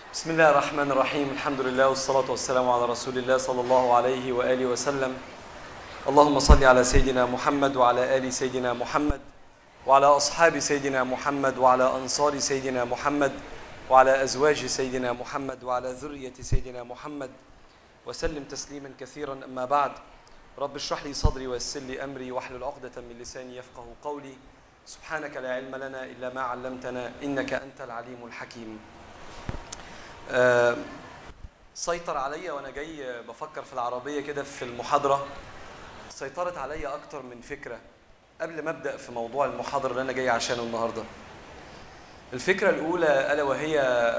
بسم الله الرحمن الرحيم الحمد لله والصلاة والسلام على رسول الله صلى الله عليه وآله وسلم اللهم صل على سيدنا محمد وعلى آل سيدنا محمد وعلى أصحاب سيدنا محمد وعلى أنصار سيدنا محمد وعلى أزواج سيدنا محمد وعلى ذرية سيدنا محمد وسلم تسليما كثيرا أما بعد رب اشرح لي صدري ويسر لي أمري واحلل عقدة من لساني يفقه قولي سبحانك لا علم لنا إلا ما علمتنا إنك أنت العليم الحكيم آه، سيطر عليا وانا جاي بفكر في العربيه كده في المحاضره سيطرت عليا اكتر من فكره قبل ما ابدا في موضوع المحاضره اللي انا جاي عشانه النهارده الفكره الاولى الا وهي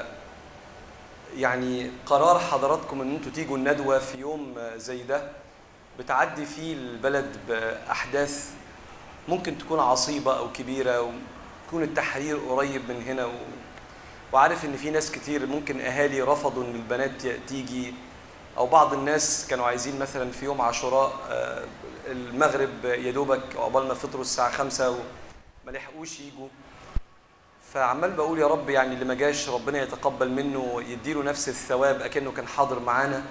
يعني قرار حضراتكم ان انتوا تيجوا الندوه في يوم زي ده بتعدي فيه البلد باحداث ممكن تكون عصيبه او كبيره ويكون التحرير قريب من هنا و... وعارف ان في ناس كتير ممكن اهالي رفضوا ان البنات تيجي او بعض الناس كانوا عايزين مثلا في يوم عاشوراء آه، المغرب يا دوبك عقبال ما فطروا الساعه خمسة وما لحقوش يجوا فعمال بقول يا رب يعني اللي ما جاش ربنا يتقبل منه يديله نفس الثواب اكنه كان حاضر معانا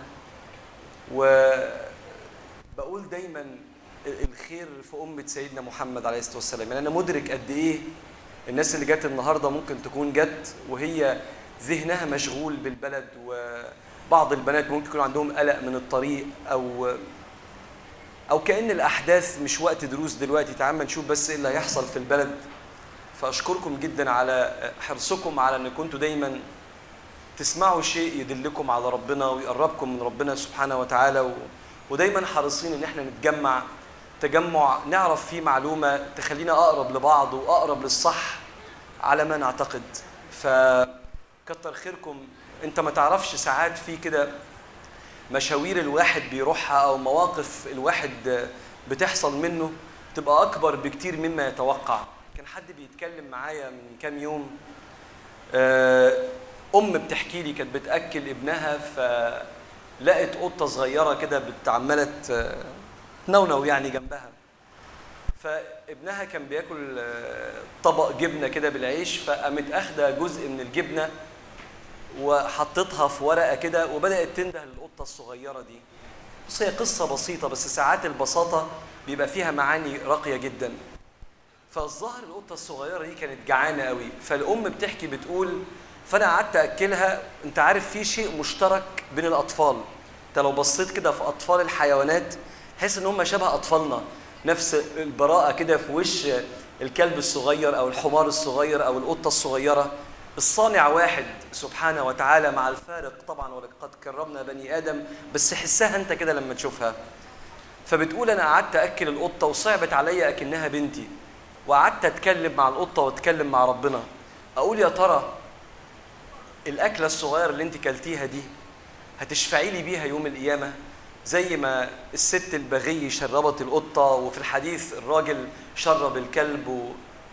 وبقول دايما الخير في امه سيدنا محمد عليه الصلاه والسلام يعني انا مدرك قد ايه الناس اللي جت النهارده ممكن تكون جت وهي ذهنها مشغول بالبلد وبعض البنات ممكن يكون عندهم قلق من الطريق او او كان الاحداث مش وقت دروس دلوقتي تعال نشوف بس ايه اللي هيحصل في البلد فاشكركم جدا على حرصكم على ان كنتوا دايما تسمعوا شيء يدلكم على ربنا ويقربكم من ربنا سبحانه وتعالى و... ودايما حريصين ان احنا نتجمع تجمع نعرف فيه معلومه تخلينا اقرب لبعض واقرب للصح على ما نعتقد فكتر خيركم انت ما تعرفش ساعات في كده مشاوير الواحد بيروحها او مواقف الواحد بتحصل منه تبقى اكبر بكتير مما يتوقع كان حد بيتكلم معايا من كام يوم ام بتحكي لي كانت بتاكل ابنها فلقت قطه صغيره كده عماله تنونو يعني جنبها فابنها كان بياكل طبق جبنه كده بالعيش فقامت اخده جزء من الجبنه وحطتها في ورقه كده وبدات تنده للقطه الصغيره دي بص هي قصه بسيطه بس ساعات البساطه بيبقى فيها معاني راقيه جدا فالظاهر القطه الصغيره دي كانت جعانه قوي فالام بتحكي بتقول فانا قعدت اكلها انت عارف في شيء مشترك بين الاطفال انت لو بصيت كده في اطفال الحيوانات تحس ان هم شبه اطفالنا نفس البراءه كده في وش الكلب الصغير او الحمار الصغير او القطه الصغيره الصانع واحد سبحانه وتعالى مع الفارق طبعا ولقد كرمنا بني ادم بس حسها انت كده لما تشوفها فبتقول انا قعدت اكل القطه وصعبت عليا اكنها بنتي وقعدت اتكلم مع القطه واتكلم مع ربنا اقول يا ترى الاكله الصغيره اللي انت كلتيها دي هتشفعي لي بيها يوم القيامه زي ما الست البغي شربت القطة وفي الحديث الراجل شرب الكلب و...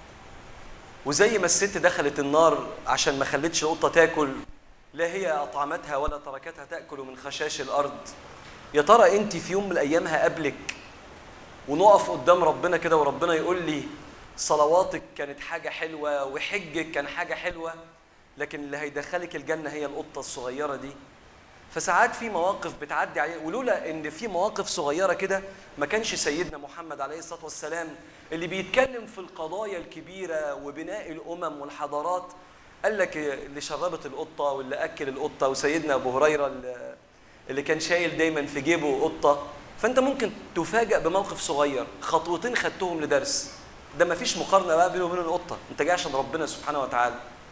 وزي ما الست دخلت النار عشان ما خلتش القطة تاكل لا هي أطعمتها ولا تركتها تأكل من خشاش الأرض يا ترى أنت في يوم من الأيام هقابلك ونقف قدام ربنا كده وربنا يقول لي صلواتك كانت حاجة حلوة وحجك كان حاجة حلوة لكن اللي هيدخلك الجنة هي القطة الصغيرة دي فساعات في مواقف بتعدي عليه ولولا ان في مواقف صغيره كده ما كانش سيدنا محمد عليه الصلاه والسلام اللي بيتكلم في القضايا الكبيره وبناء الامم والحضارات قال لك اللي شربت القطه واللي اكل القطه وسيدنا ابو هريره اللي كان شايل دايما في جيبه قطه فانت ممكن تفاجئ بموقف صغير خطوتين خدتهم لدرس ده ما فيش مقارنه بقى بينه وبين القطه انت جاي عشان ربنا سبحانه وتعالى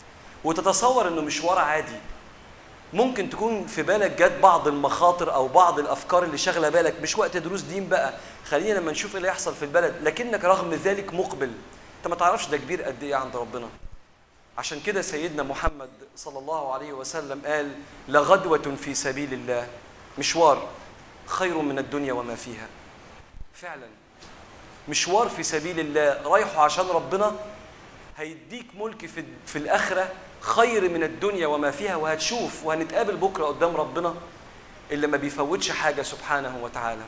وتتصور انه مشوار عادي ممكن تكون في بالك جت بعض المخاطر او بعض الافكار اللي شاغله بالك مش وقت دروس دين بقى خلينا لما نشوف ايه اللي يحصل في البلد لكنك رغم ذلك مقبل انت ما تعرفش ده كبير قد ايه عند ربنا عشان كده سيدنا محمد صلى الله عليه وسلم قال لغدوة في سبيل الله مشوار خير من الدنيا وما فيها فعلا مشوار في سبيل الله رايحه عشان ربنا هيديك ملك في, في الآخرة خير من الدنيا وما فيها وهتشوف وهنتقابل بكرة قدام ربنا اللي ما بيفوتش حاجة سبحانه وتعالى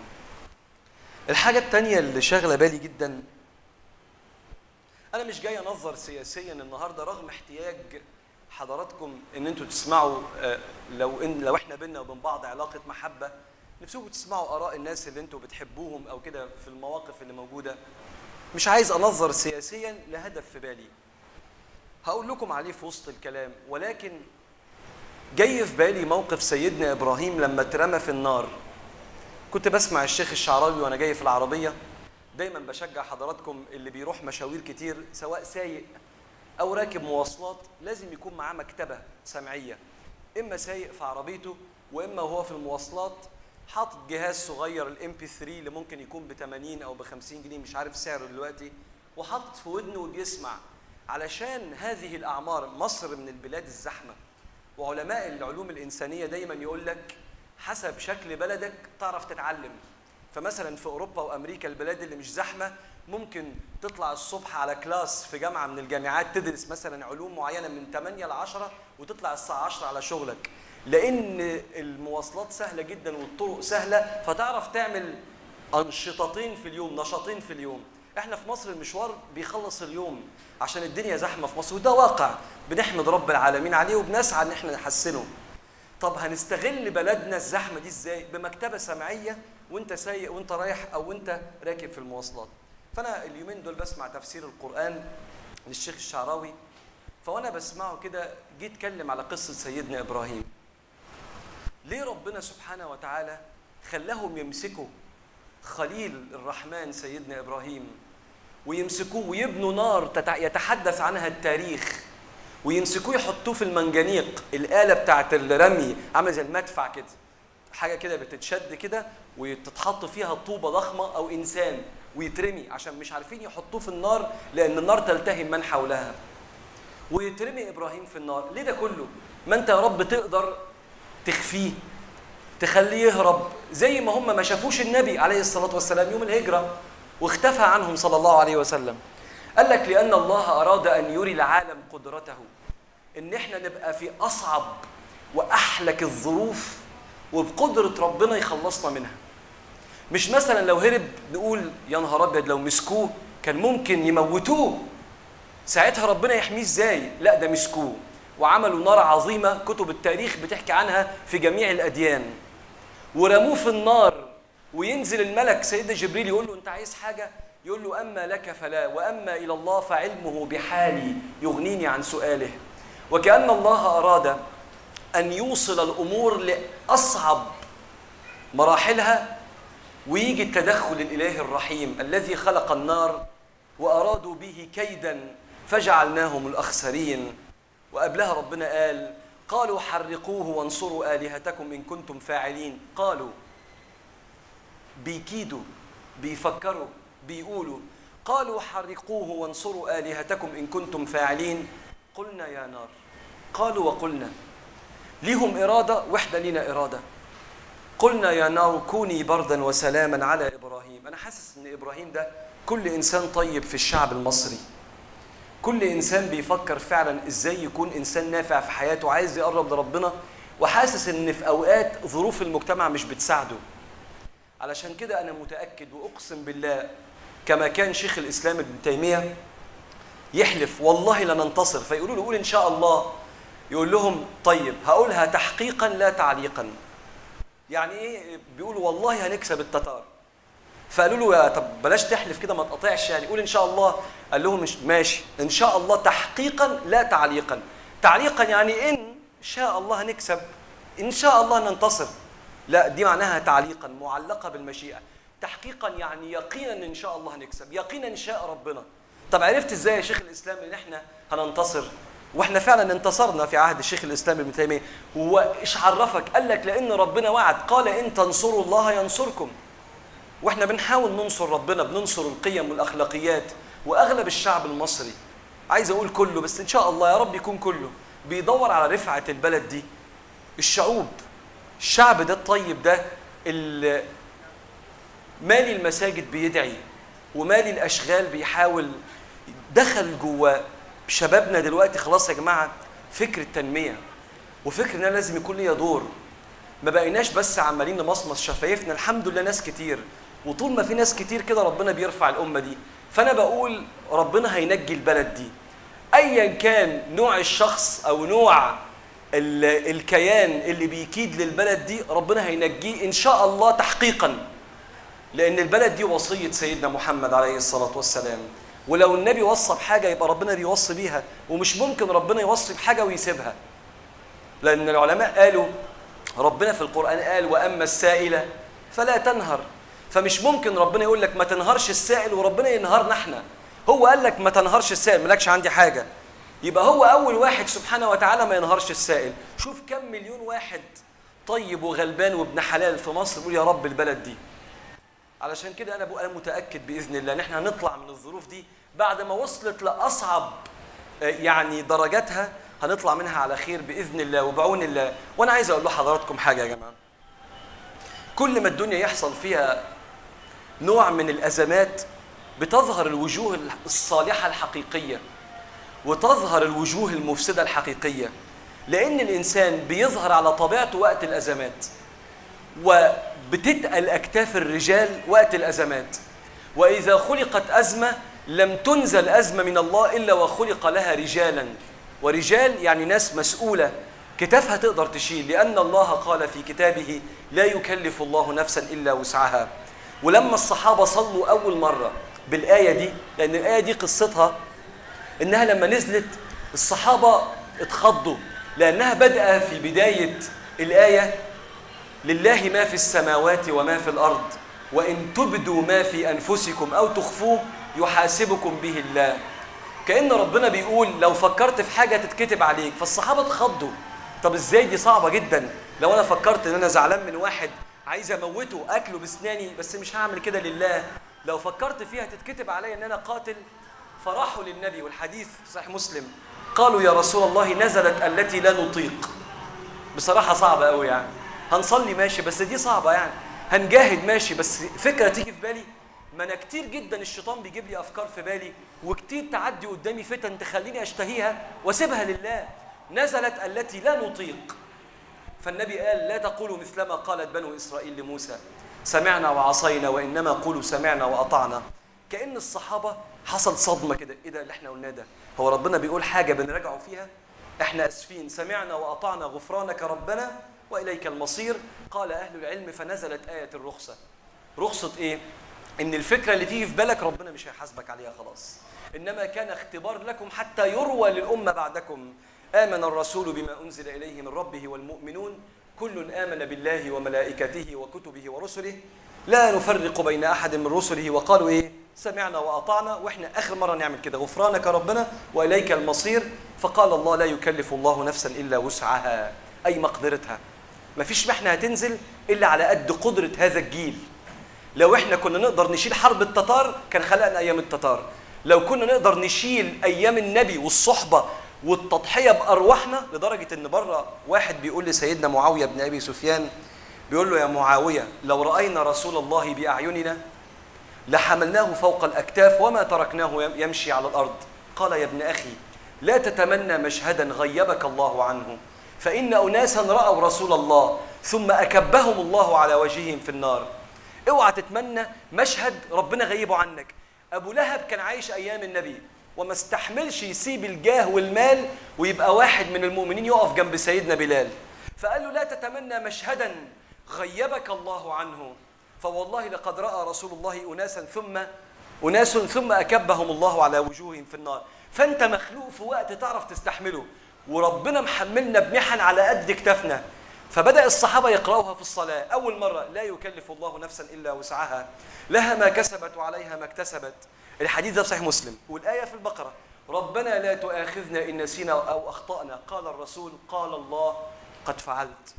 الحاجة التانية اللي شاغلة بالي جدا أنا مش جاي أنظر سياسيا النهاردة رغم احتياج حضراتكم ان انتوا تسمعوا آه، لو ان لو احنا بينا وبين بعض علاقه محبه نفسكم تسمعوا اراء الناس اللي انتوا بتحبوهم او كده في المواقف اللي موجوده مش عايز انظر سياسيا لهدف في بالي هقول لكم عليه في وسط الكلام ولكن جاي في بالي موقف سيدنا ابراهيم لما اترمى في النار كنت بسمع الشيخ الشعراوي وانا جاي في العربيه دايما بشجع حضراتكم اللي بيروح مشاوير كتير سواء سايق او راكب مواصلات لازم يكون معاه مكتبه سمعيه اما سايق في عربيته واما وهو في المواصلات حاطط جهاز صغير الام بي 3 اللي ممكن يكون ب 80 او ب 50 جنيه مش عارف سعره دلوقتي وحاطط في ودنه وبيسمع علشان هذه الاعمار مصر من البلاد الزحمه وعلماء العلوم الانسانيه دايما يقول لك حسب شكل بلدك تعرف تتعلم فمثلا في اوروبا وامريكا البلاد اللي مش زحمه ممكن تطلع الصبح على كلاس في جامعه من الجامعات تدرس مثلا علوم معينه من 8 ل 10 وتطلع الساعه 10 على شغلك لان المواصلات سهله جدا والطرق سهله فتعرف تعمل انشطتين في اليوم نشاطين في اليوم احنا في مصر المشوار بيخلص اليوم عشان الدنيا زحمه في مصر وده واقع بنحمد رب العالمين عليه وبنسعى ان احنا نحسنه طب هنستغل بلدنا الزحمه دي ازاي بمكتبه سمعيه وانت سايق وانت رايح او وانت راكب في المواصلات فانا اليومين دول بسمع تفسير القران للشيخ الشعراوي فوانا بسمعه كده جيت اتكلم على قصه سيدنا ابراهيم ليه ربنا سبحانه وتعالى خلاهم يمسكوا خليل الرحمن سيدنا ابراهيم ويمسكوه ويبنوا نار تتع- يتحدث عنها التاريخ ويمسكوه يحطوه في المنجنيق الآلة بتاعت الرمي عامله زي المدفع كده حاجة كده بتتشد كده وتتحط فيها طوبة ضخمة أو إنسان ويترمي عشان مش عارفين يحطوه في النار لأن النار تلتهم من حولها ويترمي إبراهيم في النار ليه ده كله؟ ما أنت يا رب تقدر تخفيه تخليه يهرب زي ما هم ما شافوش النبي عليه الصلاة والسلام يوم الهجرة واختفى عنهم صلى الله عليه وسلم قال لك لأن الله أراد أن يري العالم قدرته إن إحنا نبقى في أصعب وأحلك الظروف وبقدرة ربنا يخلصنا منها مش مثلا لو هرب نقول يا نهار أبيض لو مسكوه كان ممكن يموتوه ساعتها ربنا يحميه ازاي؟ لا ده مسكوه وعملوا نار عظيمة كتب التاريخ بتحكي عنها في جميع الأديان ورموه في النار وينزل الملك سيدنا جبريل يقول له أنت عايز حاجة؟ يقول له أما لك فلا وأما إلى الله فعلمه بحالي يغنيني عن سؤاله وكأن الله أراد أن يوصل الأمور لأصعب مراحلها ويجي التدخل الإلهي الرحيم الذي خلق النار وأرادوا به كيدا فجعلناهم الأخسرين وقبلها ربنا قال قالوا حرقوه وانصروا آلهتكم إن كنتم فاعلين قالوا بيكيدوا بيفكروا بيقولوا قالوا حرقوه وانصروا آلهتكم إن كنتم فاعلين قلنا يا نار قالوا وقلنا ليهم إرادة وإحنا لينا إرادة قلنا يا نار كوني بردا وسلاما على إبراهيم أنا حاسس إن إبراهيم ده كل إنسان طيب في الشعب المصري كل إنسان بيفكر فعلا إزاي يكون إنسان نافع في حياته عايز يقرب لربنا وحاسس إن في أوقات ظروف المجتمع مش بتساعده علشان كده أنا متأكد وأقسم بالله كما كان شيخ الإسلام ابن تيمية يحلف والله لننتصر فيقولوا له قول إن شاء الله يقول لهم طيب هقولها تحقيقا لا تعليقا يعني ايه بيقولوا والله هنكسب التتار فقالوا له يا طب بلاش تحلف كده ما تقطعش يعني قول ان شاء الله قال لهم مش ماشي ان شاء الله تحقيقا لا تعليقا تعليقا يعني ان شاء الله هنكسب ان شاء الله ننتصر لا دي معناها تعليقا معلقه بالمشيئه تحقيقا يعني يقينا ان شاء الله هنكسب يقينا شاء ربنا طب عرفت ازاي يا شيخ الاسلام ان احنا هننتصر واحنا فعلا انتصرنا في عهد الشيخ الاسلام ابن تيميه وايش عرفك قال لك لان ربنا وعد قال ان تنصروا الله ينصركم واحنا بنحاول ننصر ربنا بننصر القيم والاخلاقيات واغلب الشعب المصري عايز اقول كله بس ان شاء الله يا رب يكون كله بيدور على رفعه البلد دي الشعوب الشعب ده الطيب ده اللي مالي المساجد بيدعي ومالي الاشغال بيحاول دخل جوه شبابنا دلوقتي خلاص يا جماعه فكر التنميه وفكر ان انا لازم يكون ليا دور ما بقيناش بس عمالين نمصمص شفايفنا الحمد لله ناس كتير وطول ما في ناس كتير كده ربنا بيرفع الامه دي فانا بقول ربنا هينجي البلد دي ايا كان نوع الشخص او نوع ال- الكيان اللي بيكيد للبلد دي ربنا هينجيه ان شاء الله تحقيقا لان البلد دي وصيه سيدنا محمد عليه الصلاه والسلام ولو النبي وصى بحاجه يبقى ربنا بيوصي بيها ومش ممكن ربنا يوصي بحاجه ويسيبها لان العلماء قالوا ربنا في القران قال واما السائل فلا تنهر فمش ممكن ربنا يقول لك ما تنهرش السائل وربنا ينهرنا احنا هو قال لك ما تنهرش السائل مالكش عندي حاجه يبقى هو اول واحد سبحانه وتعالى ما ينهرش السائل شوف كم مليون واحد طيب وغلبان وابن حلال في مصر يقول يا رب البلد دي علشان كده انا بقول انا متاكد باذن الله ان احنا هنطلع من الظروف دي بعد ما وصلت لاصعب آه، يعني درجاتها هنطلع منها على خير باذن الله وبعون الله وانا عايز اقول لحضراتكم حاجه يا جماعه كل ما الدنيا يحصل فيها نوع من الازمات بتظهر الوجوه الصالحه الحقيقيه وتظهر الوجوه المفسده الحقيقيه لان الانسان بيظهر على طبيعته وقت الازمات وبتتقل اكتاف الرجال وقت الازمات واذا خلقت ازمه لم تنزل ازمه من الله الا وخلق لها رجالا ورجال يعني ناس مسؤوله كتافها تقدر تشيل لان الله قال في كتابه لا يكلف الله نفسا الا وسعها ولما الصحابه صلوا اول مره بالايه دي لان الايه دي قصتها انها لما نزلت الصحابه اتخضوا لانها بدأ في بدايه الايه لله ما في السماوات وما في الارض وان تبدوا ما في انفسكم او تخفوه يحاسبكم به الله كان ربنا بيقول لو فكرت في حاجه تتكتب عليك فالصحابه اتخضوا طب ازاي دي صعبه جدا لو انا فكرت ان انا زعلان من واحد عايز اموته اكله بسناني بس مش هعمل كده لله لو فكرت فيها تتكتب عليا ان انا قاتل فراحوا للنبي والحديث في صحيح مسلم قالوا يا رسول الله نزلت التي لا نطيق بصراحه صعبه قوي يعني هنصلي ماشي بس دي صعبه يعني هنجاهد ماشي بس فكره تيجي في بالي ما انا كتير جدا الشيطان بيجيب لي افكار في بالي وكتير تعدي قدامي فتن تخليني اشتهيها واسيبها لله نزلت التي لا نطيق فالنبي قال لا تقولوا مثلما قالت بنو اسرائيل لموسى سمعنا وعصينا وانما قولوا سمعنا واطعنا كان الصحابه حصل صدمه كده ايه ده اللي احنا قلناه ده هو ربنا بيقول حاجه بنراجعه فيها احنا اسفين سمعنا واطعنا غفرانك ربنا واليك المصير قال اهل العلم فنزلت ايه الرخصه رخصه ايه ان الفكره اللي تيجي في بالك ربنا مش هيحاسبك عليها خلاص انما كان اختبار لكم حتى يروى للامه بعدكم امن الرسول بما انزل اليه من ربه والمؤمنون كل امن بالله وملائكته وكتبه ورسله لا نفرق بين احد من رسله وقالوا ايه سمعنا واطعنا واحنا اخر مره نعمل كده غفرانك ربنا واليك المصير فقال الله لا يكلف الله نفسا الا وسعها اي مقدرتها مفيش محنه هتنزل الا على قد قدره هذا الجيل لو احنا كنا نقدر نشيل حرب التتار كان خلقنا ايام التتار لو كنا نقدر نشيل ايام النبي والصحبه والتضحيه بارواحنا لدرجه ان بره واحد بيقول لسيدنا معاويه بن ابي سفيان بيقول له يا معاويه لو راينا رسول الله باعيننا لحملناه فوق الاكتاف وما تركناه يمشي على الارض قال يا ابن اخي لا تتمنى مشهدا غيبك الله عنه فان اناسا راوا رسول الله ثم اكبهم الله على وجههم في النار اوعى تتمنى مشهد ربنا غيبه عنك ابو لهب كان عايش ايام النبي وما استحملش يسيب الجاه والمال ويبقى واحد من المؤمنين يقف جنب سيدنا بلال فقال له لا تتمنى مشهدا غيبك الله عنه فوالله لقد راى رسول الله اناسا ثم اناس ثم اكبهم الله على وجوههم في النار فانت مخلوق في وقت تعرف تستحمله وربنا محملنا بمحن على قد كتافنا فبدا الصحابه يقراوها في الصلاه اول مره لا يكلف الله نفسا الا وسعها لها ما كسبت وعليها ما اكتسبت الحديث ده في صحيح مسلم والايه في البقره ربنا لا تؤاخذنا ان نسينا او اخطانا قال الرسول قال الله قد فعلت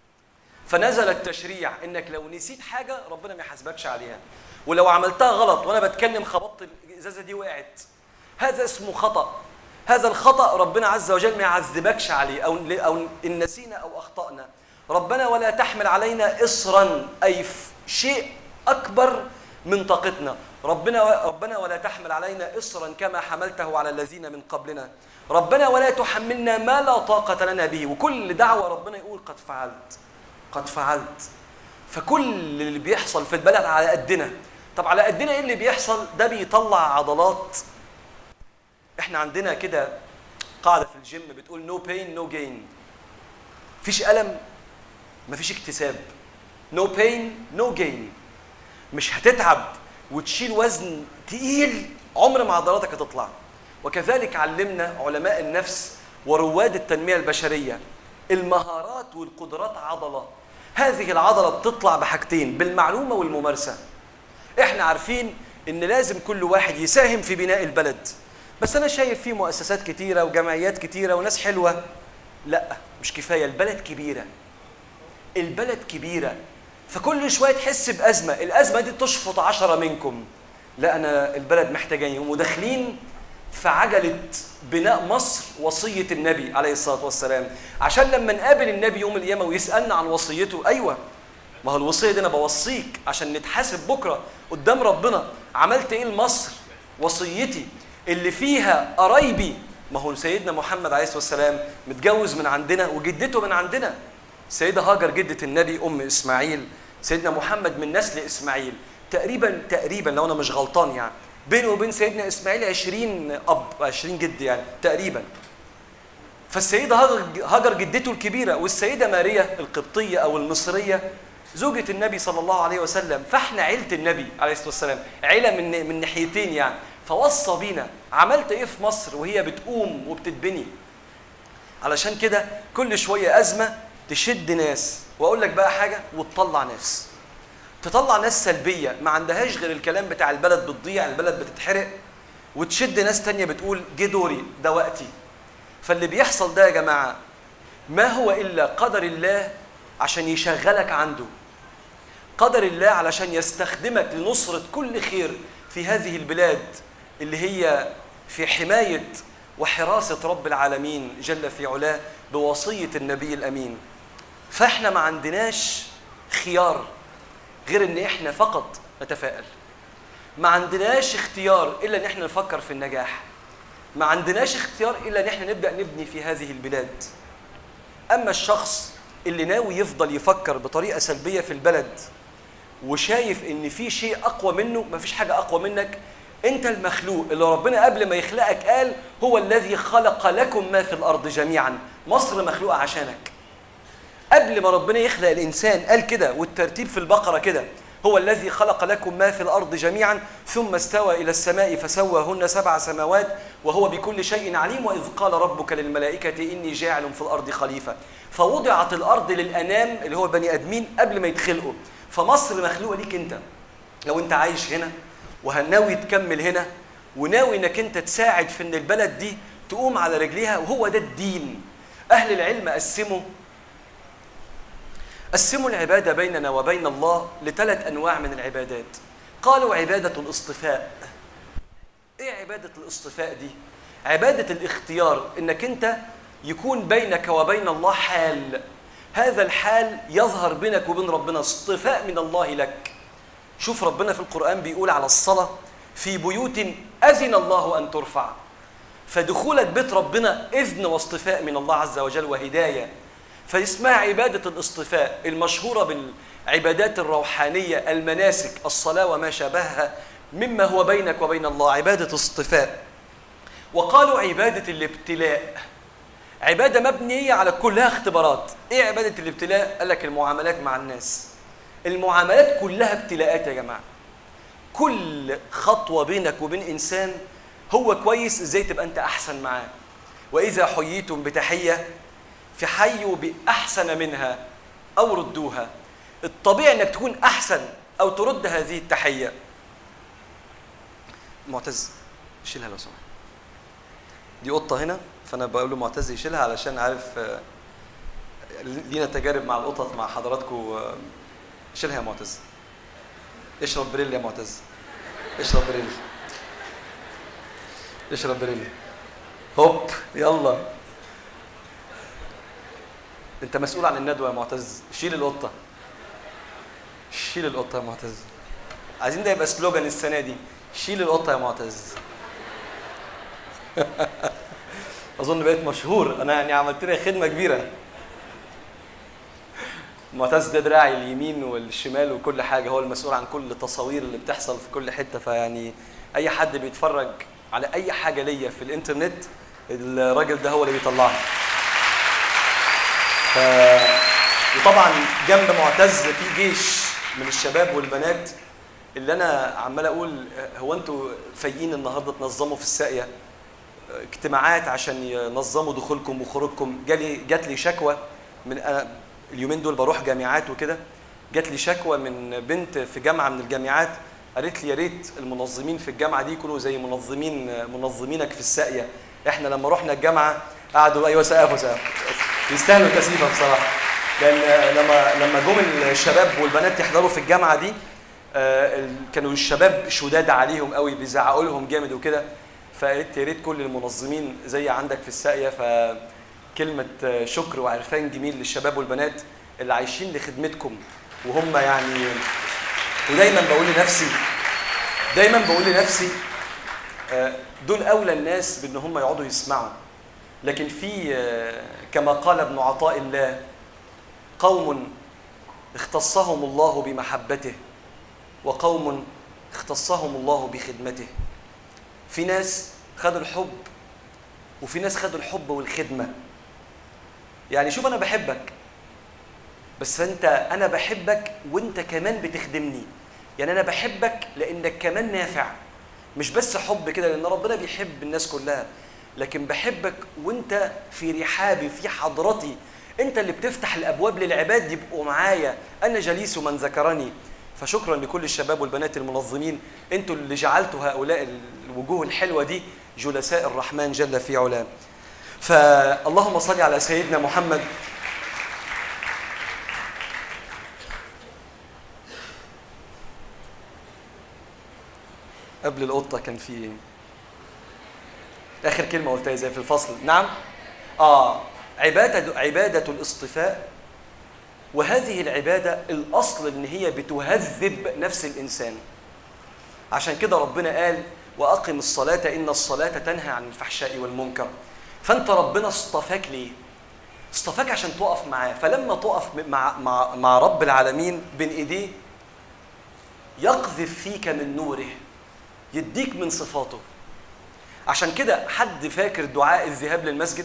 فنزل التشريع انك لو نسيت حاجه ربنا ما يحاسبكش عليها ولو عملتها غلط وانا بتكلم خبطت الازازه دي وقعت هذا اسمه خطا هذا الخطا ربنا عز وجل ما يعذبكش عليه او او ان نسينا او اخطانا ربنا ولا تحمل علينا اصرا اي شيء اكبر من طاقتنا ربنا ربنا ولا تحمل علينا اصرا كما حملته على الذين من قبلنا ربنا ولا تحملنا ما لا طاقه لنا به وكل دعوه ربنا يقول قد فعلت قد فعلت فكل اللي بيحصل في البلد على قدنا طب على قدنا ايه اللي بيحصل ده بيطلع عضلات احنا عندنا كده قاعده في الجيم بتقول نو بين نو جين مفيش الم مفيش اكتساب نو بين نو جين مش هتتعب وتشيل وزن تقيل عمر ما عضلاتك هتطلع وكذلك علمنا علماء النفس ورواد التنميه البشريه المهارات والقدرات عضله هذه العضله بتطلع بحاجتين بالمعلومه والممارسه احنا عارفين ان لازم كل واحد يساهم في بناء البلد بس انا شايف في مؤسسات كتيره وجمعيات كتيره وناس حلوه لا مش كفايه البلد كبيره البلد كبيره فكل شويه تحس بازمه الازمه دي تشفط عشرة منكم لا انا البلد محتاجاني وداخلين في عجله بناء مصر وصيه النبي عليه الصلاه والسلام عشان لما نقابل النبي يوم القيامه ويسالنا عن وصيته ايوه ما هو الوصيه دي انا بوصيك عشان نتحاسب بكره قدام ربنا عملت ايه لمصر وصيتي اللي فيها قرايبي ما هو سيدنا محمد عليه الصلاه والسلام متجوز من عندنا وجدته من عندنا سيدة هاجر جدة النبي أم إسماعيل سيدنا محمد من نسل إسماعيل تقريبا تقريبا لو أنا مش غلطان يعني بينه وبين سيدنا إسماعيل 20 أب 20 جد يعني تقريبا فالسيدة هاجر- هاجر جدته الكبيرة والسيدة ماريا القبطية أو المصرية زوجة النبي صلى الله عليه وسلم فاحنا عيلة النبي عليه الصلاة والسلام عيلة من من ناحيتين يعني فوصى بينا عملت ايه في مصر وهي بتقوم وبتتبني علشان كده كل شويه ازمه تشد ناس واقول لك بقى حاجه وتطلع ناس تطلع ناس سلبيه ما عندهاش غير الكلام بتاع البلد بتضيع البلد بتتحرق وتشد ناس تانية بتقول جه دوري ده وقتي فاللي بيحصل ده يا جماعه ما هو الا قدر الله عشان يشغلك عنده قدر الله علشان يستخدمك لنصرة كل خير في هذه البلاد اللي هي في حماية وحراسة رب العالمين جل في علاه بوصية النبي الأمين فاحنا ما عندناش خيار غير ان احنا فقط نتفائل ما عندناش اختيار الا ان احنا نفكر في النجاح ما عندناش اختيار الا ان احنا نبدا نبني في هذه البلاد اما الشخص اللي ناوي يفضل يفكر بطريقه سلبيه في البلد وشايف ان في شيء اقوى منه مفيش حاجه اقوى منك انت المخلوق اللي ربنا قبل ما يخلقك قال هو الذي خلق لكم ما في الارض جميعا مصر مخلوقه عشانك قبل ما ربنا يخلق الانسان قال كده والترتيب في البقره كده هو الذي خلق لكم ما في الارض جميعا ثم استوى الى السماء فسواهن سبع سماوات وهو بكل شيء عليم واذ قال ربك للملائكه اني جاعل في الارض خليفه فوضعت الارض للانام اللي هو بني ادمين قبل ما يتخلقوا فمصر مخلوقه ليك انت لو انت عايش هنا وهناوي تكمل هنا وناوي انك انت تساعد في ان البلد دي تقوم على رجليها وهو ده الدين اهل العلم قسموا قسموا العبادة بيننا وبين الله لثلاث أنواع من العبادات قالوا عبادة الاصطفاء إيه عبادة الاصطفاء دي؟ عبادة الاختيار إنك أنت يكون بينك وبين الله حال هذا الحال يظهر بينك وبين ربنا اصطفاء من الله لك شوف ربنا في القرآن بيقول على الصلاة في بيوت أذن الله أن ترفع فدخولك بيت ربنا إذن واصطفاء من الله عز وجل وهداية فاسمها عبادة الاصطفاء المشهورة بالعبادات الروحانية المناسك الصلاة وما شابهها مما هو بينك وبين الله عبادة اصطفاء وقالوا عبادة الابتلاء عبادة مبنية على كلها اختبارات ايه عبادة الابتلاء؟ قال لك المعاملات مع الناس المعاملات كلها ابتلاءات يا جماعة كل خطوة بينك وبين إنسان هو كويس ازاي تبقى انت أحسن معاه وإذا حييتم بتحية فحيوا بأحسن منها أو ردوها الطبيعي أنك تكون أحسن أو ترد هذه التحية معتز شيلها لو سمحت دي قطة هنا فأنا بقول له معتز يشيلها علشان عارف آه، لينا تجارب مع القطط مع حضراتكم آه، شيلها يا معتز اشرب بريل يا معتز اشرب بريل اشرب بريل هوب يلا انت مسؤول عن الندوه يا معتز شيل القطه شيل القطه يا معتز عايزين ده يبقى سلوجان السنه دي شيل القطه يا معتز اظن بقيت مشهور انا يعني عملت لي خدمه كبيره معتز ده دراعي اليمين والشمال وكل حاجه هو المسؤول عن كل التصاوير اللي بتحصل في كل حته فيعني اي حد بيتفرج على اي حاجه ليا في الانترنت الراجل ده هو اللي بيطلعها ف... وطبعا جنب معتز في جيش من الشباب والبنات اللي انا عمال اقول هو انتوا فايقين النهارده تنظموا في الساقيه اجتماعات عشان ينظموا دخولكم وخروجكم جالي جات لي شكوى من أنا اليومين دول بروح جامعات وكده جات لي شكوى من بنت في جامعه من الجامعات قالت لي يا ريت المنظمين في الجامعه دي يكونوا زي منظمين منظمينك في الساقيه احنا لما رحنا الجامعه قعدوا ايوه سقفوا سقفوا يستاهلوا التسقيفه بصراحه لان لما لما جم الشباب والبنات يحضروا في الجامعه دي آه، كانوا الشباب شداد عليهم قوي بيزعقوا لهم جامد وكده فقالت يا ريت كل المنظمين زي عندك في الساقيه فكلمه شكر وعرفان جميل للشباب والبنات اللي عايشين لخدمتكم وهم يعني ودايما بقول لنفسي دايما بقول لنفسي آه، دول اولى الناس بان هم يقعدوا يسمعوا لكن في آه، كما قال ابن عطاء الله قوم اختصهم الله بمحبته وقوم اختصهم الله بخدمته في ناس خدوا الحب وفي ناس خدوا الحب والخدمه يعني شوف انا بحبك بس انت انا بحبك وانت كمان بتخدمني يعني انا بحبك لانك كمان نافع مش بس حب كده لان ربنا بيحب الناس كلها لكن بحبك وانت في رحابي في حضرتي انت اللي بتفتح الابواب للعباد يبقوا معايا انا جليس من ذكرني فشكرا لكل الشباب والبنات المنظمين انتوا اللي جعلتوا هؤلاء الوجوه الحلوه دي جلساء الرحمن جل في علاه فاللهم صل على سيدنا محمد قبل القطه كان في اخر كلمه قلتها زي في الفصل نعم اه عباده عباده الاصطفاء وهذه العباده الاصل ان هي بتهذب نفس الانسان عشان كده ربنا قال واقم الصلاه ان الصلاه تنهى عن الفحشاء والمنكر فانت ربنا اصطفاك ليه اصطفاك عشان تقف معاه فلما تقف مع مع مع رب العالمين بين ايديه يقذف فيك من نوره يديك من صفاته عشان كده حد فاكر دعاء الذهاب للمسجد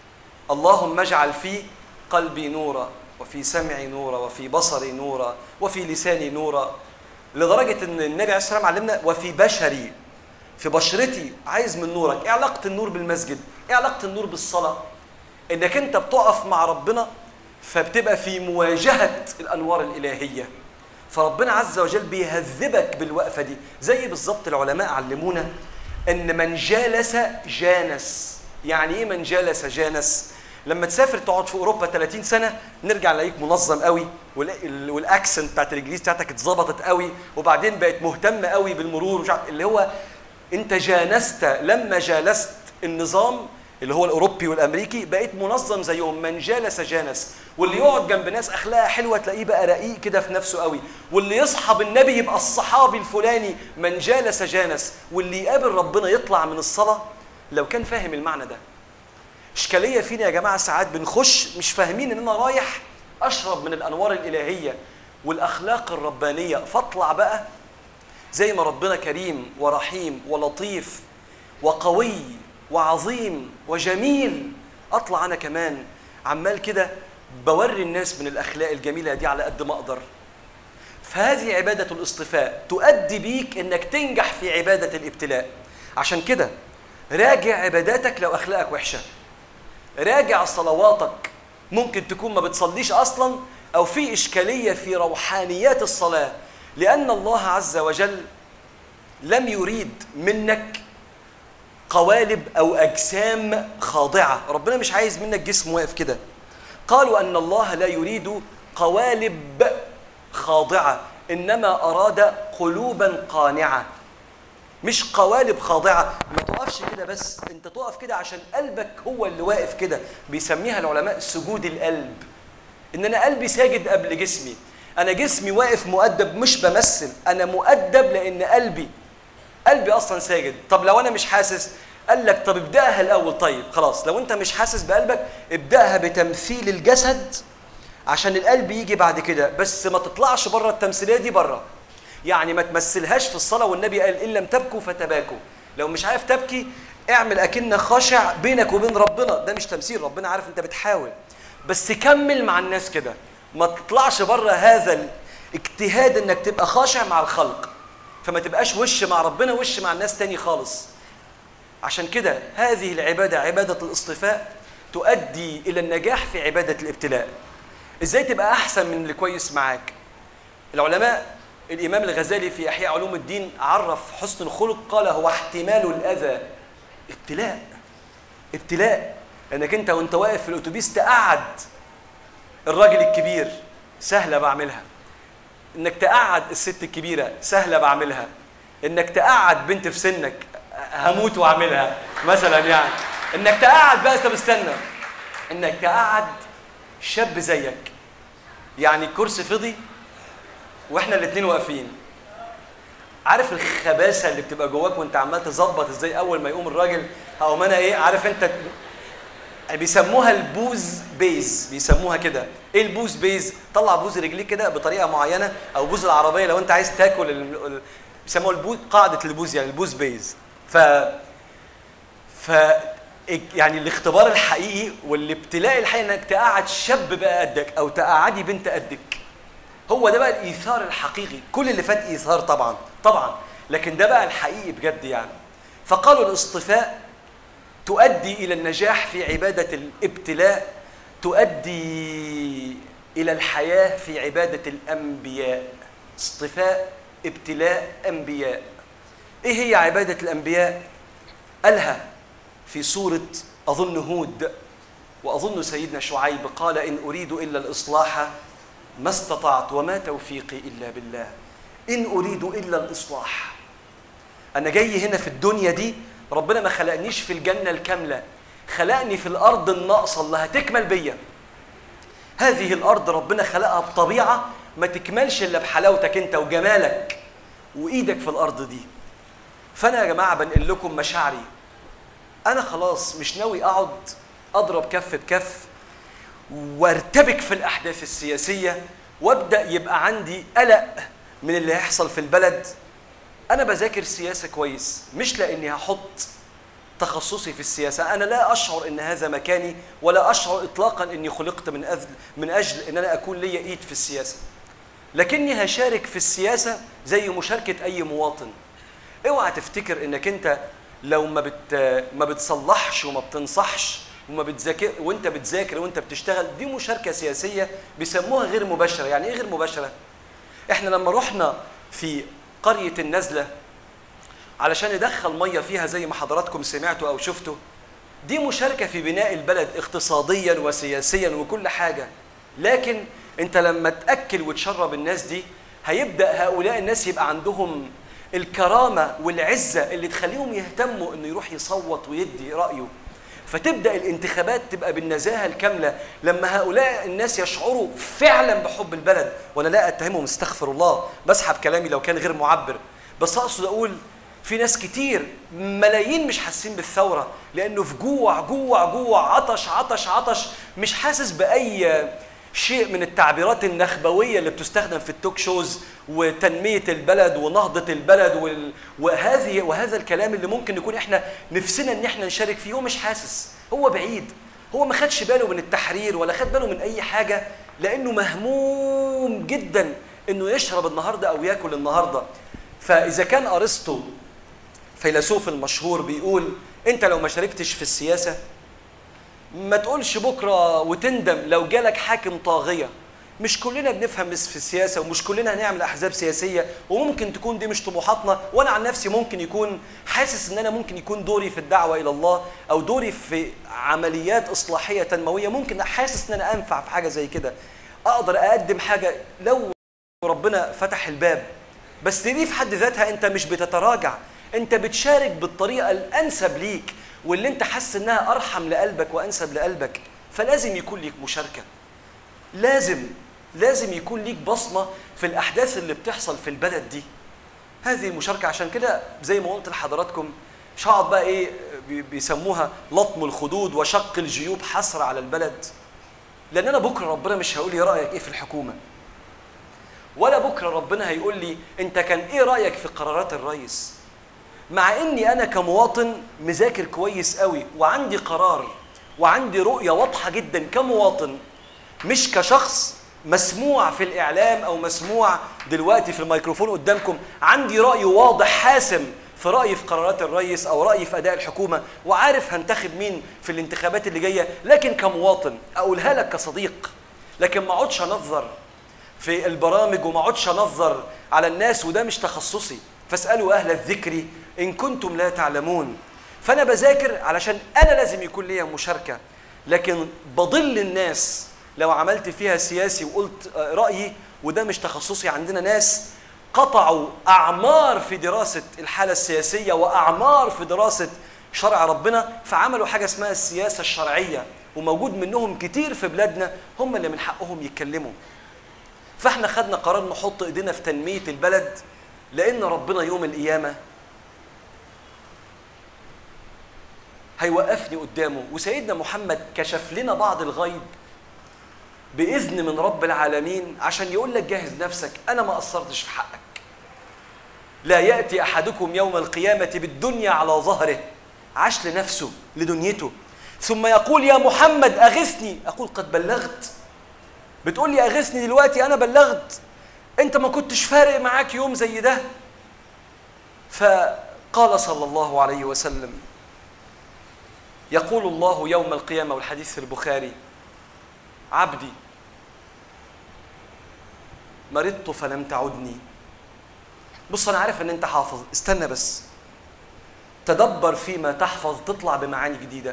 اللهم اجعل في قلبي نورا وفي سمعي نورا وفي بصري نورا وفي لساني نورا لدرجة ان النبي عليه الصلاة والسلام علمنا وفي بشري في بشرتي عايز من نورك ايه علاقة النور بالمسجد ايه علاقة النور بالصلاة انك انت بتقف مع ربنا فبتبقى في مواجهة الانوار الالهية فربنا عز وجل بيهذبك بالوقفة دي زي بالظبط العلماء علمونا ان من جالس جانس يعني ايه من جالس جانس لما تسافر تقعد في اوروبا 30 سنه نرجع نلاقيك منظم قوي والاكسنت بتاعت الانجليزي بتاعتك اتظبطت قوي وبعدين بقت مهتم قوي بالمرور مش عارف اللي هو انت جانست لما جالست النظام اللي هو الاوروبي والامريكي بقيت منظم زيهم من جالس جانس واللي يقعد جنب ناس اخلاقها حلوه تلاقيه بقى رقيق كده في نفسه قوي واللي يصحب النبي يبقى الصحابي الفلاني من جالس جانس واللي يقابل ربنا يطلع من الصلاه لو كان فاهم المعنى ده اشكاليه فينا يا جماعه ساعات بنخش مش فاهمين ان انا رايح اشرب من الانوار الالهيه والاخلاق الربانيه فاطلع بقى زي ما ربنا كريم ورحيم ولطيف وقوي وعظيم وجميل اطلع انا كمان عمال كده بوري الناس من الاخلاق الجميله دي على قد ما اقدر فهذه عباده الاصطفاء تؤدي بيك انك تنجح في عباده الابتلاء عشان كده راجع عباداتك لو اخلاقك وحشه راجع صلواتك ممكن تكون ما بتصليش اصلا او في اشكاليه في روحانيات الصلاه لان الله عز وجل لم يريد منك قوالب او اجسام خاضعه ربنا مش عايز منك جسم واقف كده قالوا ان الله لا يريد قوالب خاضعه انما اراد قلوبا قانعه مش قوالب خاضعه ما تقفش كده بس انت تقف كده عشان قلبك هو اللي واقف كده بيسميها العلماء سجود القلب ان انا قلبي ساجد قبل جسمي انا جسمي واقف مؤدب مش بمثل انا مؤدب لان قلبي قلبي اصلا ساجد طب لو انا مش حاسس قال لك طب ابداها الاول طيب خلاص لو انت مش حاسس بقلبك ابداها بتمثيل الجسد عشان القلب يجي بعد كده بس ما تطلعش بره التمثيليه دي بره يعني ما تمثلهاش في الصلاه والنبي قال ان لم تبكوا فتباكوا لو مش عارف تبكي اعمل اكنك خاشع بينك وبين ربنا ده مش تمثيل ربنا عارف انت بتحاول بس كمل مع الناس كده ما تطلعش بره هذا الاجتهاد انك تبقى خاشع مع الخلق فما تبقاش وش مع ربنا وش مع الناس تاني خالص عشان كده هذه العبادة عبادة الاصطفاء تؤدي إلى النجاح في عبادة الابتلاء إزاي تبقى أحسن من اللي كويس معاك العلماء الإمام الغزالي في إحياء علوم الدين عرف حسن الخلق قال هو احتمال الأذى ابتلاء ابتلاء لأنك أنت وأنت واقف في الأتوبيس تقعد الراجل الكبير سهلة بعملها انك تقعد الست الكبيره سهله بعملها انك تقعد بنت في سنك هموت واعملها مثلا يعني انك تقعد بقى طب استنى انك تقعد شاب زيك يعني الكرسي فضي واحنا الاثنين واقفين عارف الخباثه اللي بتبقى جواك وانت عمال تظبط ازاي اول ما يقوم الراجل او انا ايه عارف انت بيسموها البوز بيز بيسموها كده ايه البوز بيز طلع بوز رجليك كده بطريقه معينه او بوز العربيه لو انت عايز تاكل ال... ال... بيسموها البوز قاعده البوز يعني البوز بيز ف ف يعني الاختبار الحقيقي والابتلاء الحقيقي انك تقعد شاب بقى قدك او تقعدي بنت قدك هو ده بقى الايثار الحقيقي كل اللي فات ايثار طبعا طبعا لكن ده بقى الحقيقي بجد يعني فقالوا الاصطفاء تؤدي الى النجاح في عباده الابتلاء تؤدي الى الحياه في عباده الانبياء اصطفاء ابتلاء انبياء ايه هي عباده الانبياء قالها في سوره اظن هود واظن سيدنا شعيب قال ان اريد الا الاصلاح ما استطعت وما توفيقي الا بالله ان اريد الا الاصلاح انا جاي هنا في الدنيا دي ربنا ما خلقنيش في الجنة الكاملة خلقني في الأرض الناقصة اللي هتكمل بيا هذه الأرض ربنا خلقها بطبيعة ما تكملش إلا بحلاوتك أنت وجمالك وإيدك في الأرض دي فأنا يا جماعة بنقل لكم مشاعري أنا خلاص مش ناوي أقعد أضرب كف بكف وارتبك في الأحداث السياسية وابدأ يبقى عندي قلق من اللي هيحصل في البلد انا بذاكر سياسه كويس مش لاني هحط تخصصي في السياسه انا لا اشعر ان هذا مكاني ولا اشعر اطلاقا اني خلقت من اجل من اجل ان انا اكون ليا ايد في السياسه لكني هشارك في السياسه زي مشاركه اي مواطن اوعى تفتكر انك انت لو ما بت ما بتصلحش وما بتنصحش وما بتذاكر وانت بتذاكر وانت بتشتغل دي مشاركه سياسيه بيسموها غير مباشره يعني ايه غير مباشره احنا لما رحنا في قرية النزلة علشان ندخل مية فيها زي ما حضراتكم سمعتوا أو شفتوا دي مشاركة في بناء البلد اقتصاديا وسياسيا وكل حاجة لكن انت لما تأكل وتشرب الناس دي هيبدأ هؤلاء الناس يبقى عندهم الكرامة والعزة اللي تخليهم يهتموا انه يروح يصوت ويدي رأيه فتبدا الانتخابات تبقى بالنزاهه الكامله لما هؤلاء الناس يشعروا فعلا بحب البلد وانا لا اتهمهم استغفر الله بسحب كلامي لو كان غير معبر بس اقصد اقول في ناس كتير ملايين مش حاسين بالثوره لانه في جوع جوع جوع عطش عطش عطش مش حاسس باي شيء من التعبيرات النخبويه اللي بتستخدم في التوك شوز وتنميه البلد ونهضه البلد وال... وهذه وهذا الكلام اللي ممكن نكون احنا نفسنا ان احنا نشارك فيه هو مش حاسس هو بعيد هو ما خدش باله من التحرير ولا خد باله من اي حاجه لانه مهموم جدا انه يشرب النهارده او ياكل النهارده فاذا كان ارسطو فيلسوف المشهور بيقول انت لو ما شاركتش في السياسه ما تقولش بكره وتندم لو جالك حاكم طاغيه مش كلنا بنفهم في السياسه ومش كلنا هنعمل احزاب سياسيه وممكن تكون دي مش طموحاتنا وانا عن نفسي ممكن يكون حاسس ان انا ممكن يكون دوري في الدعوه الى الله او دوري في عمليات اصلاحيه تنمويه ممكن حاسس ان انا انفع في حاجه زي كده اقدر اقدم حاجه لو ربنا فتح الباب بس دي في حد ذاتها انت مش بتتراجع انت بتشارك بالطريقه الانسب ليك واللي انت حاسس انها ارحم لقلبك وانسب لقلبك فلازم يكون ليك مشاركه لازم لازم يكون ليك بصمه في الاحداث اللي بتحصل في البلد دي هذه المشاركه عشان كده زي ما قلت لحضراتكم مش هقعد بقى ايه بيسموها لطم الخدود وشق الجيوب حسره على البلد لان انا بكره ربنا مش هيقول لي رايك ايه في الحكومه ولا بكره ربنا هيقول لي انت كان ايه رايك في قرارات الرئيس مع اني انا كمواطن مذاكر كويس قوي وعندي قرار وعندي رؤيه واضحه جدا كمواطن مش كشخص مسموع في الاعلام او مسموع دلوقتي في الميكروفون قدامكم عندي راي واضح حاسم في رايي في قرارات الرئيس او رايي في اداء الحكومه وعارف هنتخب مين في الانتخابات اللي جايه لكن كمواطن اقولها لك كصديق لكن ما اقعدش انظر في البرامج وما اقعدش انظر على الناس وده مش تخصصي فاسالوا اهل الذكر ان كنتم لا تعلمون فانا بذاكر علشان انا لازم يكون ليا مشاركه لكن بضل الناس لو عملت فيها سياسي وقلت رايي وده مش تخصصي عندنا ناس قطعوا اعمار في دراسه الحاله السياسيه واعمار في دراسه شرع ربنا فعملوا حاجه اسمها السياسه الشرعيه وموجود منهم كتير في بلادنا هم اللي من حقهم يتكلموا فاحنا خدنا قرار نحط ايدينا في تنميه البلد لان ربنا يوم القيامه هيوقفني قدامه وسيدنا محمد كشف لنا بعض الغيب باذن من رب العالمين عشان يقول لك جهز نفسك انا ما قصرتش في حقك لا ياتي احدكم يوم القيامه بالدنيا على ظهره عاش لنفسه لدنيته ثم يقول يا محمد اغثني اقول قد بلغت بتقول لي اغثني دلوقتي انا بلغت انت ما كنتش فارق معاك يوم زي ده فقال صلى الله عليه وسلم يقول الله يوم القيامه والحديث في البخاري عبدي مرضت فلم تعدني بص انا عارف ان انت حافظ استنى بس تدبر فيما تحفظ تطلع بمعاني جديده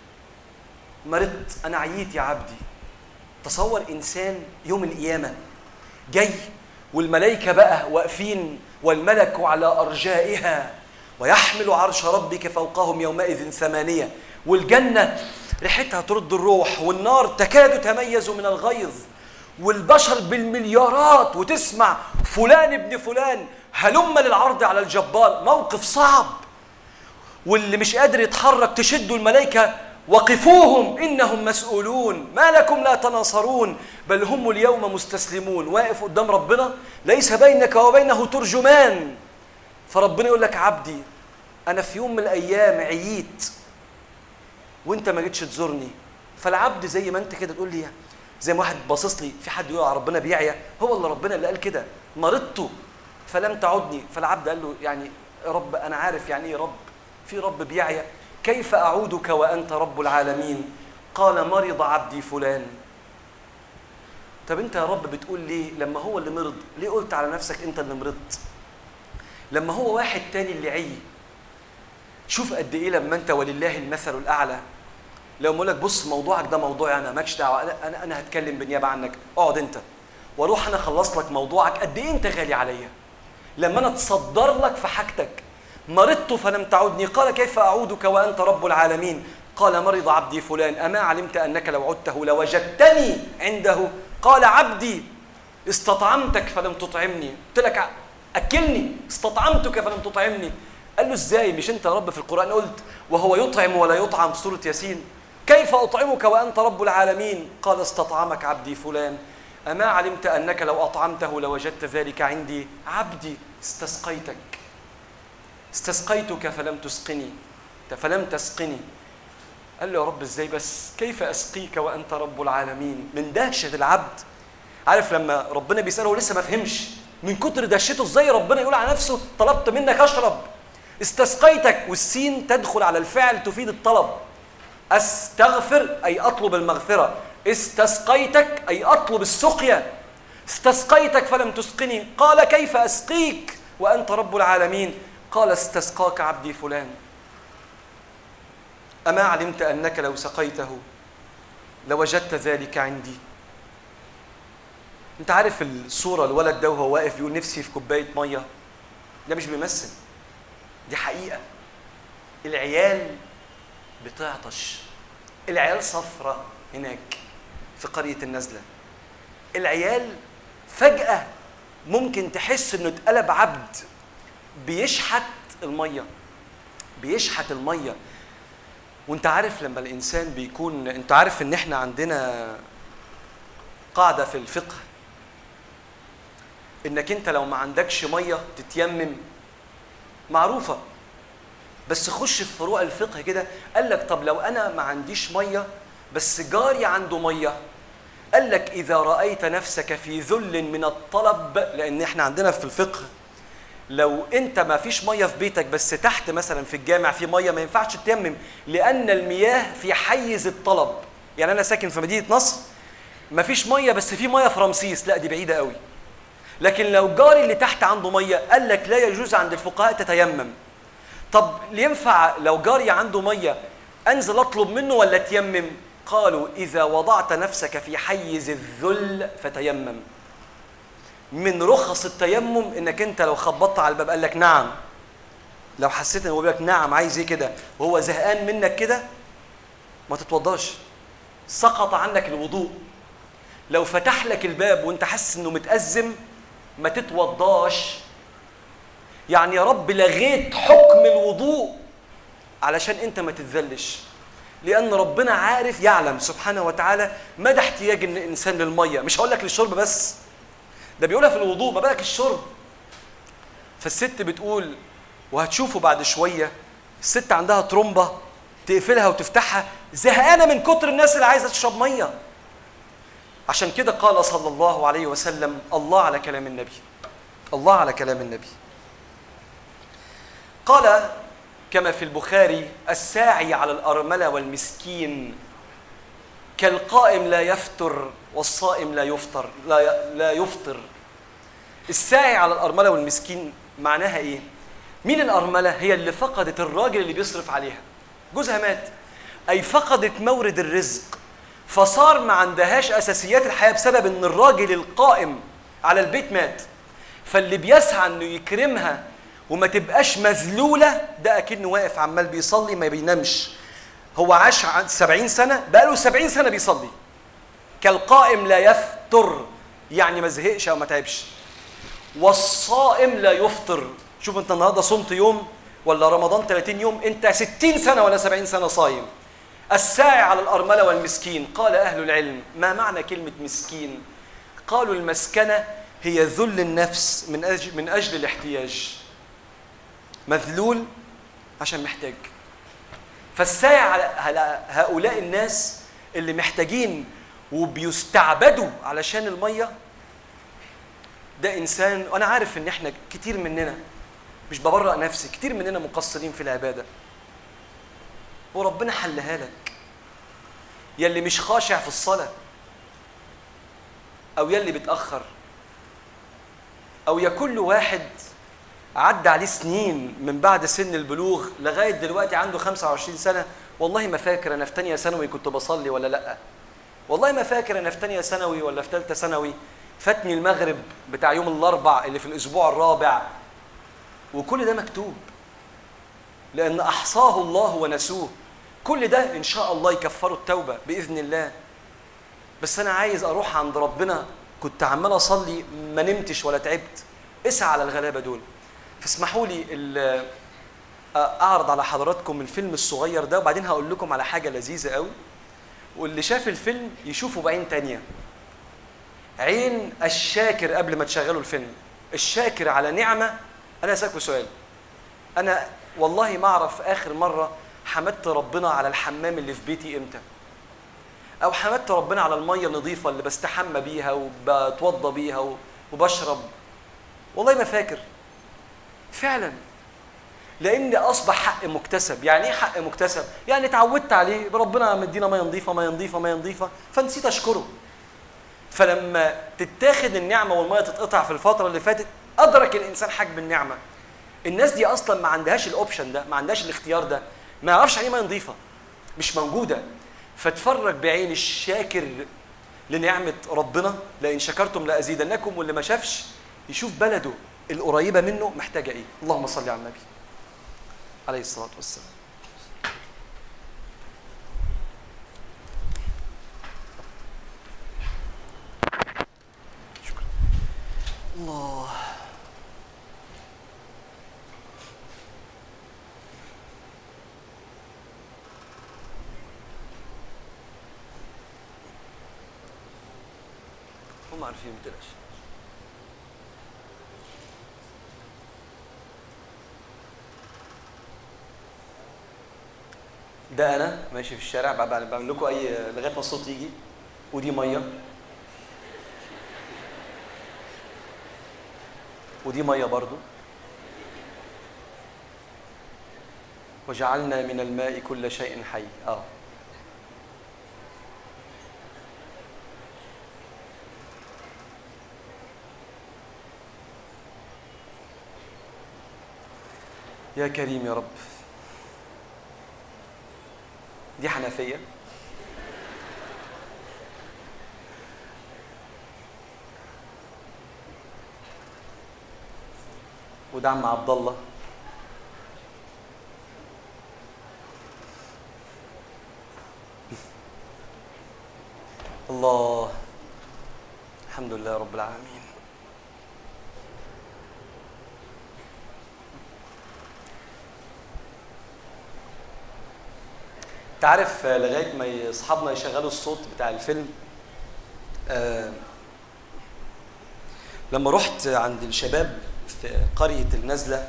مرضت انا عييت يا عبدي تصور انسان يوم القيامه جاي والملائكه بقى واقفين والملك على ارجائها ويحمل عرش ربك فوقهم يومئذ ثمانيه والجنه ريحتها ترد الروح والنار تكاد تميز من الغيظ والبشر بالمليارات وتسمع فلان ابن فلان هلم للعرض على الجبار موقف صعب واللي مش قادر يتحرك تشدوا الملائكه وقفوهم انهم مسؤولون ما لكم لا تناصرون بل هم اليوم مستسلمون واقف قدام ربنا ليس بينك وبينه ترجمان فربنا يقول لك عبدي انا في يوم من الايام عييت وانت ما جيتش تزورني فالعبد زي ما انت كده تقول لي زي ما واحد باصص لي في حد يقول على ربنا بيعيا هو اللي ربنا اللي قال كده مرضت فلم تعدني فالعبد قال له يعني يا رب انا عارف يعني ايه رب في رب بيعيا كيف اعودك وانت رب العالمين قال مرض عبدي فلان طب انت يا رب بتقول ليه لما هو اللي مرض ليه قلت على نفسك انت اللي مرضت لما هو واحد تاني اللي عي شوف قد ايه لما انت ولله المثل الاعلى لو بقول لك بص موضوعك ده موضوعي انا مالكش دعوه انا انا انا هتكلم بالنيابه عنك اقعد انت واروح انا اخلص لك موضوعك قد ايه انت غالي عليا لما انا اتصدر لك في حاجتك مرضت فلم تعدني قال كيف اعودك وانت رب العالمين قال مرض عبدي فلان اما علمت انك لو عدته لوجدتني عنده قال عبدي استطعمتك فلم تطعمني قلت لك اكلني استطعمتك فلم تطعمني قال له ازاي مش انت يا رب في القران قلت وهو يطعم ولا يطعم سوره ياسين كيف اطعمك وانت رب العالمين قال استطعمك عبدي فلان اما علمت انك لو اطعمته لوجدت ذلك عندي عبدي استسقيتك استسقيتك فلم تسقني فلم تسقني قال له يا رب ازاي بس كيف اسقيك وانت رب العالمين من دهشه العبد عارف لما ربنا بيساله ولسه ما فهمش من كتر دهشته ازاي ربنا يقول على نفسه طلبت منك اشرب استسقيتك والسين تدخل على الفعل تفيد الطلب استغفر اي اطلب المغفره استسقيتك اي اطلب السقيا استسقيتك فلم تسقني قال كيف اسقيك وانت رب العالمين قال استسقاك عبدي فلان اما علمت انك لو سقيته لوجدت ذلك عندي انت عارف الصوره الولد ده وهو واقف بيقول نفسي في كوبايه ميه ده مش بيمثل دي حقيقه العيال بتعطش العيال صفرة هناك في قرية النزلة العيال فجأة ممكن تحس انه اتقلب عبد بيشحت المية بيشحت المية وانت عارف لما الانسان بيكون انت عارف ان احنا عندنا قاعدة في الفقه انك انت لو ما عندكش مية تتيمم معروفة بس خش في فروع الفقه كده قال لك طب لو انا ما عنديش ميه بس جاري عنده ميه قال لك اذا رايت نفسك في ذل من الطلب لان احنا عندنا في الفقه لو انت ما فيش ميه في بيتك بس تحت مثلا في الجامع في ميه ما ينفعش تيمم لان المياه في حيز الطلب يعني انا ساكن في مدينه نصر ما فيش ميه بس في ميه في رمسيس لا دي بعيده قوي لكن لو جاري اللي تحت عنده ميه قال لك لا يجوز عند الفقهاء تتيمم طب ينفع لو جاري عنده ميه انزل اطلب منه ولا تيمم قالوا اذا وضعت نفسك في حيز الذل فتيمم من رخص التيمم انك انت لو خبطت على الباب قال لك نعم لو حسيت ان هو بيقول لك نعم عايز ايه كده وهو زهقان منك كده ما تتوضاش سقط عنك الوضوء لو فتح لك الباب وانت حاسس انه متأزم ما تتوضاش يعني يا رب لغيت حكم الوضوء علشان انت ما تتذلش لان ربنا عارف يعلم سبحانه وتعالى مدى احتياج الانسان للميه مش هقول لك للشرب بس ده بيقولها في الوضوء ما بالك الشرب فالست بتقول وهتشوفوا بعد شويه الست عندها ترومبه تقفلها وتفتحها زهقانه من كتر الناس اللي عايزه تشرب ميه عشان كده قال صلى الله عليه وسلم الله على كلام النبي الله على كلام النبي قال كما في البخاري الساعي على الأرملة والمسكين كالقائم لا يفتر والصائم لا يفطر لا لا يفطر الساعي على الأرملة والمسكين معناها إيه؟ مين الأرملة؟ هي اللي فقدت الراجل اللي بيصرف عليها جوزها مات أي فقدت مورد الرزق فصار ما عندهاش أساسيات الحياة بسبب إن الراجل القائم على البيت مات فاللي بيسعى إنه يكرمها وما تبقاش مذلولة ده أكنه واقف عمال بيصلي ما بينامش هو عاش عن 70 سنة بقاله 70 سنة بيصلي كالقائم لا يفتر يعني ما زهقش أو ما تعبش والصائم لا يفطر شوف انت النهارده صمت يوم ولا رمضان 30 يوم انت 60 سنه ولا 70 سنه صايم الساعي على الارمله والمسكين قال اهل العلم ما معنى كلمه مسكين قالوا المسكنه هي ذل النفس من اجل من اجل الاحتياج مذلول عشان محتاج فالساعي على هؤلاء الناس اللي محتاجين وبيستعبدوا علشان الميه ده انسان وانا عارف ان احنا كتير مننا مش ببرأ نفسي كتير مننا مقصرين في العباده وربنا حلها لك يا اللي مش خاشع في الصلاه او يا اللي بتاخر او يا كل واحد عدى عليه سنين من بعد سن البلوغ لغايه دلوقتي عنده 25 سنه والله ما فاكر انا في ثانيه ثانوي كنت بصلي ولا لا والله ما فاكر انا في ثانيه ثانوي ولا في ثالثه ثانوي فاتني المغرب بتاع يوم الاربع اللي في الاسبوع الرابع وكل ده مكتوب لان احصاه الله ونسوه كل ده ان شاء الله يكفروا التوبه باذن الله بس انا عايز اروح عند ربنا كنت عمال اصلي ما نمتش ولا تعبت اسعى على الغلابه دول فاسمحوا لي اعرض على حضراتكم الفيلم الصغير ده وبعدين هقول لكم على حاجه لذيذه قوي واللي شاف الفيلم يشوفه بعين تانية عين الشاكر قبل ما تشغلوا الفيلم الشاكر على نعمه انا اسالكم سؤال انا والله ما اعرف اخر مره حمدت ربنا على الحمام اللي في بيتي امتى او حمدت ربنا على الميه النظيفه اللي بستحمى بيها وبتوضى بيها وبشرب والله ما فاكر فعلا لان اصبح حق مكتسب يعني ايه حق مكتسب يعني اتعودت عليه ربنا مدينا ميه نظيفه ميه نظيفه ميه نظيفه فنسيت اشكره فلما تتاخد النعمه والميه تتقطع في الفتره اللي فاتت ادرك الانسان حجم النعمه الناس دي اصلا ما عندهاش الاوبشن ده ما عندهاش الاختيار ده ما يعرفش يعني ميه نظيفه مش موجوده فاتفرج بعين الشاكر لنعمه ربنا لئن شكرتم لازيدنكم واللي ما شافش يشوف بلده القريبه منه محتاجه ايه اللهم صل على النبي عليه الصلاه والسلام شكرا الله هم عارفين ما تقلقش ده انا ماشي في الشارع بعمل بعمل لكم اي لغايه ما الصوت يجي ودي ميه ودي ميه برضو وجعلنا من الماء كل شيء حي اه يا كريم يا رب دي حنفيه وده عم عبد الله الله الحمد لله رب العالمين تعرف لغايه ما اصحابنا يشغلوا الصوت بتاع الفيلم آه لما رحت عند الشباب في قريه النزله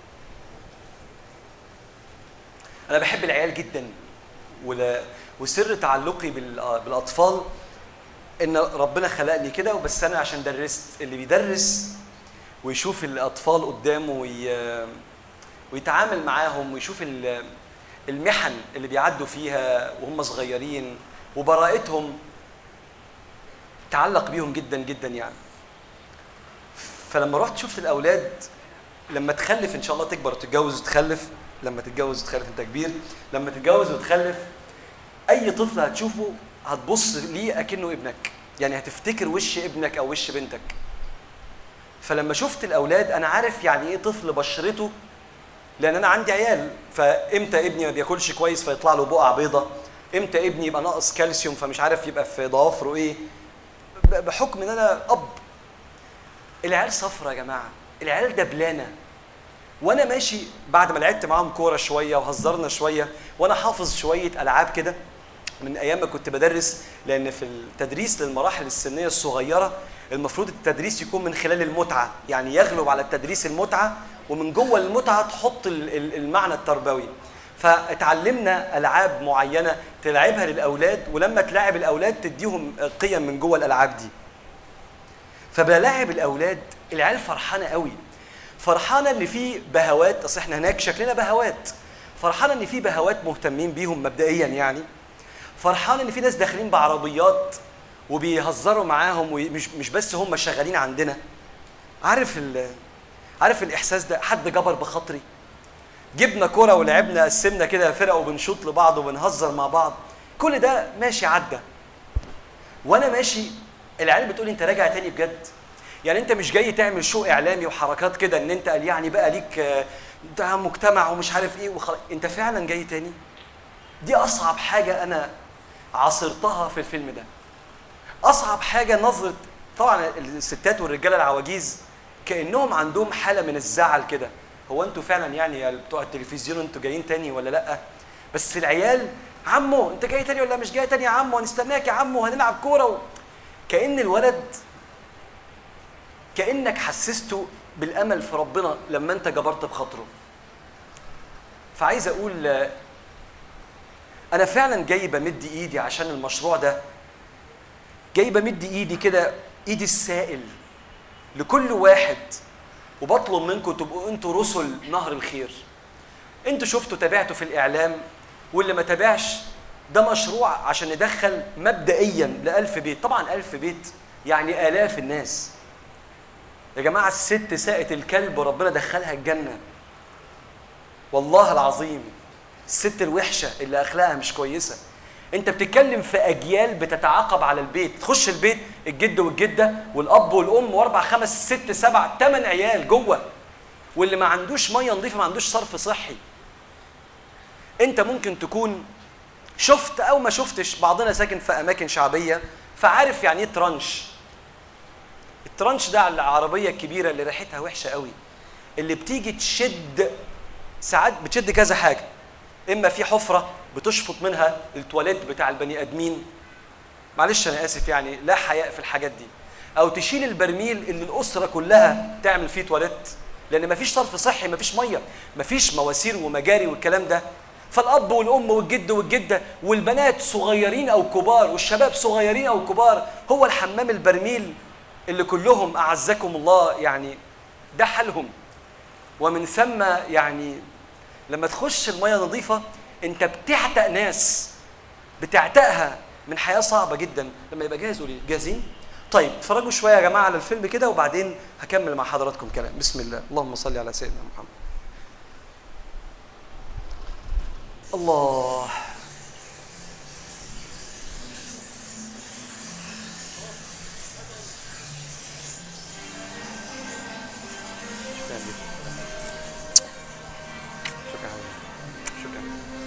انا بحب العيال جدا ولا وسر تعلقي بال- بالاطفال ان ربنا خلقني كده وبس انا عشان درست اللي بيدرس ويشوف الاطفال قدامه وي... ويتعامل معاهم ويشوف ال- المحن اللي بيعدوا فيها وهم صغيرين وبراءتهم تعلق بيهم جدا جدا يعني فلما رحت شفت الاولاد لما تخلف ان شاء الله تكبر وتتجوز وتخلف لما تتجوز وتخلف انت كبير لما تتجوز وتخلف اي طفل هتشوفه هتبص ليه اكنه ابنك يعني هتفتكر وش ابنك او وش بنتك فلما شفت الاولاد انا عارف يعني ايه طفل بشرته لان انا عندي عيال فامتى ابني ما بياكلش كويس فيطلع له بقع بيضه امتى ابني يبقى ناقص كالسيوم فمش عارف يبقى في ضوافره ايه ب- بحكم ان انا اب العيال صفرة يا جماعه العيال دبلانه وانا ماشي بعد ما لعبت معاهم كوره شويه وهزرنا شويه وانا حافظ شويه العاب كده من ايام ما كنت بدرس لان في التدريس للمراحل السنيه الصغيره المفروض التدريس يكون من خلال المتعه يعني يغلب على التدريس المتعه ومن جوه المتعه تحط ال- ال- المعنى التربوي فاتعلمنا العاب معينه تلعبها للاولاد ولما تلاعب الاولاد تديهم قيم من جوه الالعاب دي فبلاعب الاولاد العيال فرحانه قوي فرحانه ان في بهوات اصل احنا هناك شكلنا بهوات فرحانه ان في بهوات مهتمين بيهم مبدئيا يعني فرحان ان في ناس داخلين بعربيات وبيهزروا معاهم ومش مش بس هم شغالين عندنا عارف ال عارف الاحساس ده حد جبر بخاطري جبنا كرة ولعبنا قسمنا كده فرق وبنشوط لبعض وبنهزر مع بعض كل ده ماشي عدى وانا ماشي العيال بتقول لي انت راجع تاني بجد يعني انت مش جاي تعمل شو اعلامي وحركات كده ان انت قال يعني بقى ليك آه، ده مجتمع ومش عارف ايه وخل... انت فعلا جاي تاني دي اصعب حاجه انا عاصرتها في الفيلم ده اصعب حاجه نظره طبعا الستات والرجاله العواجيز كانهم عندهم حاله من الزعل كده هو انتوا فعلا يعني يا بتوع التلفزيون انتوا جايين تاني ولا لا بس العيال عمو انت جاي تاني ولا مش جاي تاني يا عمو هنستناك يا عمو هنلعب كوره و... كان الولد كانك حسسته بالامل في ربنا لما انت جبرت بخاطره فعايز اقول آه، انا فعلا جاي بمد ايدي عشان المشروع ده جاي بمد ايدي كده ايدي السائل لكل واحد وبطلب منكم تبقوا انتوا رسل نهر الخير انتوا شفتوا تابعتوا في الاعلام واللي ما تابعش ده مشروع عشان ندخل مبدئيا لألف بيت طبعا ألف بيت يعني آلاف الناس يا جماعة الست ساقت الكلب وربنا دخلها الجنة والله العظيم الست الوحشة اللي أخلاقها مش كويسة انت بتتكلم في اجيال بتتعاقب على البيت تخش البيت الجد والجده والاب والام واربع خمس ست سبع ثمان عيال جوه واللي ما عندوش ميه نظيفه ما عندوش صرف صحي انت ممكن تكون شفت او ما شفتش بعضنا ساكن في اماكن شعبيه فعارف يعني ايه ترانش الترانش ده على العربيه الكبيره اللي ريحتها وحشه قوي اللي بتيجي تشد ساعات بتشد كذا حاجه اما في حفره بتشفط منها التواليت بتاع البني ادمين معلش انا اسف يعني لا حياء في الحاجات دي او تشيل البرميل اللي الاسره كلها تعمل فيه تواليت لان مفيش صرف صحي مفيش ميه مفيش مواسير ومجاري والكلام ده فالاب والام والجد والجده والبنات صغيرين او كبار والشباب صغيرين او كبار هو الحمام البرميل اللي كلهم اعزكم الله يعني ده حالهم ومن ثم يعني لما تخش الميه نظيفه انت بتعتق ناس بتعتقها من حياه صعبه جدا لما يبقى جاهز قولي جاهزين طيب اتفرجوا شويه يا جماعه على الفيلم كده وبعدين هكمل مع حضراتكم كلام بسم الله اللهم صل على سيدنا محمد الله شكرا لك شكرا شكرا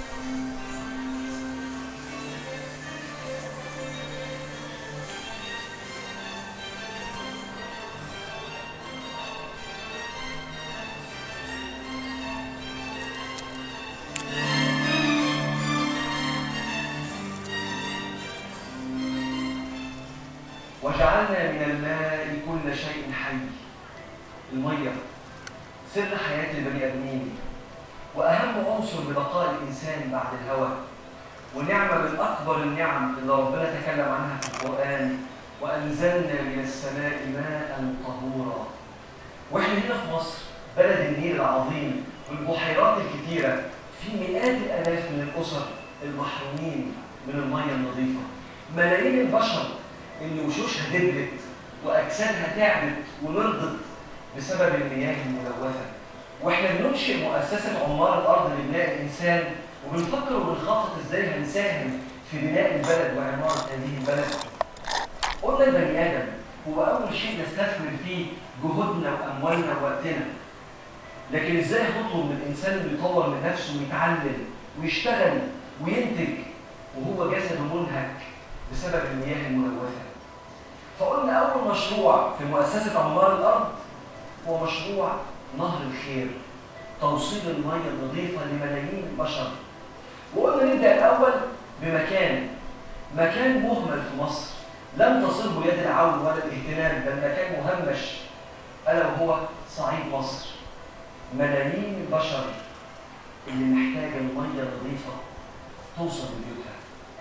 وجعلنا من الماء كل شيء حي الميه سر حياه البني ادمين واهم عنصر لبقاء الانسان بعد الهواء ونعمه من اكبر النعم اللي ربنا تكلم عنها في القران وانزلنا من السماء ماء طهورا واحنا هنا في مصر بلد النيل العظيم والبحيرات الكتيره في مئات الالاف من الاسر المحرومين من الميه النظيفه ملايين البشر اللي وشوشها دبلت واجسادها تعبت ومرضت بسبب المياه الملوثه واحنا بننشئ مؤسسه عمار الارض لبناء الانسان وبنفكر وبنخطط ازاي هنساهم في بناء البلد وعماره هذه البلد قلنا البني ادم هو اول شيء نستثمر فيه جهودنا واموالنا ووقتنا لكن ازاي هنطلب من الانسان انه يطور من نفسه ويتعلم ويشتغل وينتج وهو جسده منهك بسبب المياه الملوثه فقلنا اول مشروع في مؤسسه عمار الارض هو مشروع نهر الخير توصيل الميه النظيفه لملايين البشر وقلنا نبدا الاول بمكان مكان مهمل في مصر لم تصله يد العون ولا الاهتمام بل مكان مهمش الا وهو صعيد مصر ملايين البشر اللي محتاجه الميه النظيفه توصل لبيوتها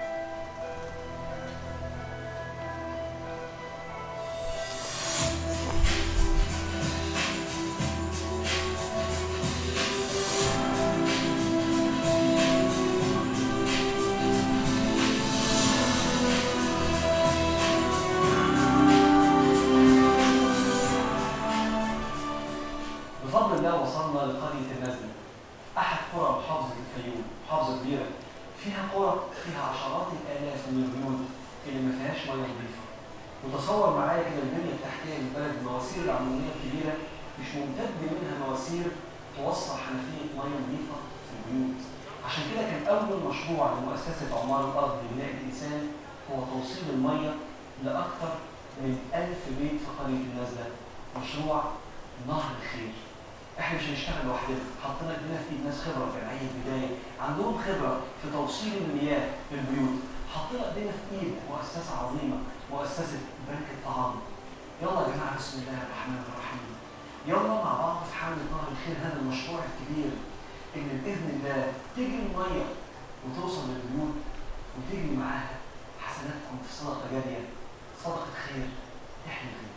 بفضل الله وصلنا لقرية النزلة أحد قرى محافظة الفيوم محافظة كبيرة فيها قرى فيها عشرات الآلاف من البيوت اللي ما فيهاش مياه نظيفة وتصور معايا كده البنية التحتية للبلد المواسير العمومية الكبيرة مش ممتد منها مواسير توصل حنفية مياه نظيفة في البيوت عشان كده كان أول مشروع لمؤسسة عمار الأرض لبناء الإنسان هو توصيل المية لأكثر من ألف بيت في قرية النزلة مشروع نهر الخير احنا مش هنشتغل لوحدنا حطينا ايدينا في ايد ناس خبره في رعايه البدايه عندهم خبره في توصيل المياه للبيوت حطينا ايدينا في ايد مؤسسه عظيمه مؤسسه بنك الطعام يلا يا جماعه بسم الله الرحمن الرحيم يلا مع بعض في حمل نهر الخير هذا المشروع الكبير اللي باذن الله تجري الميه وتوصل للبيوت وتجري معاها حسناتكم في صدقه جاريه صدقه خير تحمي خير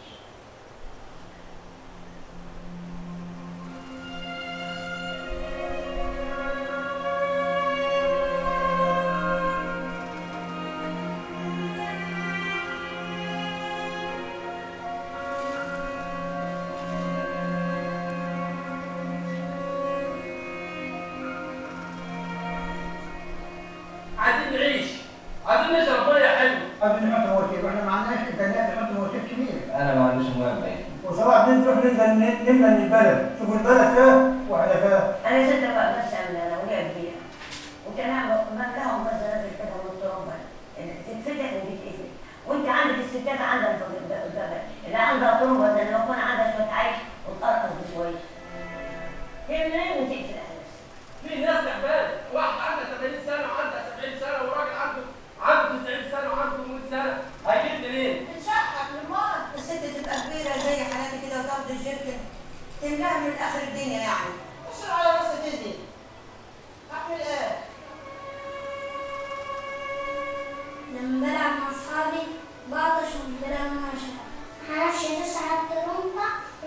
عايزين نعيش عايزين نشرب ميه حلوه قبل نحط مواسير واحنا ما عندناش امكانيات نحط مواسير كبيره انا ما عنديش مهم بعيد وصراحه بنروح ننزل نملى من البلد شوفوا البلد فيها واحنا فيها انا ست بقى بس انا ولعب بيها وكان مكاهم بس انا كده والتربه تتفتح وتتقفل وانت عندك الستات عندها الفضل اللي عندها تربه زي لو كان عندها شويه عيش وتقرقص بشويه تعمل ايه وتقفل على نفسك في ناس تعبانه واحد عنده 80 سنه وعنده 70 سنه وراجل عنده عنده 90 سنه وعنده 100 سنه هيجيب منين؟ تنشحت للمرض الست تبقى كبيرة زي حالاتي كده وتاخد الجيركن تملاها من آخر الدنيا يعني اشرب على راسها تدي أعمل إيه؟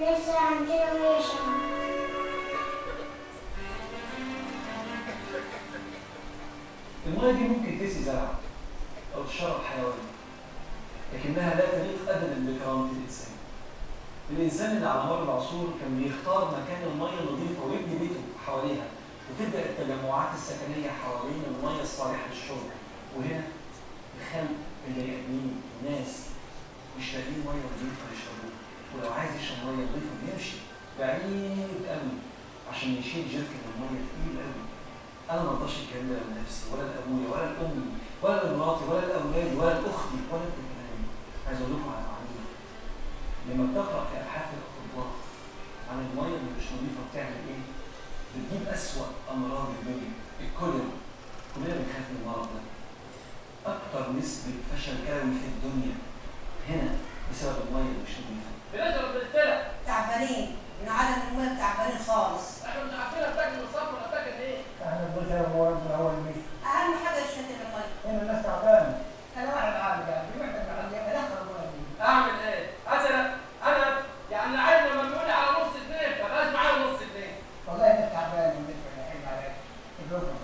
لسه عندنا مية شهر المية دي ممكن تسقي زرع أو تشرب حيوان لكنها لا تليق أبدا بكرامة الإنسان. الإنسان اللي على مر العصور كان بيختار مكان المية النظيفة ويبني بيته حواليها وتبدأ التجمعات السكنية حوالين المية الصالحة للشرب وهنا الخلق البني آدمين الناس مش لاقيين مية نظيفة يشربوها ولو عايز يشرب مية نظيفة بيمشي بعيد قوي عشان يشيل جركن المية تقيل قوي انا ما اقدرش الكلام ده لنفسي ولا لابويا ولا لامي ولا لمراتي ولا لاولادي ولا لاختي ولا لابنائي عايز اقول لكم على معلومه لما بتقرا في ابحاث الاطباء عن الميه اللي مش نظيفه بتعمل ايه؟ بتجيب اسوأ امراض الدنيا الكوليرا كلنا بنخاف من المرض ده اكتر نسبه فشل كلوي في الدنيا هنا بسبب الميه اللي مش نظيفه بنشرب بالتلع تعبانين من عدم المية تعبانين خالص احنا مش عارفين بتاكل الصرف ولا بتاكل ايه احنا بنشرب مواد من اول مش اهم حاجه شهاده المية هنا الناس تعبانه انا واحد عالي يعني محتاج معلم ادخل المواد دي اعمل ايه؟ مثلا انا يعني العيل لما بيقول لي على نص جنيه فبقاش معايا نص جنيه والله انت تعبان بالنسبه للحين عليك الركبه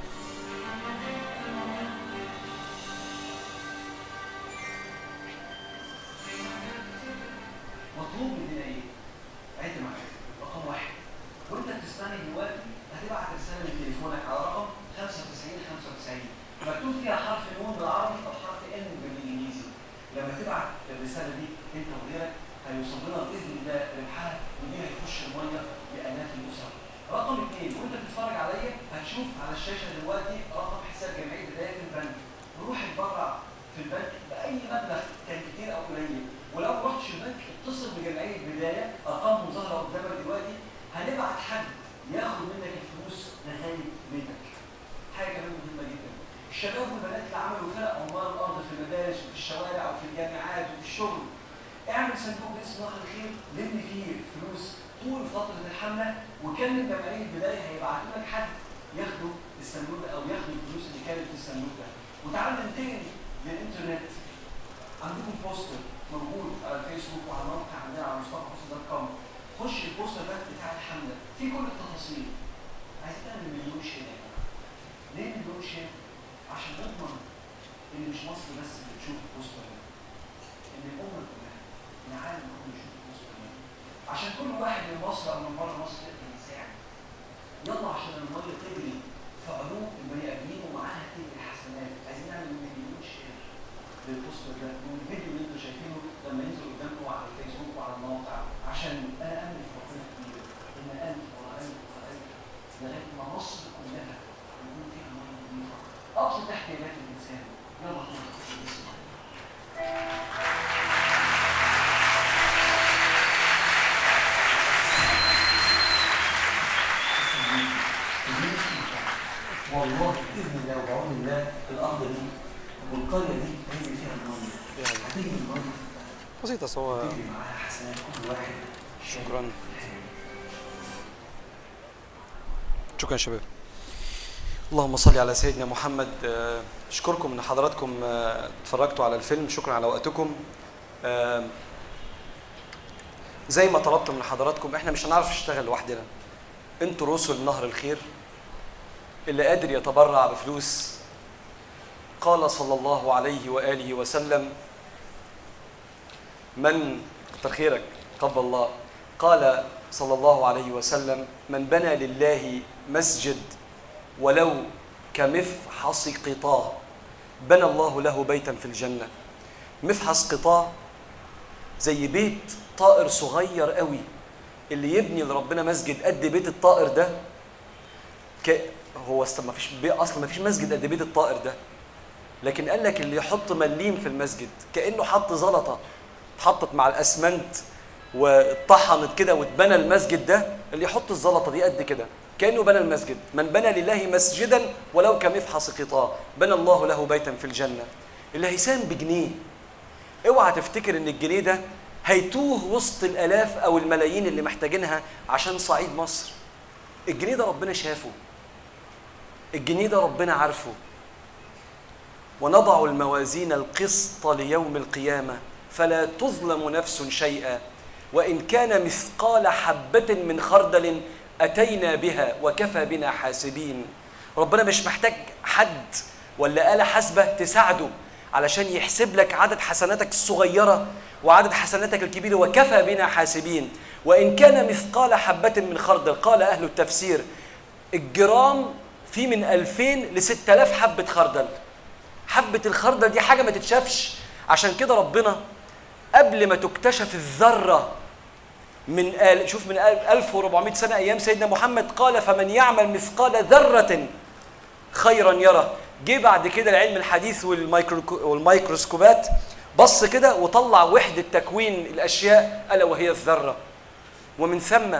مطلوب مننا ايه؟ عد معايا رقم واحد وانت بتسمعني دلوقتي هتبعت رساله من تليفونك على رقم 95 95 مكتوب فيها حرف نون بالعربي او حرف ان بالانجليزي لما تبعت الرساله دي انت وغيرك هيوصل لنا باذن الله ربحها ودي هيخش الميه لالاف الاسر. رقم اثنين وانت بتتفرج عليا هتشوف على الشاشه دلوقتي رقم حساب جمعيه بدايه في البنك. روح اتبرع في البنك باي مبلغ كان كتير او قليل ولو ما رحتش البنك اتصل بجمعيه بدايه ارقام ظاهره قدامك دلوقتي هنبعت حد ياخد منك الفلوس لغايه بيتك. حاجه كمان مهمه جدا. الشباب والبنات اللي عملوا فرق عمال الارض في المدارس وفي الشوارع وفي الجامعات وفي الشغل اعمل صندوق باسم واحد الخير لم فيه فلوس طول فتره الحمله وكلم جمعيه بدايه هيبعتوا لك حد ياخدوا الصندوق ده او ياخدوا الفلوس اللي كانت في الصندوق ده وتعالى ننتقل للانترنت عندكم بوستر موجود على الفيسبوك وعلى الموقع عندنا على مصطفى حسين دوت كوم خش البوستر ده بتاع الحمله فيه كل التفاصيل عايزين نعمل مليون شير يا جماعه ليه مليون شير؟ عشان نضمن ان مش مصر بس اللي بتشوف البوستر ده ان الامه كلها العالم كله يشوف البوستر ده عشان كل واحد من مصر او من بره مصر يقدر يساعد يلا عشان الميه تجري في علوم البني ادمين ومعاها تجري حسنات عايزين نعمل مليون شير للبوستر ده والفيديو اللي انتوا شايفينه لما ينزل قدامكم على الفيسبوك وعلى الموقع عشان انا امن في ربنا كتير ان الف ورا الف ورا الف لغايه ما مصر كلها يكون فيها ميه نظيفه ابسط احتياجات الانسان يلا خلينا نخش بسم الله والله باذن الله وبعون الله الارض دي والقريه دي هيجي فيها الميه هتيجي الميه بسيطة سوا تيجي معاها حسنات كل واحد شكرا شكرا شباب اللهم صل على سيدنا محمد آه، اشكركم ان حضراتكم آه، اتفرجتوا على الفيلم شكرا على وقتكم آه، زي ما طلبت من حضراتكم احنا مش هنعرف نشتغل لوحدنا انتوا رسل نهر الخير اللي قادر يتبرع بفلوس قال صلى الله عليه واله وسلم من كتر خيرك قبل الله قال صلى الله عليه وسلم من بنى لله مسجد ولو كمفحص قطاه بنى الله له بيتا في الجنة مفحص قطاه زي بيت طائر صغير قوي اللي يبني لربنا مسجد قد بيت الطائر ده ك... هو اصلا ما فيش بي... اصلا ما فيش مسجد قد بيت الطائر ده لكن قال لك اللي يحط مليم في المسجد كانه حط زلطه اتحطت مع الاسمنت واتطحنت كده واتبنى المسجد ده اللي يحط الزلطه دي قد كده كانه بنى المسجد من بنى لله مسجدا ولو كمفحص قطاع بنى الله له بيتا في الجنه اللي هيساهم بجنيه اوعى تفتكر ان الجنيه ده هيتوه وسط الالاف او الملايين اللي محتاجينها عشان صعيد مصر الجنيه ده ربنا شافه الجنيه ده ربنا عارفه ونضع الموازين القسط ليوم القيامه فلا تظلم نفس شيئا وإن كان مثقال حبة من خردل أتينا بها وكفى بنا حاسبين ربنا مش محتاج حد ولا آلة حاسبة تساعده علشان يحسب لك عدد حسناتك الصغيرة وعدد حسناتك الكبيرة وكفى بنا حاسبين وإن كان مثقال حبة من خردل قال أهل التفسير الجرام في من 2000 ل 6000 حبة خردل حبة الخردل دي حاجة ما تتشافش عشان كده ربنا قبل ما تكتشف الذرة من آل شوف من آل 1400 سنة أيام سيدنا محمد قال فمن يعمل مثقال ذرة خيرا يره جه بعد كده العلم الحديث والميكرو والميكروسكوبات بص كده وطلع وحدة تكوين الأشياء ألا وهي الذرة ومن ثم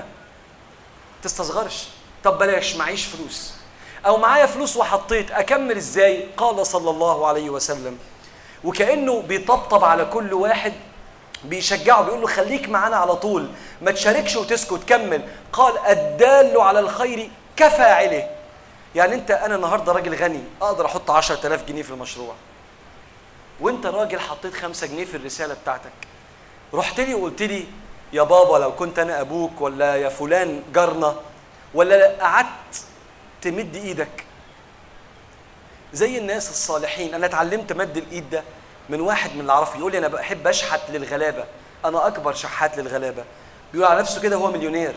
تستصغرش طب بلاش معيش فلوس او معايا فلوس وحطيت اكمل ازاي قال صلى الله عليه وسلم وكانه بيطبطب على كل واحد بيشجعه بيقول له خليك معانا على طول ما تشاركش وتسكت كمل قال الدال على الخير كفاعله يعني انت انا النهارده راجل غني اقدر احط 10000 جنيه في المشروع وانت راجل حطيت 5 جنيه في الرساله بتاعتك رحت لي وقلت لي يا بابا لو كنت انا ابوك ولا يا فلان جارنا ولا قعدت تمد ايدك زي الناس الصالحين انا اتعلمت مد الايد ده من واحد من اللي اعرفه يقول لي انا بحب اشحت للغلابه انا اكبر شحات للغلابه بيقول على نفسه كده هو مليونير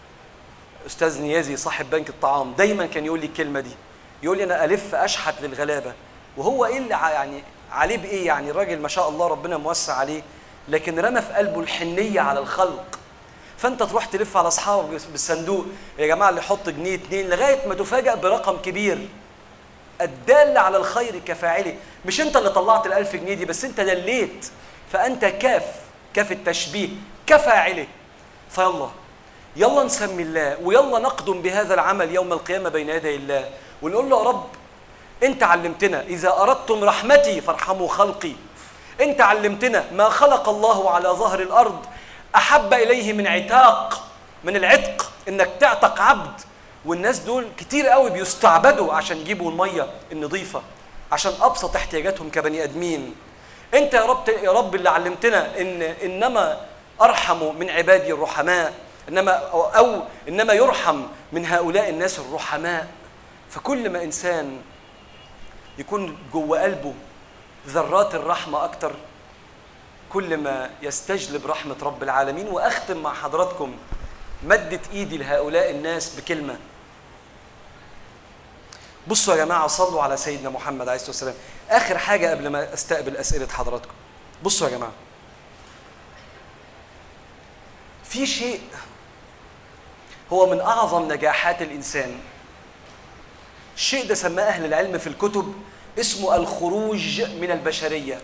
استاذ نيازي صاحب بنك الطعام دايما كان يقول لي الكلمه دي يقول لي انا الف اشحت للغلابه وهو ايه اللي ع- يعني عليه بايه يعني الراجل ما شاء الله ربنا موسع عليه لكن رمى في قلبه الحنيه على الخلق فانت تروح تلف على اصحابك بالصندوق يا جماعه اللي يحط جنيه اتنين لغايه ما تفاجأ برقم كبير الدال على الخير كفاعله مش انت اللي طلعت الألف جنيه دي بس انت دليت فانت كاف كاف التشبيه كفاعله فيلا يلا نسمي الله ويلا نقدم بهذا العمل يوم القيامة بين يدي الله ونقول له يا رب انت علمتنا اذا اردتم رحمتي فارحموا خلقي انت علمتنا ما خلق الله على ظهر الارض احب اليه من عتاق من العتق انك تعتق عبد والناس دول كتير قوي بيستعبدوا عشان يجيبوا الميه النظيفه عشان ابسط احتياجاتهم كبني ادمين انت يا رب يا رب اللي علمتنا ان انما ارحم من عبادي الرحماء انما او, أو انما يرحم من هؤلاء الناس الرحماء فكل ما انسان يكون جوه قلبه ذرات الرحمه اكتر كل ما يستجلب رحمه رب العالمين واختم مع حضراتكم مدت ايدي لهؤلاء الناس بكلمه بصوا يا جماعه صلوا على سيدنا محمد عليه الصلاه والسلام اخر حاجه قبل ما استقبل اسئله حضراتكم بصوا يا جماعه في شيء هو من اعظم نجاحات الانسان الشيء ده سماه اهل العلم في الكتب اسمه الخروج من البشريه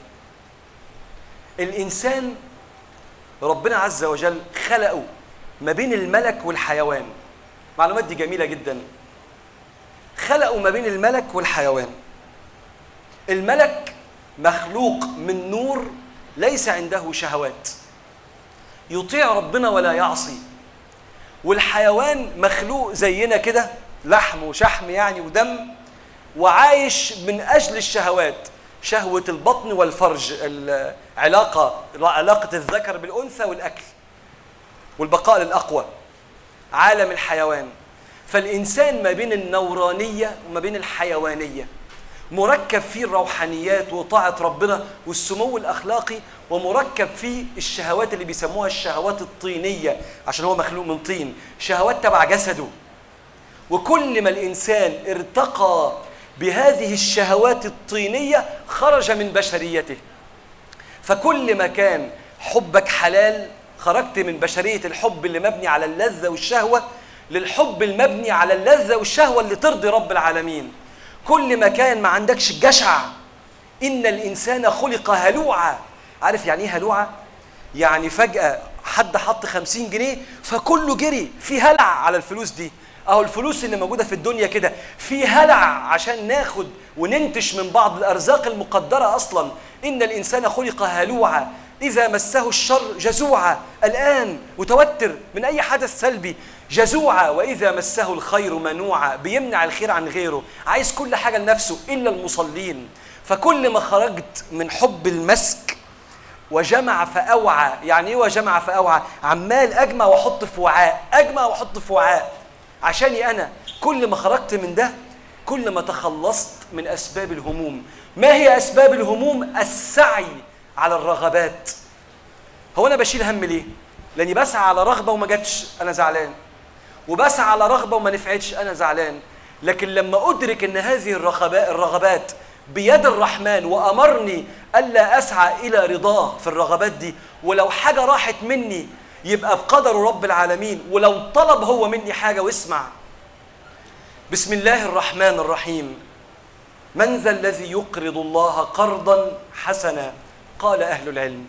الانسان ربنا عز وجل خلقه ما بين الملك والحيوان معلومات دي جميله جدا خلقوا ما بين الملك والحيوان الملك مخلوق من نور ليس عنده شهوات يطيع ربنا ولا يعصي والحيوان مخلوق زينا كده لحم وشحم يعني ودم وعايش من اجل الشهوات شهوه البطن والفرج العلاقه علاقه الذكر بالانثى والاكل والبقاء للاقوى عالم الحيوان فالانسان ما بين النورانيه وما بين الحيوانيه مركب فيه الروحانيات وطاعه ربنا والسمو الاخلاقي ومركب فيه الشهوات اللي بيسموها الشهوات الطينيه عشان هو مخلوق من طين شهوات تبع جسده وكل ما الانسان ارتقى بهذه الشهوات الطينيه خرج من بشريته فكل ما كان حبك حلال خرجت من بشريه الحب اللي مبني على اللذه والشهوه للحب المبني على اللذه والشهوه اللي ترضي رب العالمين كل ما كان ما عندكش جشع ان الانسان خلق هلوعا عارف يعني ايه هلوعا يعني فجاه حد حط خمسين جنيه فكله جري في هلع على الفلوس دي اهو الفلوس اللي موجوده في الدنيا كده في هلع عشان ناخد وننتش من بعض الارزاق المقدره اصلا ان الانسان خلق هلوعا اذا مسه الشر جزوعا الان متوتر من اي حدث سلبي جزوعا واذا مسه الخير منوعا بيمنع الخير عن غيره عايز كل حاجه لنفسه الا المصلين فكل ما خرجت من حب المسك وجمع فاوعى يعني ايه وجمع فاوعى عمال اجمع واحط في وعاء اجمع واحط في وعاء عشاني انا كل ما خرجت من ده كل ما تخلصت من اسباب الهموم ما هي اسباب الهموم السعي على الرغبات هو انا بشيل هم ليه لاني بسعى على رغبه وما جاتش انا زعلان وبسعى على رغبه وما نفعتش انا زعلان لكن لما ادرك ان هذه الرغبات الرغبات بيد الرحمن وامرني الا اسعى الى رضاه في الرغبات دي ولو حاجه راحت مني يبقى بقدر رب العالمين ولو طلب هو مني حاجه واسمع بسم الله الرحمن الرحيم من ذا الذي يقرض الله قرضا حسنا قال اهل العلم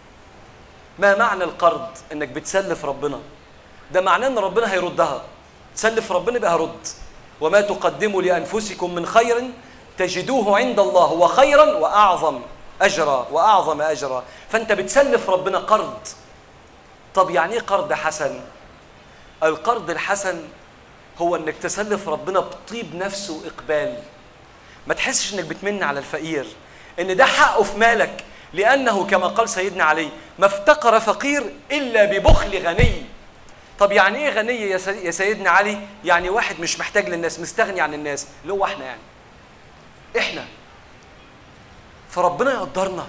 ما معنى القرض انك بتسلف ربنا ده معناه ان ربنا هيردها تسلف ربنا يبقى هرد وما تقدموا لانفسكم من خير تجدوه عند الله هو خيرا واعظم اجرا واعظم اجرا فانت بتسلف ربنا قرض طب يعني ايه قرض حسن القرض الحسن هو انك تسلف ربنا بطيب نفس واقبال ما تحسش انك بتمن على الفقير ان ده حقه في مالك لانه كما قال سيدنا علي ما افتقر فقير الا ببخل غني طب يعني ايه غني يا سي- يا سيدنا علي يعني واحد مش محتاج للناس مستغني عن الناس اللي هو احنا يعني احنا فربنا يقدرنا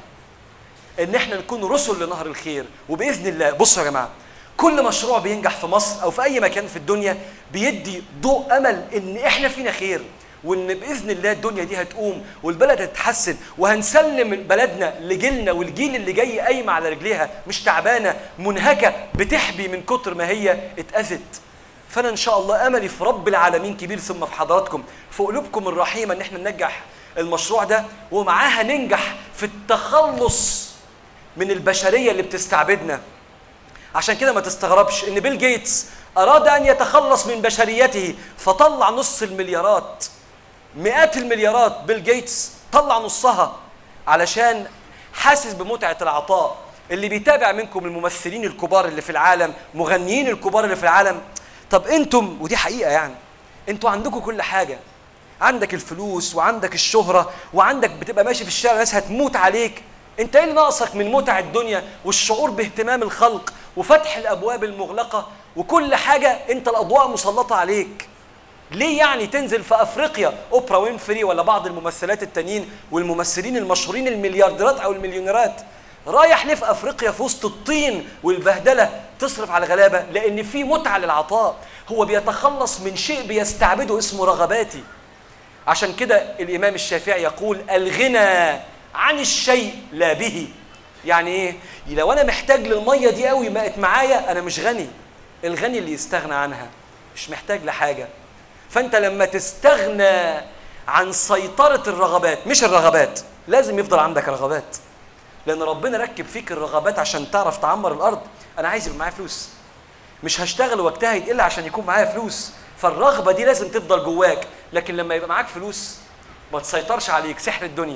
ان احنا نكون رسل لنهر الخير وباذن الله بصوا يا جماعه كل مشروع بينجح في مصر او في اي مكان في الدنيا بيدي ضوء امل ان احنا فينا خير وان باذن الله الدنيا دي هتقوم والبلد هتتحسن وهنسلم بلدنا لجيلنا والجيل اللي جاي قايمه على رجليها مش تعبانه منهكه بتحبي من كتر ما هي اتاذت فانا ان شاء الله املي في رب العالمين كبير ثم في حضراتكم في قلوبكم الرحيمه ان احنا ننجح المشروع ده ومعاها ننجح في التخلص من البشريه اللي بتستعبدنا عشان كده ما تستغربش ان بيل جيتس اراد ان يتخلص من بشريته فطلع نص المليارات مئات المليارات بيل جيتس طلع نصها علشان حاسس بمتعه العطاء اللي بيتابع منكم الممثلين الكبار اللي في العالم مغنيين الكبار اللي في العالم طب انتم ودي حقيقه يعني انتوا عندكم كل حاجه عندك الفلوس وعندك الشهره وعندك بتبقى ماشي في الشارع ناس هتموت عليك انت ايه اللي ناقصك من متع الدنيا والشعور باهتمام الخلق وفتح الابواب المغلقه وكل حاجه انت الاضواء مسلطه عليك ليه يعني تنزل في افريقيا اوبرا وينفري ولا بعض الممثلات التانيين والممثلين المشهورين المليارديرات او المليونيرات رايح ليه في افريقيا في وسط الطين والبهدله تصرف على غلابه لان في متعه للعطاء هو بيتخلص من شيء بيستعبده اسمه رغباتي عشان كده الامام الشافعي يقول الغنى عن الشيء لا به يعني ايه لو انا محتاج للميه دي قوي بقت معايا انا مش غني الغني اللي يستغنى عنها مش محتاج لحاجه فانت لما تستغنى عن سيطره الرغبات مش الرغبات لازم يفضل عندك رغبات لان ربنا ركب فيك الرغبات عشان تعرف تعمر الارض انا عايز يبقى معايا فلوس مش هشتغل واجتهد الا عشان يكون معايا فلوس فالرغبه دي لازم تفضل جواك لكن لما يبقى معاك فلوس ما تسيطرش عليك سحر الدنيا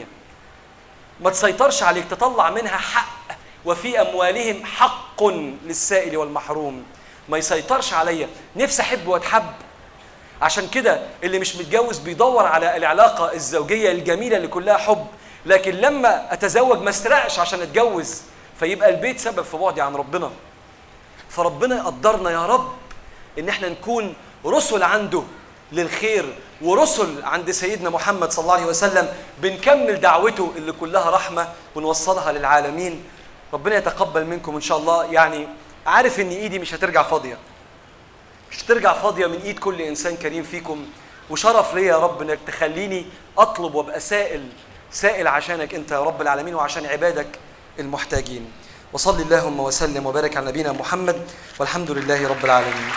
ما تسيطرش عليك تطلع منها حق وفي اموالهم حق للسائل والمحروم ما يسيطرش عليا نفسي احب واتحب عشان كده اللي مش متجوز بيدور على العلاقه الزوجيه الجميله اللي كلها حب لكن لما اتزوج ما استرقش عشان اتجوز فيبقى البيت سبب في بعدي عن ربنا فربنا يقدرنا يا رب ان احنا نكون رسل عنده للخير ورسل عند سيدنا محمد صلى الله عليه وسلم بنكمل دعوته اللي كلها رحمه ونوصلها للعالمين ربنا يتقبل منكم ان شاء الله يعني عارف ان ايدي مش هترجع فاضيه مش هترجع فاضيه من ايد كل انسان كريم فيكم وشرف ليا يا رب انك تخليني اطلب وابقى سائل سائل عشانك انت يا رب العالمين وعشان عبادك المحتاجين وصلي اللهم وسلم وبارك على نبينا محمد والحمد لله رب العالمين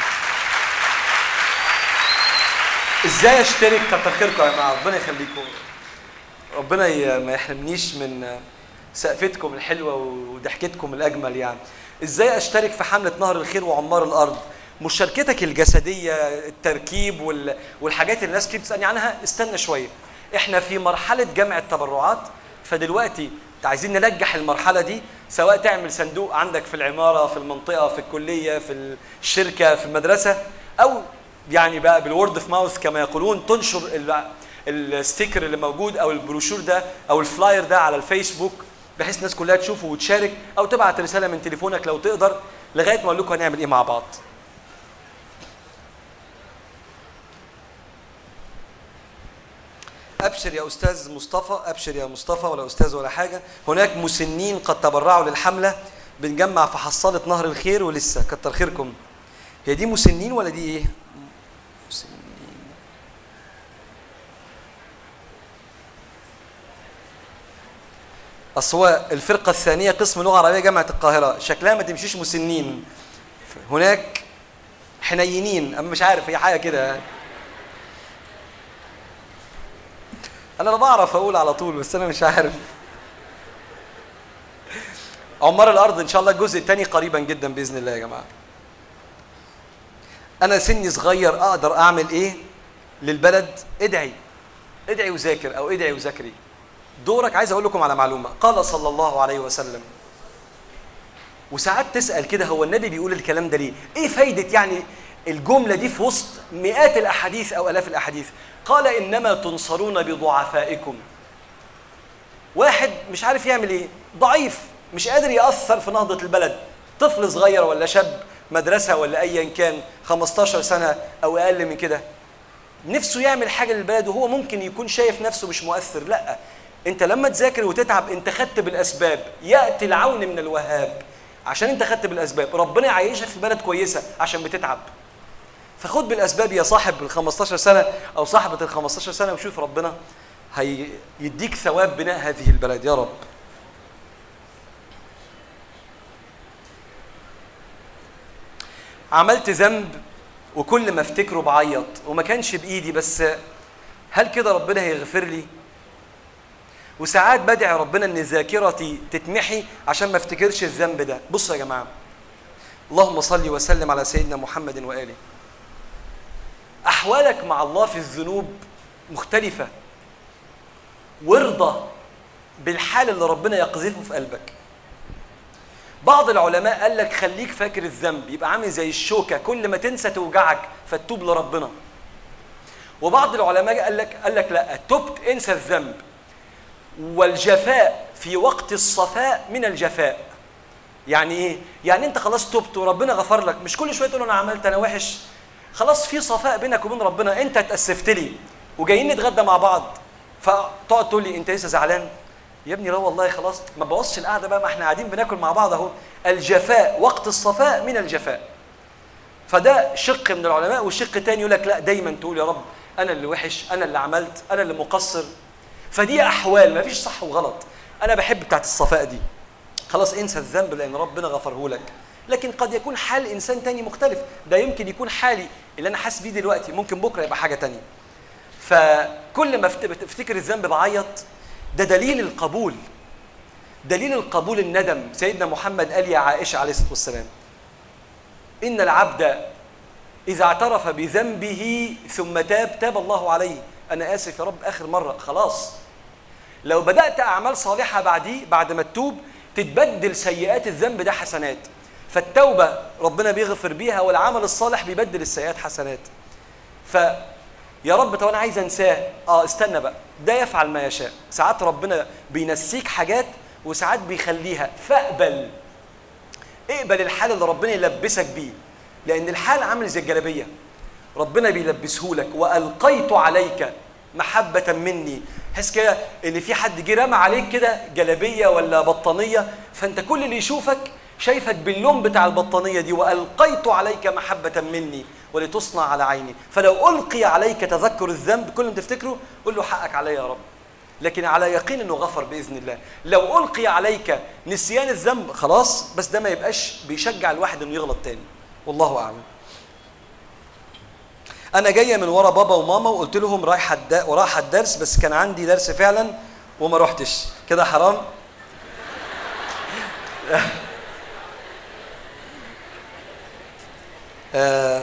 ازاي اشترك كتر خيركم يا جماعه ربنا يخليكم ربنا ي- ما يحرمنيش من سقفتكم الحلوه وضحكتكم الاجمل يعني ازاي اشترك في حمله نهر الخير وعمار الارض مشاركتك الجسديه التركيب وال- والحاجات اللي الناس كتير بتسالني عنها استنى شويه احنا في مرحله جمع التبرعات فدلوقتي عايزين ننجح المرحله دي سواء تعمل صندوق عندك في العماره في المنطقه في الكليه في الشركه في المدرسه او يعني بقى بالورد اوف ماوث كما يقولون تنشر ال- الستيكر اللي موجود او البروشور ده او الفلاير ده على الفيسبوك بحيث الناس كلها تشوفه وتشارك او تبعت رساله من تليفونك لو تقدر لغايه ما اقول لكم هنعمل ايه مع بعض ابشر يا استاذ مصطفى ابشر يا مصطفى ولا استاذ ولا حاجه هناك مسنين قد تبرعوا للحمله بنجمع في حصاله نهر الخير ولسه كتر خيركم هي دي مسنين ولا دي ايه مسنين اصل هو الفرقه الثانيه قسم لغه عربيه جامعه القاهره شكلها ما تمشيش مسنين هناك حنينين اما مش عارف هي حاجه كده انا لا بعرف اقول على طول بس انا مش عارف عمار الارض ان شاء الله الجزء الثاني قريبا جدا باذن الله يا جماعه انا سني صغير اقدر اعمل ايه للبلد ادعي ادعي وذاكر او ادعي وذاكري دورك عايز اقول لكم على معلومه قال صلى الله عليه وسلم وساعات تسال كده هو النبي بيقول الكلام ده ليه ايه فايده يعني الجمله دي في وسط مئات الاحاديث او الاف الاحاديث قال انما تنصرون بضعفائكم واحد مش عارف يعمل ايه ضعيف مش قادر ياثر في نهضه البلد طفل صغير ولا شاب مدرسه ولا ايا كان 15 سنه او اقل من كده نفسه يعمل حاجه للبلد وهو ممكن يكون شايف نفسه مش مؤثر لا انت لما تذاكر وتتعب انت خدت بالاسباب ياتي العون من الوهاب عشان انت خدت بالاسباب ربنا يعيشك في بلد كويسه عشان بتتعب فخد بالاسباب يا صاحب ال 15 سنه او صاحبه ال 15 سنه وشوف ربنا هيديك ثواب بناء هذه البلد يا رب عملت ذنب وكل ما افتكره بعيط وما كانش بايدي بس هل كده ربنا هيغفر لي وساعات بدعي ربنا ان ذاكرتي تتمحي عشان ما افتكرش الذنب ده بصوا يا جماعه اللهم صل وسلم على سيدنا محمد واله احوالك مع الله في الذنوب مختلفه وارضى بالحال اللي ربنا يقذفه في قلبك بعض العلماء قال لك خليك فاكر الذنب يبقى عامل زي الشوكه كل ما تنسى توجعك فتوب لربنا وبعض العلماء قال لك قال لك لا تبت انسى الذنب والجفاء في وقت الصفاء من الجفاء يعني ايه يعني انت خلاص تبت وربنا غفر لك مش كل شويه تقول انا عملت انا وحش خلاص في صفاء بينك وبين ربنا انت اتاسفت لي وجايين نتغدى مع بعض فتقعد تقول لي انت لسه زعلان يا ابني لا والله خلاص ما بوظش القعده بقى ما احنا قاعدين بناكل مع بعض اهو الجفاء وقت الصفاء من الجفاء فده شق من العلماء والشق الثاني يقول لك لا دايما تقول يا رب انا اللي وحش انا اللي عملت انا اللي مقصر فدي احوال ما فيش صح وغلط انا بحب بتاعت الصفاء دي خلاص انسى الذنب لان ربنا غفره لك لكن قد يكون حال انسان تاني مختلف ده يمكن يكون حالي اللي انا حاسس بيه دلوقتي ممكن بكره يبقى حاجه تانية فكل ما افتكر الذنب بعيط ده دليل القبول دليل القبول الندم سيدنا محمد قال يا عائشه عليه الصلاه والسلام ان العبد اذا اعترف بذنبه ثم تاب تاب الله عليه انا اسف يا رب اخر مره خلاص لو بدات اعمال صالحه بعديه بعد ما تتوب تتبدل سيئات الذنب ده حسنات فالتوبه ربنا بيغفر بيها والعمل الصالح بيبدل السيئات حسنات ف يا رب طب انا عايز انساه اه استنى بقى ده يفعل ما يشاء ساعات ربنا بينسيك حاجات وساعات بيخليها فاقبل اقبل الحال اللي ربنا يلبسك بيه لان الحال عامل زي الجلابيه ربنا بيلبسه لك والقيت عليك محبه مني حس كده ان في حد جه رمى عليك كده جلابيه ولا بطانيه فانت كل اللي يشوفك شايفك باللون بتاع البطانيه دي والقيت عليك محبه مني ولتصنع على عيني فلو القي عليك تذكر الذنب كل ما تفتكره قول له حقك عليا يا رب لكن على يقين انه غفر باذن الله لو القي عليك نسيان الذنب خلاص بس ده ما يبقاش بيشجع الواحد انه يغلط تاني والله اعلم انا جايه من ورا بابا وماما وقلت لهم رايحه الد... ورايحه الدرس بس كان عندي درس فعلا وما رحتش كده حرام آه...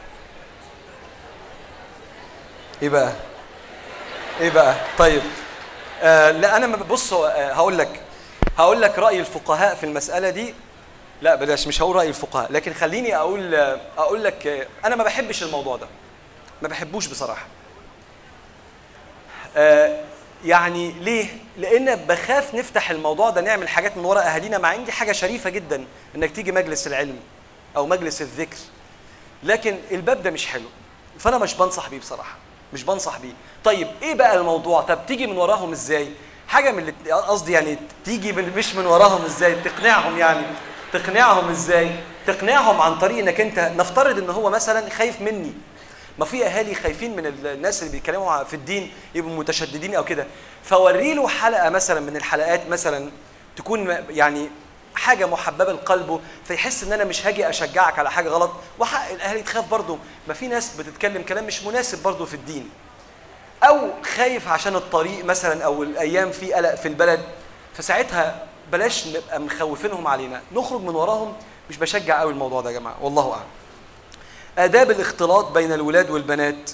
ايه بقى ايه بقى طيب آه لا انا ما بص آه هقول لك هقول لك راي الفقهاء في المساله دي لا بلاش مش هقول راي الفقهاء لكن خليني اقول آه اقول لك آه انا ما بحبش الموضوع ده ما بحبوش بصراحه آه يعني ليه؟ لان بخاف نفتح الموضوع ده نعمل حاجات من وراء اهالينا مع ان دي حاجه شريفه جدا انك تيجي مجلس العلم او مجلس الذكر لكن الباب ده مش حلو فانا مش بنصح بيه بصراحه مش بنصح بيه طيب ايه بقى الموضوع طب تيجي من وراهم ازاي حاجه من اللي قصدي يعني تيجي من مش من وراهم ازاي تقنعهم يعني تقنعهم ازاي تقنعهم عن طريق انك انت نفترض ان هو مثلا خايف مني ما في اهالي خايفين من الناس اللي بيتكلموا في الدين يبقوا متشددين او كده فوري له حلقه مثلا من الحلقات مثلا تكون يعني حاجه محببه لقلبه فيحس ان انا مش هاجي اشجعك على حاجه غلط وحق الاهالي تخاف برضه ما في ناس بتتكلم كلام مش مناسب برضه في الدين او خايف عشان الطريق مثلا او الايام في قلق في البلد فساعتها بلاش نبقى مخوفينهم علينا نخرج من وراهم مش بشجع قوي الموضوع ده يا جماعه والله اعلم آداب الاختلاط بين الولاد والبنات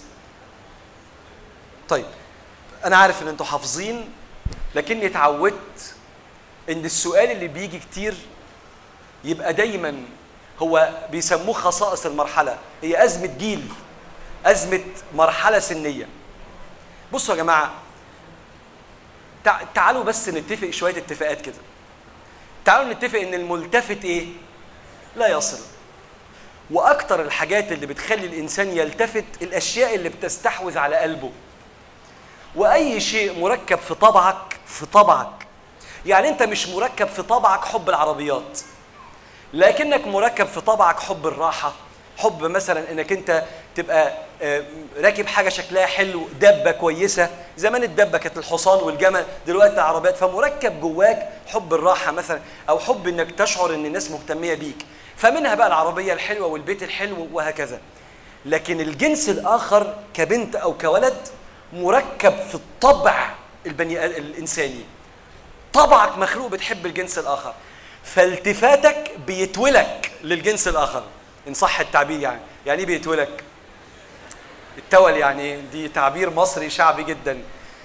طيب أنا عارف إن أنتوا حافظين لكني اتعودت إن السؤال اللي بيجي كتير يبقى دايما هو بيسموه خصائص المرحلة هي أزمة جيل أزمة مرحلة سنية بصوا يا جماعة تع- تعالوا بس نتفق شوية اتفاقات كده تعالوا نتفق إن الملتفت إيه؟ لا يصل واكتر الحاجات اللي بتخلي الانسان يلتفت الاشياء اللي بتستحوذ على قلبه واي شيء مركب في طبعك في طبعك يعني انت مش مركب في طبعك حب العربيات لكنك مركب في طبعك حب الراحه حب مثلا انك انت تبقى آه، راكب حاجه شكلها حلو دبه كويسه زمان الدبه كانت الحصان والجمل دلوقتي العربيات فمركب جواك حب الراحه مثلا او حب انك تشعر ان الناس مهتميه بيك فمنها بقى العربيه الحلوه والبيت الحلو وهكذا لكن الجنس الاخر كبنت او كولد مركب في الطبع البني الانساني طبعك مخلوق بتحب الجنس الاخر فالتفاتك بيتولك للجنس الاخر ان صح التعبير يعني يعني ايه بيتولك التول يعني إيه؟ دي تعبير مصري شعبي جدا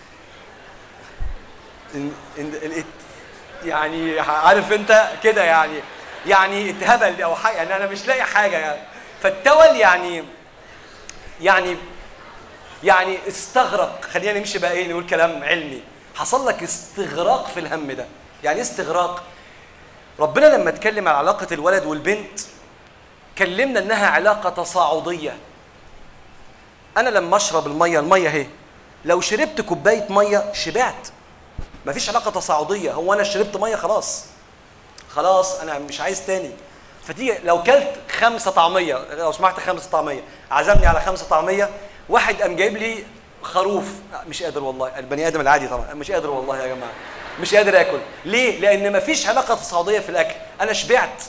إن إن الات- يعني عارف انت كده يعني يعني اتهبل او حاجه يعني انا مش لاقي حاجه يعني فالتول يعني يعني يعني استغرق خلينا نمشي بقى ايه نقول كلام علمي حصل لك استغراق في الهم ده يعني ايه استغراق ربنا لما اتكلم عن علاقه الولد والبنت كلمنا انها علاقه تصاعديه انا لما اشرب الميه الميه اهي لو شربت كوبايه ميه شبعت مفيش علاقه تصاعديه هو انا شربت ميه خلاص خلاص انا مش عايز تاني فتيجي لو كلت خمسه طعميه لو سمحت خمسه طعميه عزمني على خمسه طعميه واحد قام جايب لي خروف لا، مش قادر والله البني ادم العادي طبعا مش قادر والله يا جماعه مش قادر اكل ليه لان مفيش علاقه تصاعديه في الاكل انا شبعت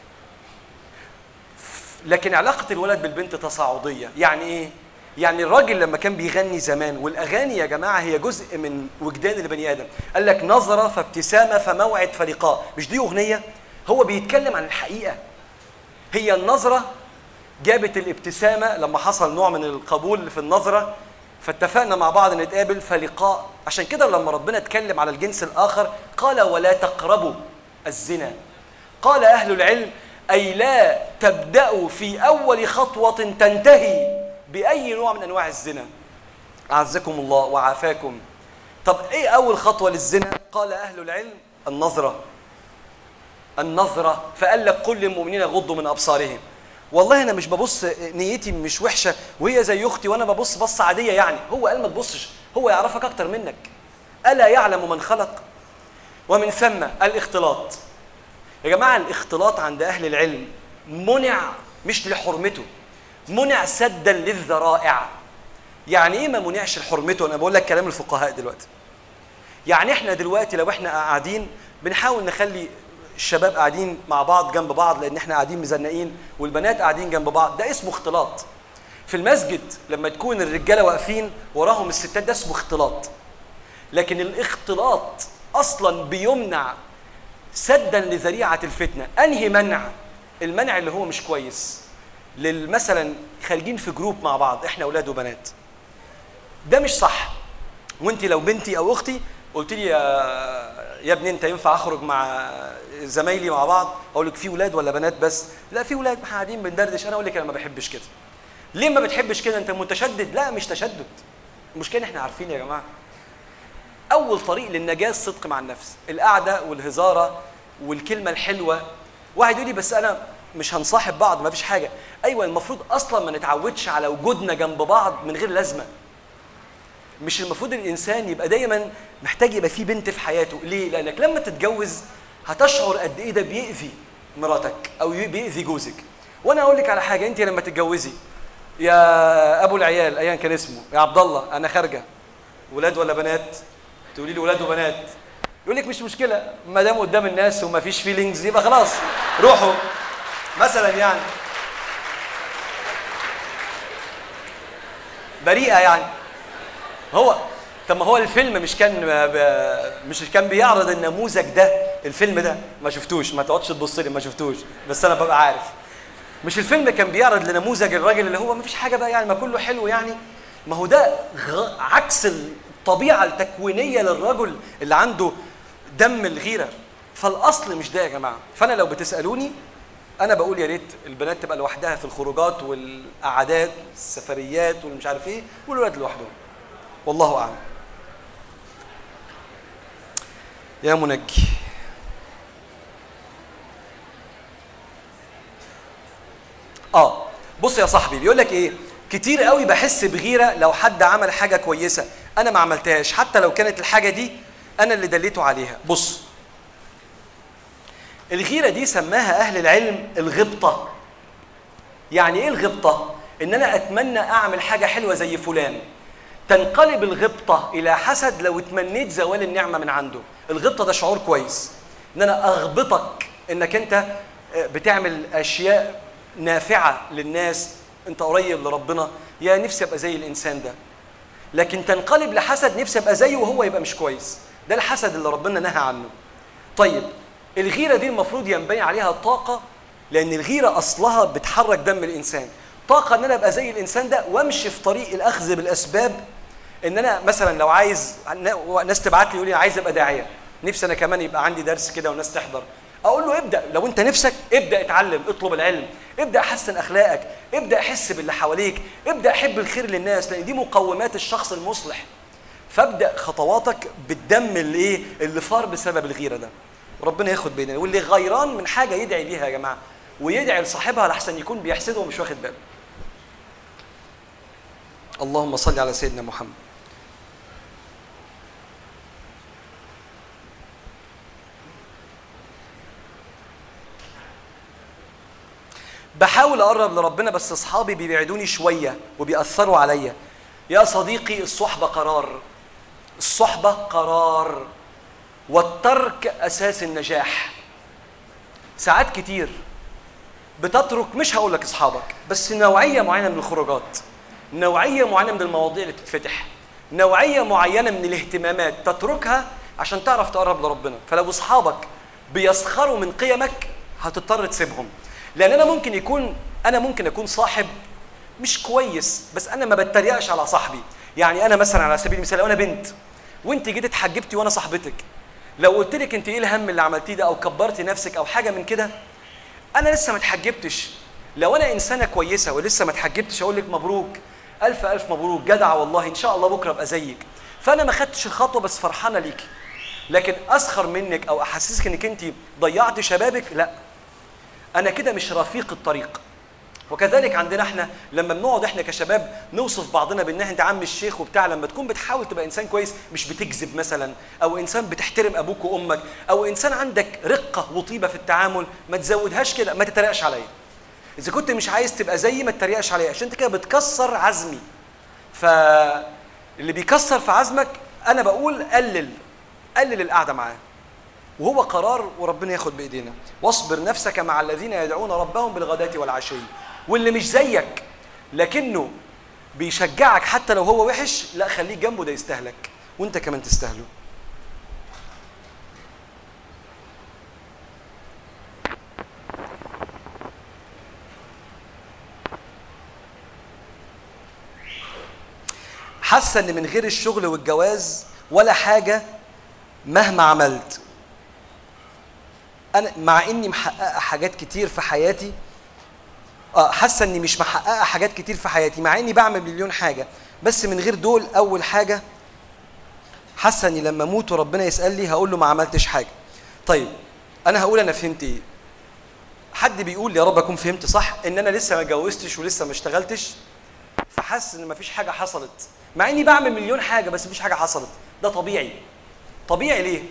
لكن علاقة الولد بالبنت تصاعدية يعني ايه؟ يعني الراجل لما كان بيغني زمان والاغاني يا جماعه هي جزء من وجدان البني ادم قال لك نظره فابتسامه فموعد فلقاء مش دي اغنيه هو بيتكلم عن الحقيقه هي النظره جابت الابتسامه لما حصل نوع من القبول في النظره فاتفقنا مع بعض نتقابل فلقاء عشان كده لما ربنا اتكلم على الجنس الاخر قال ولا تقربوا الزنا قال اهل العلم اي لا تبداوا في اول خطوه تنتهي باي نوع من انواع الزنا اعزكم الله وعافاكم طب ايه اول خطوه للزنا قال اهل العلم النظره النظره فقال لك قل للمؤمنين يغضوا من ابصارهم والله انا مش ببص نيتي مش وحشه وهي زي اختي وانا ببص بص عاديه يعني هو قال ما تبصش هو يعرفك اكتر منك الا يعلم من خلق ومن ثم الاختلاط يا جماعه الاختلاط عند اهل العلم منع مش لحرمته منع سدا للذرائع يعني ايه ما منعش لحرمته انا بقول لك كلام الفقهاء دلوقتي يعني احنا دلوقتي لو احنا قاعدين بنحاول نخلي الشباب قاعدين مع بعض جنب بعض لان احنا قاعدين مزنقين والبنات قاعدين جنب بعض ده اسمه اختلاط في المسجد لما تكون الرجاله واقفين وراهم الستات ده اسمه اختلاط لكن الاختلاط اصلا بيمنع سدا لذريعه الفتنه انهي منع المنع اللي هو مش كويس لل- مثلا خارجين في جروب مع بعض احنا اولاد وبنات ده مش صح وانت لو بنتي او اختي قلت لي يا يا ابني انت ينفع اخرج مع زمايلي مع بعض اقول لك في ولاد ولا بنات بس لا في ولاد احنا قاعدين بندردش انا اقول لك انا ما بحبش كده ليه ما بتحبش كده انت متشدد لا مش تشدد المشكله ان احنا عارفين يا جماعه اول طريق للنجاه الصدق مع النفس القعده والهزاره والكلمه الحلوه واحد يقول لي بس انا مش هنصاحب بعض ما فيش حاجه ايوه المفروض اصلا ما نتعودش على وجودنا جنب بعض من غير لازمه مش المفروض الانسان يبقى دايما محتاج يبقى فيه بنت في حياته ليه لانك لما تتجوز هتشعر قد ايه ده بيأذي مراتك او بيأذي جوزك وانا اقول لك على حاجه انت لما تتجوزي يا ابو العيال ايا كان اسمه يا عبد الله انا خارجه ولاد ولا بنات تقولي لي ولاد وبنات يقول لك مش مشكله ما دام قدام الناس وما فيش فيلينجز يبقى خلاص روحوا مثلا يعني بريئه يعني هو طب ما هو الفيلم مش كان ب- مش كان بيعرض النموذج ده الفيلم ده ما شفتوش ما تقعدش تبص لي ما شفتوش بس انا ببقى عارف مش الفيلم كان بيعرض لنموذج الراجل اللي هو ما فيش حاجه بقى يعني ما كله حلو يعني ما هو ده غ- عكس الطبيعه التكوينيه للرجل اللي عنده دم الغيره فالاصل مش ده يا جماعه فانا لو بتسالوني انا بقول يا ريت البنات تبقى لوحدها في الخروجات والقعدات السفريات والمش عارف ايه والولاد لوحدهم والله اعلم يا منجي اه بص يا صاحبي بيقول لك ايه كتير قوي بحس بغيره لو حد عمل حاجه كويسه انا ما عملتهاش حتى لو كانت الحاجه دي انا اللي دليته عليها بص الغيره دي سماها اهل العلم الغبطه يعني ايه الغبطه ان انا اتمنى اعمل حاجه حلوه زي فلان تنقلب الغبطه الى حسد لو اتمنيت زوال النعمه من عنده الغبطه ده شعور كويس ان انا اغبطك انك انت بتعمل اشياء نافعه للناس انت قريب لربنا يا نفسي ابقى زي الانسان ده لكن تنقلب لحسد نفسي ابقى زيه وهو يبقى مش كويس ده الحسد اللي ربنا نهى عنه طيب الغيره دي المفروض ينبني عليها طاقه لان الغيره اصلها بتحرك دم الانسان طاقه ان انا ابقى زي الانسان ده وامشي في طريق الاخذ بالاسباب ان انا مثلا لو عايز ناس تبعت لي يقول لي عايز ابقى داعيه نفسي انا كمان يبقى عندي درس كده وناس تحضر اقول له ابدا لو انت نفسك ابدا اتعلم اطلب العلم ابدا حسن اخلاقك ابدا احس باللي حواليك ابدا احب الخير للناس لان دي مقومات الشخص المصلح فابدا خطواتك بالدم اللي ايه اللي فار بسبب الغيره ده ربنا ياخد بينا واللي غيران من حاجه يدعي بيها يا جماعه ويدعي لصاحبها لحسن يكون بيحسده ومش واخد باله اللهم صل على سيدنا محمد بحاول اقرب لربنا بس اصحابي بيبعدوني شويه وبيأثروا عليا يا صديقي الصحبه قرار الصحبه قرار والترك اساس النجاح ساعات كتير بتترك مش هقول لك اصحابك بس نوعيه معينه من الخروجات نوعيه معينه من المواضيع اللي بتتفتح نوعيه معينه من الاهتمامات تتركها عشان تعرف تقرب لربنا فلو اصحابك بيسخروا من قيمك هتضطر تسيبهم لان انا ممكن يكون انا ممكن اكون صاحب مش كويس بس انا ما بتريقش على صاحبي يعني انا مثلا على سبيل المثال لو انا بنت وانت جيت اتحجبتي وانا صاحبتك لو قلت لك انت ايه الهم اللي عملتيه ده او كبرتي نفسك او حاجه من كده انا لسه ما اتحجبتش لو انا انسانه كويسه ولسه ما اتحجبتش اقول لك مبروك الف الف مبروك جدعه والله ان شاء الله بكره ابقى زيك فانا ما خدتش الخطوه بس فرحانه ليكي لكن اسخر منك او احسسك انك انت ضيعت شبابك لا انا كده مش رفيق الطريق وكذلك عندنا احنا لما بنقعد احنا كشباب نوصف بعضنا بان انت عم الشيخ وبتاع لما تكون بتحاول تبقى انسان كويس مش بتكذب مثلا او انسان بتحترم ابوك وامك او انسان عندك رقه وطيبه في التعامل ما تزودهاش كده ما تتريقش عليا اذا كنت مش عايز تبقى زيي ما تتريقش عليا عشان انت كده بتكسر عزمي فاللي بيكسر في عزمك انا بقول قلل قلل القعده معاه وهو قرار وربنا ياخد بايدينا واصبر نفسك مع الذين يدعون ربهم بالغداة والعشي واللي مش زيك لكنه بيشجعك حتى لو هو وحش لا خليك جنبه ده يستهلك وانت كمان تستاهله حاسه ان من غير الشغل والجواز ولا حاجه مهما عملت انا مع اني محققه حاجات كتير في حياتي اه حاسه اني مش محققه حاجات كتير في حياتي مع اني بعمل مليون حاجه بس من غير دول اول حاجه حاسه اني لما اموت وربنا يسالني هقول له ما عملتش حاجه طيب انا هقول انا فهمت ايه حد بيقول يا رب اكون فهمت صح ان انا لسه ما اتجوزتش ولسه ما اشتغلتش فحاسس ان مفيش حاجه حصلت مع اني بعمل مليون حاجه بس مفيش حاجه حصلت ده طبيعي طبيعي ليه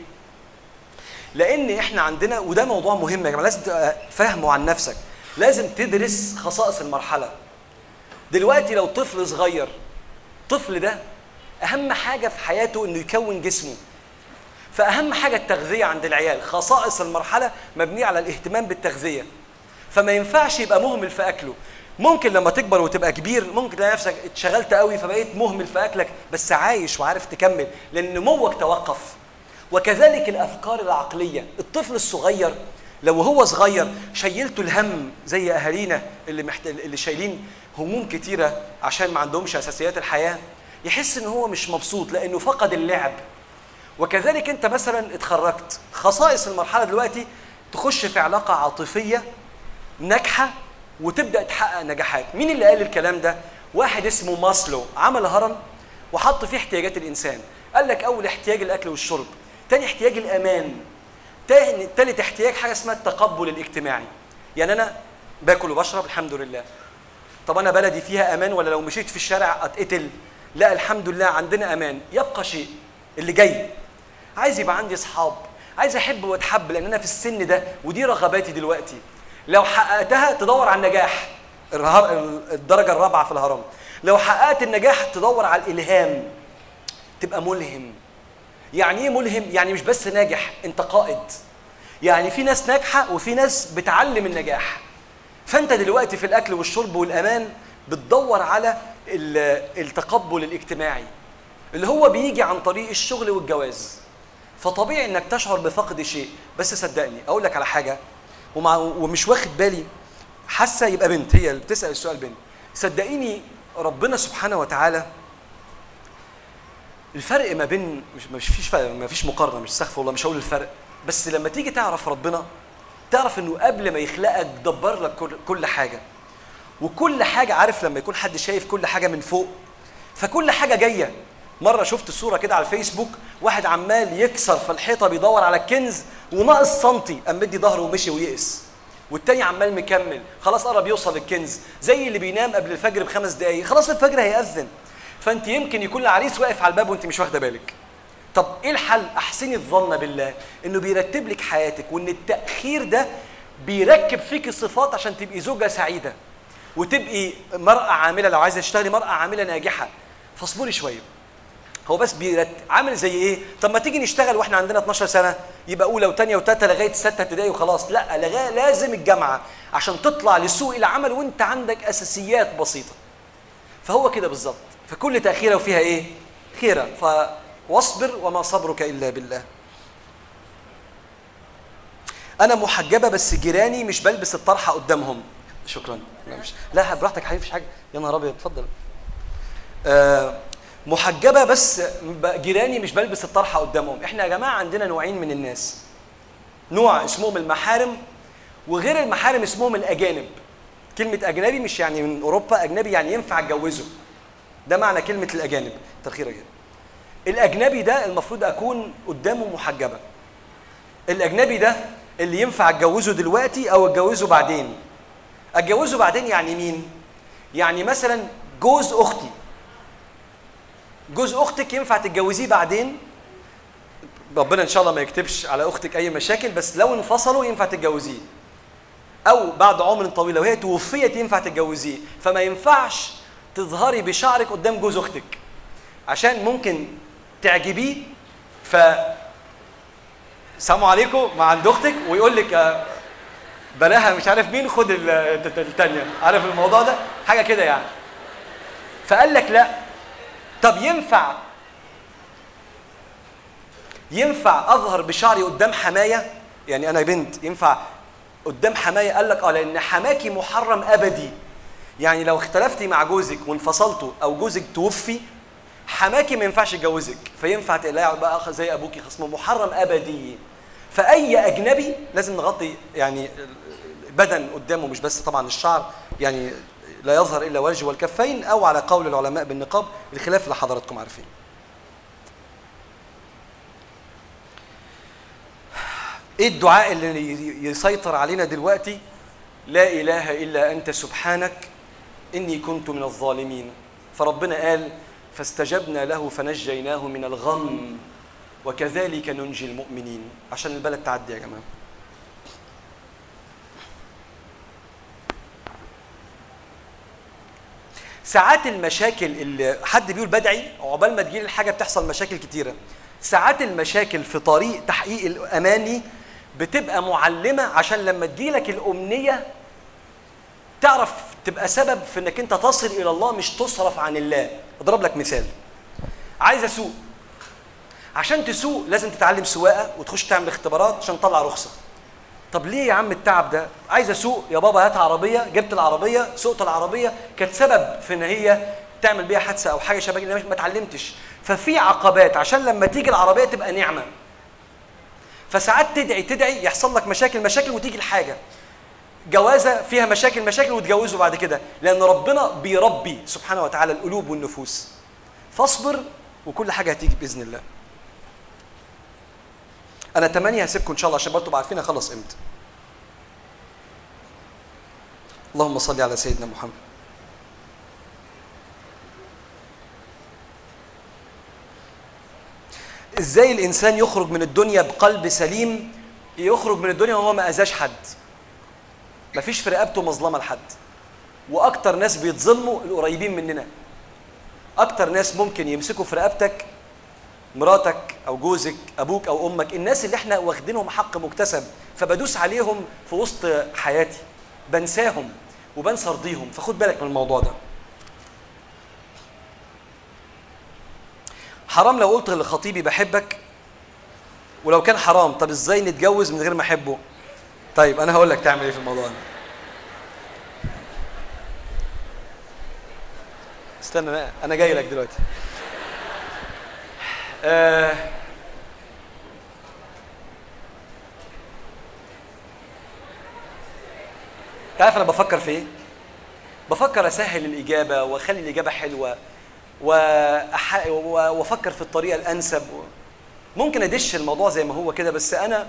لان احنا عندنا وده موضوع مهم يا جماعه لازم تبقى فاهمه عن نفسك لازم تدرس خصائص المرحله دلوقتي لو طفل صغير الطفل ده اهم حاجه في حياته انه يكون جسمه فاهم حاجه التغذيه عند العيال خصائص المرحله مبنيه على الاهتمام بالتغذيه فما ينفعش يبقى مهمل في اكله ممكن لما تكبر وتبقى كبير ممكن تلاقي نفسك اتشغلت قوي فبقيت مهمل في اكلك بس عايش وعارف تكمل لان نموك توقف وكذلك الافكار العقليه الطفل الصغير لو هو صغير شيلته الهم زي اهالينا اللي محت... اللي شايلين هموم كتيره عشان ما عندهمش اساسيات الحياه يحس ان هو مش مبسوط لانه فقد اللعب وكذلك انت مثلا اتخرجت خصائص المرحله دلوقتي تخش في علاقه عاطفيه ناجحه وتبدا تحقق نجاحات مين اللي قال الكلام ده واحد اسمه ماسلو عمل هرم وحط فيه احتياجات الانسان قال لك اول احتياج الاكل والشرب تاني احتياج الامان تاني تالت احتياج حاجه اسمها التقبل الاجتماعي يعني انا باكل وبشرب الحمد لله طب انا بلدي فيها امان ولا لو مشيت في الشارع اتقتل لا الحمد لله عندنا امان يبقى شيء اللي جاي عايز يبقى عندي اصحاب عايز احب واتحب لان انا في السن ده ودي رغباتي دلوقتي لو حققتها تدور على النجاح الرها- الدرجه الرابعه في الهرم لو حققت النجاح تدور على الالهام تبقى ملهم يعني ايه ملهم يعني مش بس ناجح انت قائد يعني في ناس ناجحه وفي ناس بتعلم النجاح فانت دلوقتي في الاكل والشرب والامان بتدور على ال- التقبل الاجتماعي اللي هو بيجي عن طريق الشغل والجواز فطبيعي انك تشعر بفقد شيء بس صدقني اقول لك على حاجه ومع ومش واخد بالي حاسه يبقى بنت هي اللي بتسال السؤال بنت صدقيني ربنا سبحانه وتعالى الفرق ما بين مش مش فيش فرق ما فيش مقارنه مش استغفر الله مش هقول الفرق بس لما تيجي تعرف ربنا تعرف انه قبل ما يخلقك دبر لك كل- كل حاجه وكل حاجه عارف لما يكون حد شايف كل حاجه من فوق فكل حاجه جايه مره شفت صوره كده على الفيسبوك واحد عمال يكسر في الحيطه بيدور على الكنز وناقص سنتي قام مدي ظهره ومشي ويئس والتاني عمال مكمل خلاص قرب يوصل الكنز زي اللي بينام قبل الفجر بخمس دقايق خلاص الفجر هيأذن فانت يمكن يكون العريس واقف على الباب وانت مش واخده بالك طب ايه الحل احسني الظن بالله انه بيرتب لك حياتك وان التاخير ده بيركب فيك الصفات عشان تبقي زوجه سعيده وتبقي مرأة عاملة لو عايزة تشتغلي مرأة عاملة ناجحة فاصبري شوية هو بس بيرت... عامل زي ايه؟ طب ما تيجي نشتغل واحنا عندنا 12 سنة يبقى أولى وثانية وثالثة لغاية ستة ابتدائي وخلاص، لا لغاية لازم الجامعة عشان تطلع لسوق العمل وأنت عندك أساسيات بسيطة. فهو كده بالظبط، فكل تأخيرة وفيها إيه؟ خيرة، فواصبر وما صبرك إلا بالله. أنا محجبة بس جيراني مش بلبس الطرحة قدامهم. شكرا. لا مش لا براحتك حبيبي مفيش حاجة، يا نهار أبيض اتفضل. آه محجبه بس ب- جيراني مش بلبس الطرحه قدامهم احنا يا جماعه عندنا نوعين من الناس نوع اسمهم المحارم وغير المحارم اسمهم الاجانب كلمه اجنبي مش يعني من اوروبا اجنبي يعني ينفع اتجوزه ده معنى كلمه الاجانب ترخيره كده الاجنبي ده المفروض اكون قدامه محجبه الاجنبي ده اللي ينفع اتجوزه دلوقتي او اتجوزه بعدين اتجوزه بعدين يعني مين يعني مثلا جوز اختي جوز اختك ينفع تتجوزيه بعدين ربنا ان شاء الله ما يكتبش على اختك اي مشاكل بس لو انفصلوا ينفع تتجوزيه او بعد عمر طويل لو هي توفيت ينفع تتجوزيه فما ينفعش تظهري بشعرك قدام جوز اختك عشان ممكن تعجبيه ف السلام عليكم مع عند اختك ويقول لك آه، بلاها مش عارف مين خد ال- الت- التانية عارف الموضوع ده حاجه كده يعني فقال لك لا طب ينفع ينفع اظهر بشعري قدام حمايه يعني انا بنت ينفع قدام حمايه قال لك اه لان حماكي محرم ابدي يعني لو اختلفتي مع جوزك وانفصلتوا او جوزك توفي حماكي ما ينفعش يتجوزك فينفع تقلعي بقى أخ زي ابوكي خصمه محرم ابدي فاي اجنبي لازم نغطي يعني بدن قدامه مش بس طبعا الشعر يعني لا يظهر الا وجه والكفين او على قول العلماء بالنقاب الخلاف اللي حضراتكم عارفين ايه الدعاء اللي ي- يسيطر علينا دلوقتي لا اله الا انت سبحانك اني كنت من الظالمين فربنا قال فاستجبنا له فنجيناه من الغم وكذلك ننجي المؤمنين عشان البلد تعدي يا جماعه ساعات المشاكل اللي حد بيقول بدعي عقبال ما تجيلي الحاجه بتحصل مشاكل كتيره ساعات المشاكل في طريق تحقيق الاماني بتبقى معلمه عشان لما تجيلك الامنيه تعرف تبقى سبب في انك انت تصل الى الله مش تصرف عن الله اضرب لك مثال عايز اسوق عشان تسوق لازم تتعلم سواقه وتخش تعمل اختبارات عشان تطلع رخصه طب ليه يا عم التعب ده عايز اسوق يا بابا هات عربيه جبت العربيه سوقت العربيه كانت سبب في ان هي تعمل بيها حادثه او حاجه شبه كده ما اتعلمتش ففي عقبات عشان لما تيجي العربيه تبقى نعمه فساعات تدعي تدعي يحصل لك مشاكل مشاكل وتيجي الحاجه جوازه فيها مشاكل مشاكل وتجوزوا بعد كده لان ربنا بيربي سبحانه وتعالى القلوب والنفوس فاصبر وكل حاجه هتيجي باذن الله انا 8 هسيبكم ان شاء الله عشان برضه تبقوا عارفين اخلص امتى اللهم صل على سيدنا محمد ازاي الانسان يخرج من الدنيا بقلب سليم يخرج من الدنيا وهو ما اذاش حد مفيش في رقبته مظلمه لحد واكتر ناس بيتظلموا القريبين مننا اكتر ناس ممكن يمسكوا في رقبتك مراتك او جوزك ابوك او امك الناس اللي احنا واخدينهم حق مكتسب فبدوس عليهم في وسط حياتي بنساهم وبنسى ارضيهم فخد بالك من الموضوع ده حرام لو قلت لخطيبي بحبك ولو كان حرام طب ازاي نتجوز من غير ما احبه طيب انا هقول لك تعمل ايه في الموضوع ده استنى انا انا جاي لك دلوقتي آه تعرف انا بفكر في ايه بفكر اسهل الاجابه واخلي الاجابه حلوه وأح... و- وافكر في الطريقه الانسب ممكن ادش الموضوع زي ما هو كده بس انا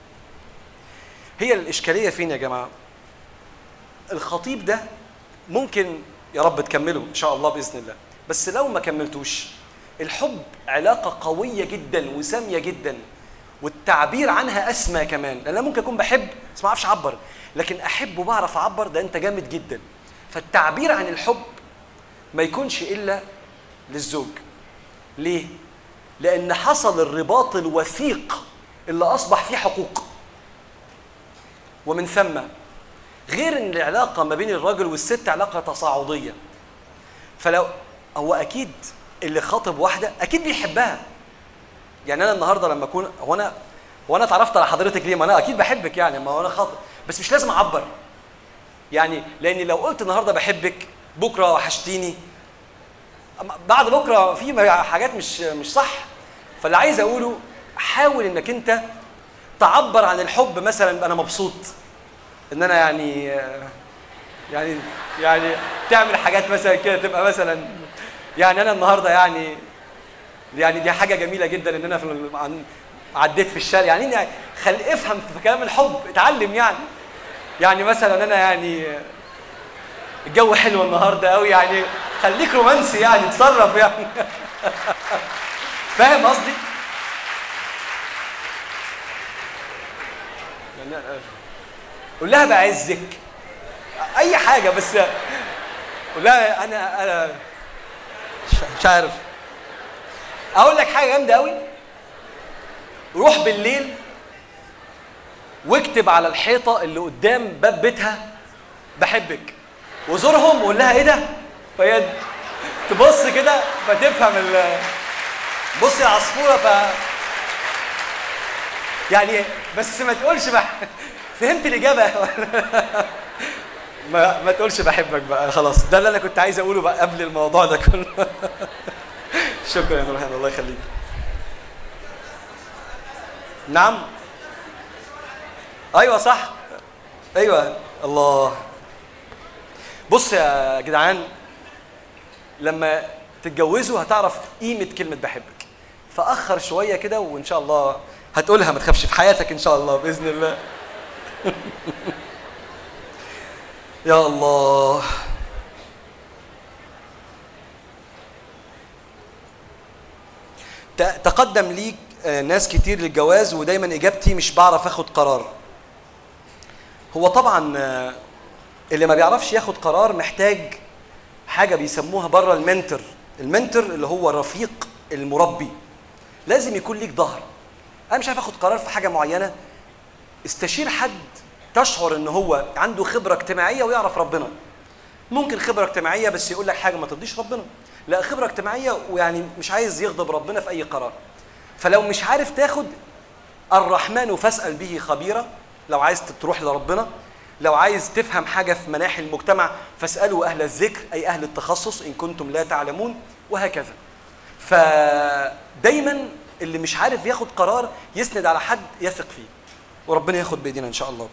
هي الاشكاليه فين يا جماعه الخطيب ده ممكن يا رب تكمله ان شاء الله باذن الله بس لو ما كملتوش الحب علاقه قويه جدا وساميه جدا والتعبير عنها اسمى كمان لان انا ممكن اكون بحب بس ما اعرفش اعبر لكن احب وبعرف اعبر ده انت جامد جدا فالتعبير عن الحب ما يكونش الا للزوج ليه لان حصل الرباط الوثيق اللي اصبح فيه حقوق ومن ثم غير ان العلاقه ما بين الراجل والست علاقه تصاعديه فلو هو اكيد اللي خاطب واحده اكيد بيحبها يعني انا النهارده لما اكون هو انا هو انا اتعرفت على حضرتك ليه ما انا اكيد بحبك يعني ما هو انا خاطب بس مش لازم اعبر يعني لان لو قلت النهارده بحبك بكره وحشتيني أما بعد بكره في حاجات مش مش صح فاللي عايز اقوله حاول انك انت تعبر عن الحب مثلا انا مبسوط ان انا يعني يعني يعني تعمل حاجات مثلا كده تبقى مثلا يعني انا النهارده يعني يعني دي حاجه جميله جدا ان انا في ال- عن- عديت في الشارع يعني إني خل افهم في كلام الحب اتعلم يعني يعني مثلا انا يعني الجو حلو النهارده قوي يعني خليك رومانسي يعني تصرف يعني فاهم قصدي؟ يعني قول لها بعزك اي حاجه بس قول لها انا انا مش- مش عارف اقول لك حاجه جامده قوي روح بالليل واكتب على الحيطه اللي قدام باب بيتها بحبك وزورهم وقول لها ايه ده فهي تبص كده فتفهم ال بصي العصفوره ف يعني بس ما تقولش بح... فهمت الاجابه ما ما تقولش بحبك بقى خلاص ده اللي انا كنت عايز اقوله بقى قبل الموضوع ده كله شكرا يا نورهان الله يخليك نعم ايوه صح ايوه الله بص يا جدعان لما تتجوزوا هتعرف قيمه كلمه بحبك فاخر شويه كده وان شاء الله هتقولها ما تخافش في حياتك ان شاء الله باذن الله يا الله ت- تقدم ليك آه، ناس كتير للجواز ودايما اجابتي مش بعرف اخد قرار هو طبعا آه، اللي ما بيعرفش ياخد قرار محتاج حاجه بيسموها بره المنتر المنتر اللي هو الرفيق المربي لازم يكون ليك ظهر انا مش عارف اخد قرار في حاجه معينه استشير حد تشعر ان هو عنده خبره اجتماعيه ويعرف ربنا ممكن خبره اجتماعيه بس يقول لك حاجه ما ترضيش ربنا لا خبره اجتماعيه ويعني مش عايز يغضب ربنا في اي قرار فلو مش عارف تاخد الرحمن فاسال به خبيرا لو عايز تروح لربنا لو عايز تفهم حاجه في مناحي المجتمع فاسالوا اهل الذكر اي اهل التخصص ان كنتم لا تعلمون وهكذا فدايما اللي مش عارف ياخد قرار يسند على حد يثق فيه وربنا ياخد بايدينا ان شاء الله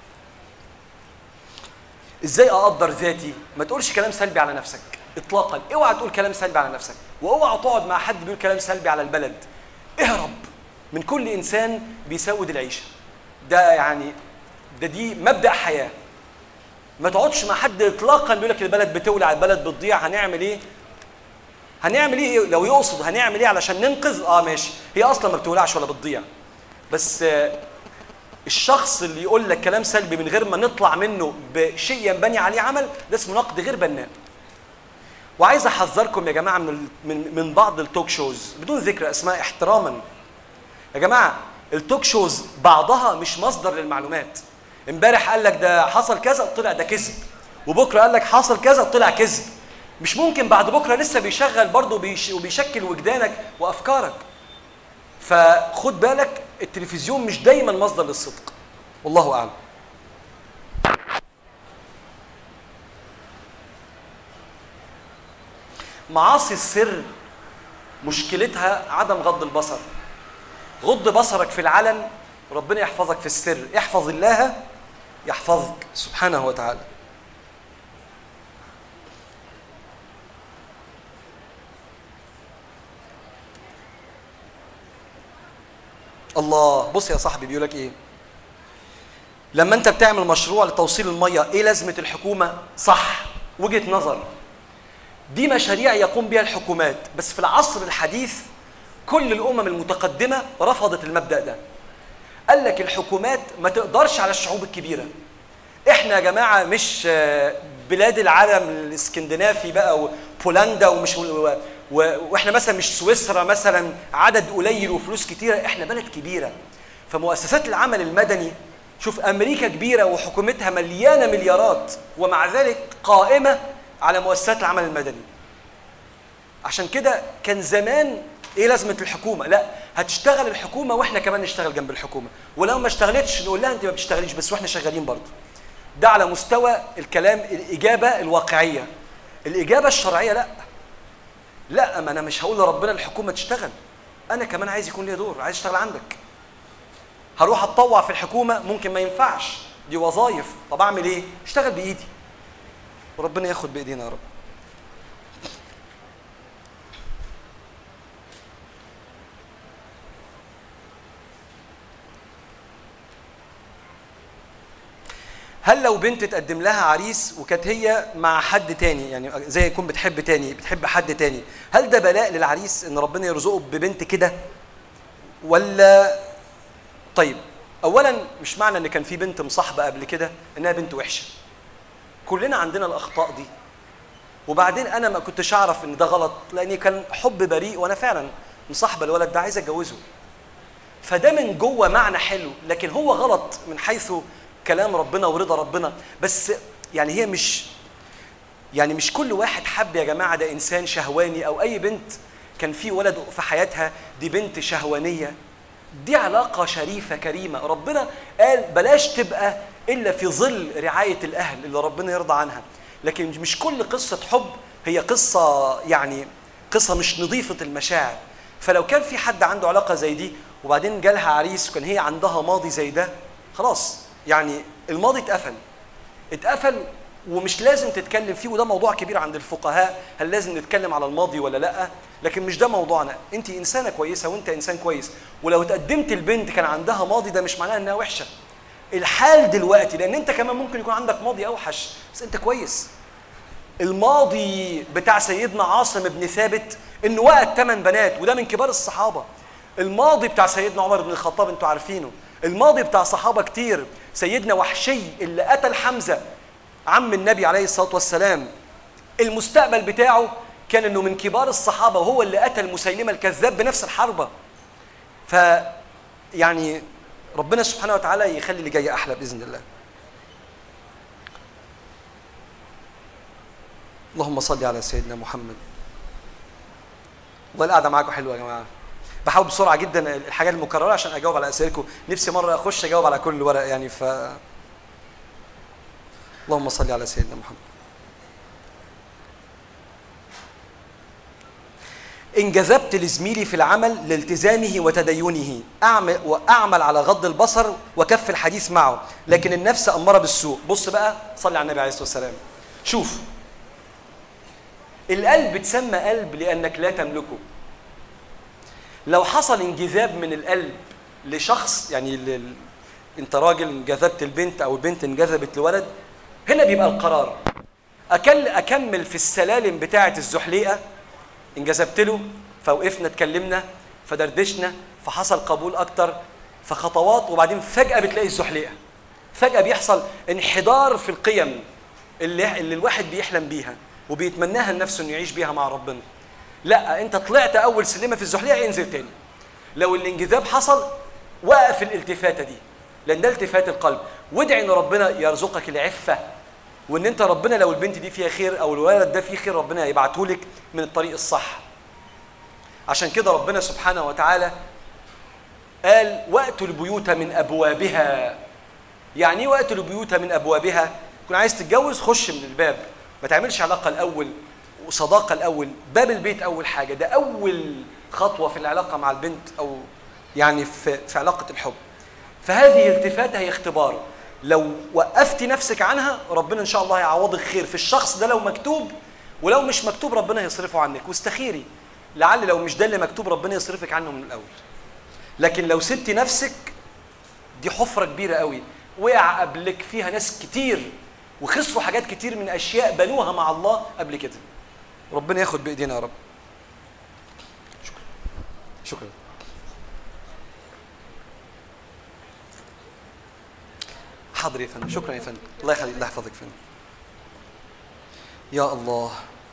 ازاي اقدر ذاتي ما تقولش كلام سلبي على نفسك اطلاقا اوعى تقول كلام سلبي على نفسك واوعى تقعد مع حد بيقول كلام سلبي على البلد اهرب من كل انسان بيسود العيشه ده يعني ده دي مبدا حياه ما تقعدش مع حد اطلاقا بيقول لك البلد بتولع البلد بتضيع هنعمل ايه هنعمل ايه لو يقصد هنعمل ايه علشان ننقذ اه ماشي هي اصلا ما بتولعش ولا بتضيع بس آه، الشخص اللي يقول لك كلام سلبي من غير ما نطلع منه بشيء ينبني عليه عمل ده اسمه نقد غير بناء وعايز احذركم يا جماعه من ال- من من بعض التوك شوز بدون ذكر اسماء احتراما يا جماعه التوك شوز بعضها مش مصدر للمعلومات امبارح قال لك ده حصل كذا طلع ده كذب وبكره قال لك حصل كذا طلع كذب مش ممكن بعد بكره لسه بيشغل برضه بيش وبيشكل وجدانك وافكارك فخد بالك التلفزيون مش دايما مصدر للصدق والله اعلم معاصي السر مشكلتها عدم غض البصر غض بصرك في العلن ربنا يحفظك في السر احفظ الله يحفظك سبحانه وتعالى الله بص يا صاحبي بيقول لك ايه لما انت بتعمل مشروع لتوصيل الميه ايه لازمه الحكومه صح وجهه نظر دي مشاريع يقوم بها الحكومات بس في العصر الحديث كل الامم المتقدمه رفضت المبدا ده قال لك الحكومات ما تقدرش على الشعوب الكبيره احنا يا جماعه مش آه، بلاد العالم الاسكندنافي بقى وبولندا ومش و- و- واحنا مثلا مش سويسرا مثلا عدد قليل وفلوس كتيره احنا بلد كبيره فمؤسسات العمل المدني شوف امريكا كبيره وحكومتها مليانه مليارات ومع ذلك قائمه على مؤسسات العمل المدني عشان كده كان زمان ايه لازمه الحكومه لا هتشتغل الحكومه واحنا كمان نشتغل جنب الحكومه ولو ما اشتغلتش نقول لها انت ما بتشتغليش بس واحنا شغالين برضه ده على مستوى الكلام الاجابه الواقعيه الاجابه الشرعيه لا لا ما انا مش هقول لربنا الحكومه تشتغل انا كمان عايز يكون لي دور عايز اشتغل عندك هروح اتطوع في الحكومه ممكن ما ينفعش دي وظايف طب اعمل ايه اشتغل بايدي وربنا ياخد بايدينا يا رب هل لو بنت تقدم لها عريس وكانت هي مع حد تاني يعني زي يكون بتحب تاني بتحب حد تاني هل ده بلاء للعريس ان ربنا يرزقه ببنت كده ولا طيب اولا مش معنى ان كان في بنت مصاحبه قبل كده انها بنت وحشه كلنا عندنا الاخطاء دي وبعدين انا ما كنتش اعرف ان ده غلط لاني كان حب بريء وانا فعلا مصاحبه الولد ده عايز اتجوزه فده من جوه معنى حلو لكن هو غلط من حيث كلام ربنا ورضا ربنا بس يعني هي مش يعني مش كل واحد حب يا جماعه ده انسان شهواني او اي بنت كان في ولد في حياتها دي بنت شهوانيه دي علاقه شريفه كريمه ربنا قال بلاش تبقى الا في ظل رعايه الاهل اللي ربنا يرضى عنها لكن مش كل قصه حب هي قصه يعني قصه مش نظيفه المشاعر فلو كان في حد عنده علاقه زي دي وبعدين جالها عريس وكان هي عندها ماضي زي ده خلاص يعني الماضي اتقفل اتقفل ومش لازم تتكلم فيه وده موضوع كبير عند الفقهاء هل لازم نتكلم على الماضي ولا لا لكن مش ده موضوعنا انت انسانه كويسه وانت انسان كويس ولو اتقدمت البنت كان عندها ماضي ده مش معناه انها وحشه الحال دلوقتي لان انت كمان ممكن يكون عندك ماضي اوحش بس انت كويس الماضي بتاع سيدنا عاصم بن ثابت انه وقت ثمان بنات وده من كبار الصحابه الماضي بتاع سيدنا عمر بن الخطاب انتوا عارفينه الماضي بتاع صحابه كتير سيدنا وحشي اللي قتل حمزه عم النبي عليه الصلاه والسلام المستقبل بتاعه كان انه من كبار الصحابه وهو اللي قتل مسيلمه الكذاب بنفس الحربه ف يعني ربنا سبحانه وتعالى يخلي اللي جاي احلى باذن الله اللهم صل على سيدنا محمد والله القعده معاكم حلوه يا جماعه بحاول بسرعه جدا الحاجات المكرره عشان اجاوب على اسئلتكم نفسي مره اخش اجاوب على كل ورق يعني ف اللهم صل على سيدنا محمد إن جذبت لزميلي في العمل لالتزامه وتدينه أعمل وأعمل على غض البصر وكف الحديث معه لكن النفس أمارة بالسوء بص بقى صلي على النبي عليه الصلاة والسلام شوف القلب اتسمى قلب لأنك لا تملكه لو حصل انجذاب من القلب لشخص يعني لل... انت راجل انجذبت البنت او البنت انجذبت لولد هنا بيبقى القرار أكل اكمل في السلالم بتاعه الزحليقه انجذبت له فوقفنا اتكلمنا فدردشنا فحصل قبول اكتر فخطوات وبعدين فجاه بتلاقي الزحليقه فجاه بيحصل انحدار في القيم اللي, اللي الواحد بيحلم بيها وبيتمناها لنفسه انه يعيش بيها مع ربنا لا انت طلعت اول سلمه في الزحليقه انزل تاني لو الانجذاب حصل وقف الالتفاته دي لان ده التفات القلب وادعي ان ربنا يرزقك العفه وان انت ربنا لو البنت دي فيها خير او الولد ده فيه خير ربنا هيبعته لك من الطريق الصح عشان كده ربنا سبحانه وتعالى قال واتوا البيوت من ابوابها يعني ايه واتوا البيوت من ابوابها تكون عايز تتجوز خش من الباب ما تعملش علاقه الاول وصداقه الاول باب البيت اول حاجه ده اول خطوه في العلاقه مع البنت او يعني في في علاقه الحب فهذه التفاته هي اختبار لو وقفت نفسك عنها ربنا ان شاء الله هيعوضك خير في الشخص ده لو مكتوب ولو مش مكتوب ربنا هيصرفه عنك واستخيري لعل لو مش ده اللي مكتوب ربنا يصرفك عنه من الاول لكن لو سبتي نفسك دي حفره كبيره قوي وقع قبلك فيها ناس كتير وخسروا حاجات كتير من اشياء بنوها مع الله قبل كده ربنا ياخد بايدينا يا رب شكرا شكرا حاضر يا فندم شكرا يا فندم الله يخليك الله يحفظك يا فندم يا الله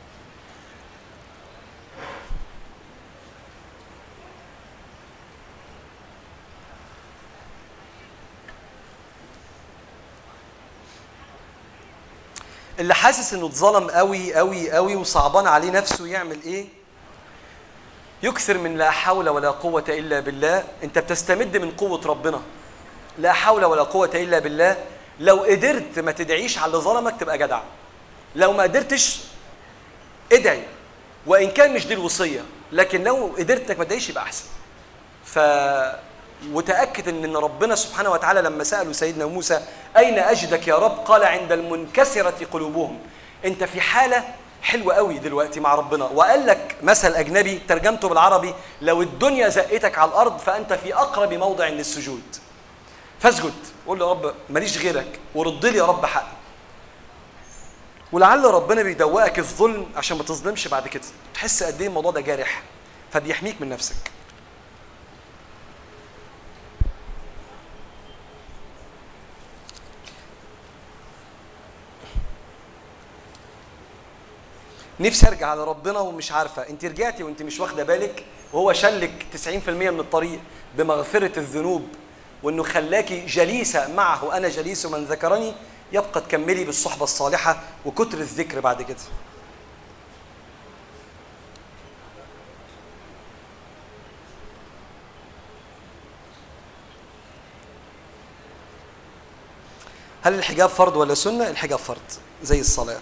اللي حاسس انه اتظلم قوي قوي قوي وصعبان عليه نفسه يعمل ايه يكثر من لا حول ولا قوة إلا بالله أنت بتستمد من قوة ربنا لا حول ولا قوة إلا بالله لو قدرت ما تدعيش على اللي ظلمك تبقى جدع لو ما قدرتش ادعي وإن كان مش دي الوصية لكن لو قدرت انك ما تدعيش يبقى أحسن ف وتأكد ان ان ربنا سبحانه وتعالى لما سألوا سيدنا موسى أين أجدك يا رب قال عند المنكسرة قلوبهم أنت في حالة حلوة قوي دلوقتي مع ربنا وقال لك مثل أجنبي ترجمته بالعربي لو الدنيا زقتك على الأرض فأنت في أقرب موضع للسجود فاسجد قول له يا رب ماليش غيرك ورد لي يا رب حقي ولعل ربنا بيدوقك الظلم عشان ما تظلمش بعد كده تحس قد ايه الموضوع ده جارح فبيحميك من نفسك نفسي ارجع لربنا ومش عارفه انت رجعتي وانت مش واخده بالك وهو شلك 90% من الطريق بمغفره الذنوب وانه خلاكي جليسه معه انا جليس من ذكرني يبقى تكملي بالصحبه الصالحه وكتر الذكر بعد كده هل الحجاب فرض ولا سنه الحجاب فرض زي الصلاه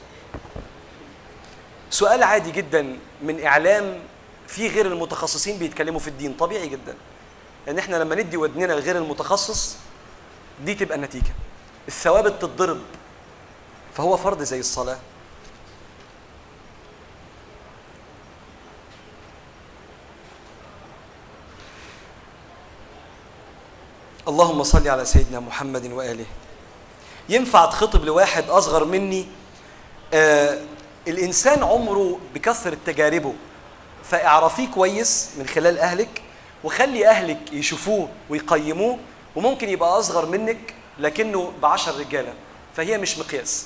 سؤال عادي جدا من اعلام في غير المتخصصين بيتكلموا في الدين طبيعي جدا لان احنا لما ندي ودننا لغير المتخصص دي تبقى النتيجه الثوابت تتضرب فهو فرض زي الصلاة اللهم صل على سيدنا محمد وآله ينفع تخطب لواحد أصغر مني آه الإنسان عمره بكثرة تجاربه فاعرفيه كويس من خلال أهلك وخلي أهلك يشوفوه ويقيموه وممكن يبقى أصغر منك لكنه بعشر رجالة فهي مش مقياس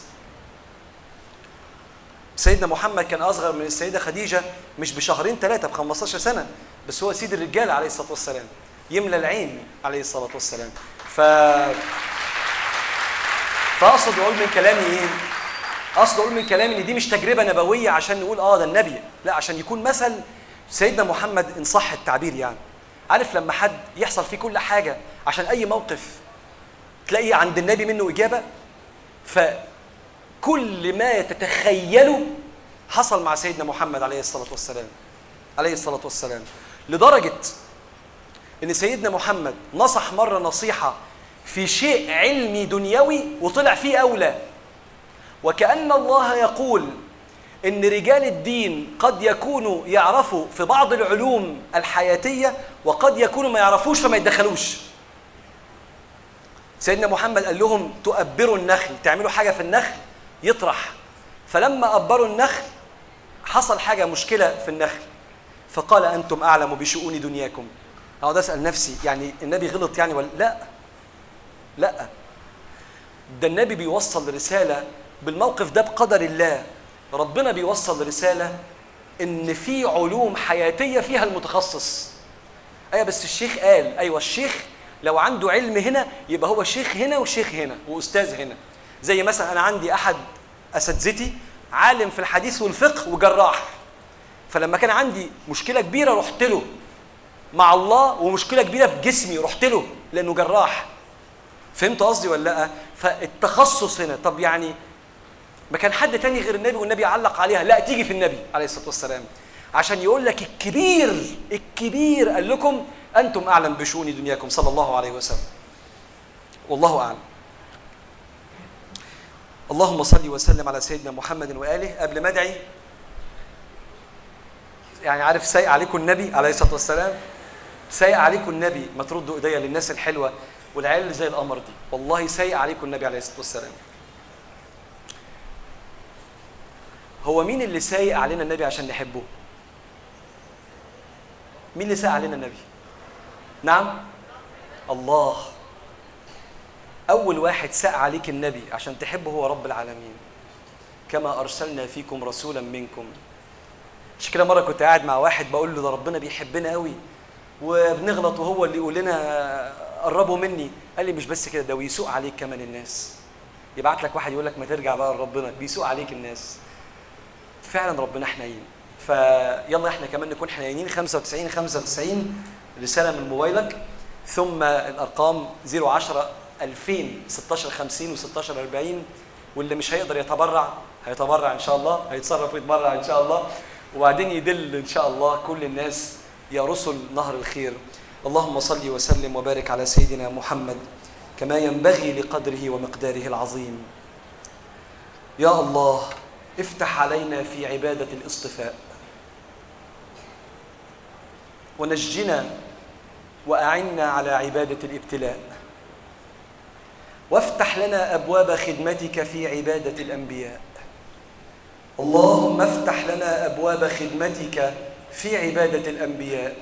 سيدنا محمد كان اصغر من السيده خديجه مش بشهرين ثلاثه ب 15 سنه بس هو سيد الرجال عليه الصلاه والسلام يملى العين عليه الصلاه والسلام ف فاقصد اقول من كلامي ايه؟ اقصد اقول من كلامي ان دي مش تجربه نبويه عشان نقول اه ده النبي لا عشان يكون مثل سيدنا محمد ان صح التعبير يعني عارف لما حد يحصل فيه كل حاجه عشان اي موقف تلاقي عند النبي منه اجابه فكل ما تتخيله حصل مع سيدنا محمد عليه الصلاه والسلام عليه الصلاه والسلام لدرجه ان سيدنا محمد نصح مره نصيحه في شيء علمي دنيوي وطلع فيه اولى وكأن الله يقول إن رجال الدين قد يكونوا يعرفوا في بعض العلوم الحياتية وقد يكونوا ما يعرفوش فما يتدخلوش. سيدنا محمد قال لهم تؤبروا النخل، تعملوا حاجة في النخل يطرح. فلما أبروا النخل حصل حاجة مشكلة في النخل. فقال أنتم أعلم بشؤون دنياكم. أقعد أسأل نفسي يعني النبي غلط يعني ولا لا؟ لا. ده النبي بيوصل رسالة بالموقف ده بقدر الله ربنا بيوصل رسالة إن في علوم حياتية فيها المتخصص أيوة بس الشيخ قال أيوة الشيخ لو عنده علم هنا يبقى هو شيخ هنا وشيخ هنا وأستاذ هنا زي مثلا أنا عندي أحد أساتذتي عالم في الحديث والفقه وجراح فلما كان عندي مشكلة كبيرة رحت له مع الله ومشكلة كبيرة في جسمي رحت له لأنه جراح فهمت قصدي ولا لا؟ فالتخصص هنا طب يعني ما كان حد تاني غير النبي والنبي علق عليها لا تيجي في النبي عليه الصلاه والسلام عشان يقول لك الكبير الكبير قال لكم انتم اعلم بشؤون دنياكم صلى الله عليه وسلم والله اعلم اللهم صل وسلم على سيدنا محمد واله قبل ما ادعي يعني عارف سايق عليكم النبي عليه الصلاه والسلام سايق عليكم النبي ما تردوا ايديا للناس الحلوه والعيال اللي زي القمر دي والله سايق عليكم النبي عليه الصلاه والسلام هو مين اللي سايق علينا النبي عشان نحبه مين اللي سايق علينا النبي نعم الله اول واحد ساق عليك النبي عشان تحبه هو رب العالمين كما ارسلنا فيكم رسولا منكم مش كده مره كنت قاعد مع واحد بقول له ده ربنا بيحبنا قوي وبنغلط وهو اللي يقول لنا قربوا مني قال لي مش بس كده ده ويسوق عليك كمان الناس يبعت لك واحد يقول لك ما ترجع بقى لربنا بيسوق عليك الناس فعلا ربنا حنين فيلا احنا كمان نكون حنينين 95 95 رساله من موبايلك ثم الارقام 010 2000 16 50 و16 40 واللي مش هيقدر يتبرع هيتبرع ان شاء الله هيتصرف ويتبرع ان شاء الله وبعدين يدل ان شاء الله كل الناس يا رسل نهر الخير اللهم صل وسلم وبارك على سيدنا محمد كما ينبغي لقدره ومقداره العظيم يا الله افتح علينا في عبادة الاصطفاء ونجنا وأعنا على عبادة الابتلاء وافتح لنا أبواب خدمتك في عبادة الأنبياء اللهم افتح لنا أبواب خدمتك في عبادة الأنبياء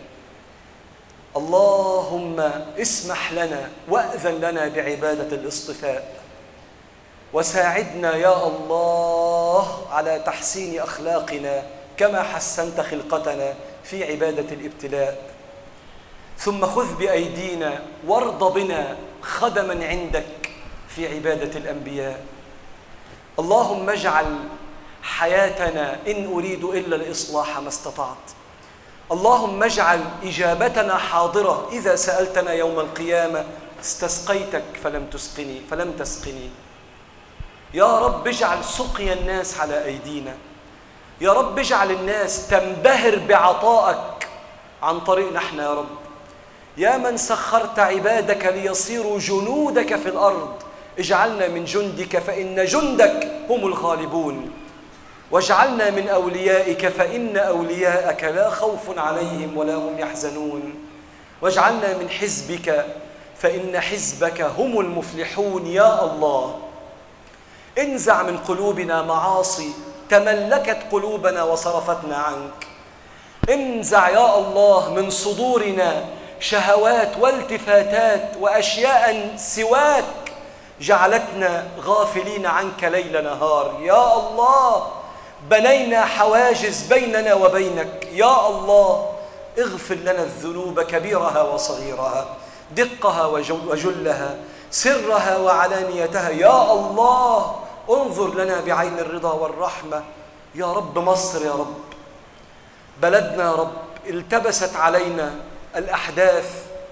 اللهم اسمح لنا وأذن لنا بعبادة الاصطفاء وساعدنا يا الله على تحسين اخلاقنا كما حسنت خلقتنا في عباده الابتلاء ثم خذ بايدينا وارض بنا خدما عندك في عباده الانبياء اللهم اجعل حياتنا ان اريد الا الاصلاح ما استطعت اللهم اجعل اجابتنا حاضره اذا سالتنا يوم القيامه استسقيتك فلم تسقني فلم تسقني يا رب اجعل سقيا الناس على ايدينا يا رب اجعل الناس تنبهر بعطائك عن طريقنا احنا يا رب يا من سخرت عبادك ليصيروا جنودك في الارض اجعلنا من جندك فإن جندك هم الغالبون واجعلنا من أوليائك فإن أولياءك لا خوف عليهم ولا هم يحزنون واجعلنا من حزبك فإن حزبك هم المفلحون يا الله انزع من قلوبنا معاصي تملكت قلوبنا وصرفتنا عنك انزع يا الله من صدورنا شهوات والتفاتات واشياء سواك جعلتنا غافلين عنك ليل نهار يا الله بنينا حواجز بيننا وبينك يا الله اغفر لنا الذنوب كبيرها وصغيرها دقها وجل- وجلها سرها وعلانيتها يا الله انظر لنا بعين الرضا والرحمه يا رب مصر يا رب بلدنا يا رب التبست علينا الاحداث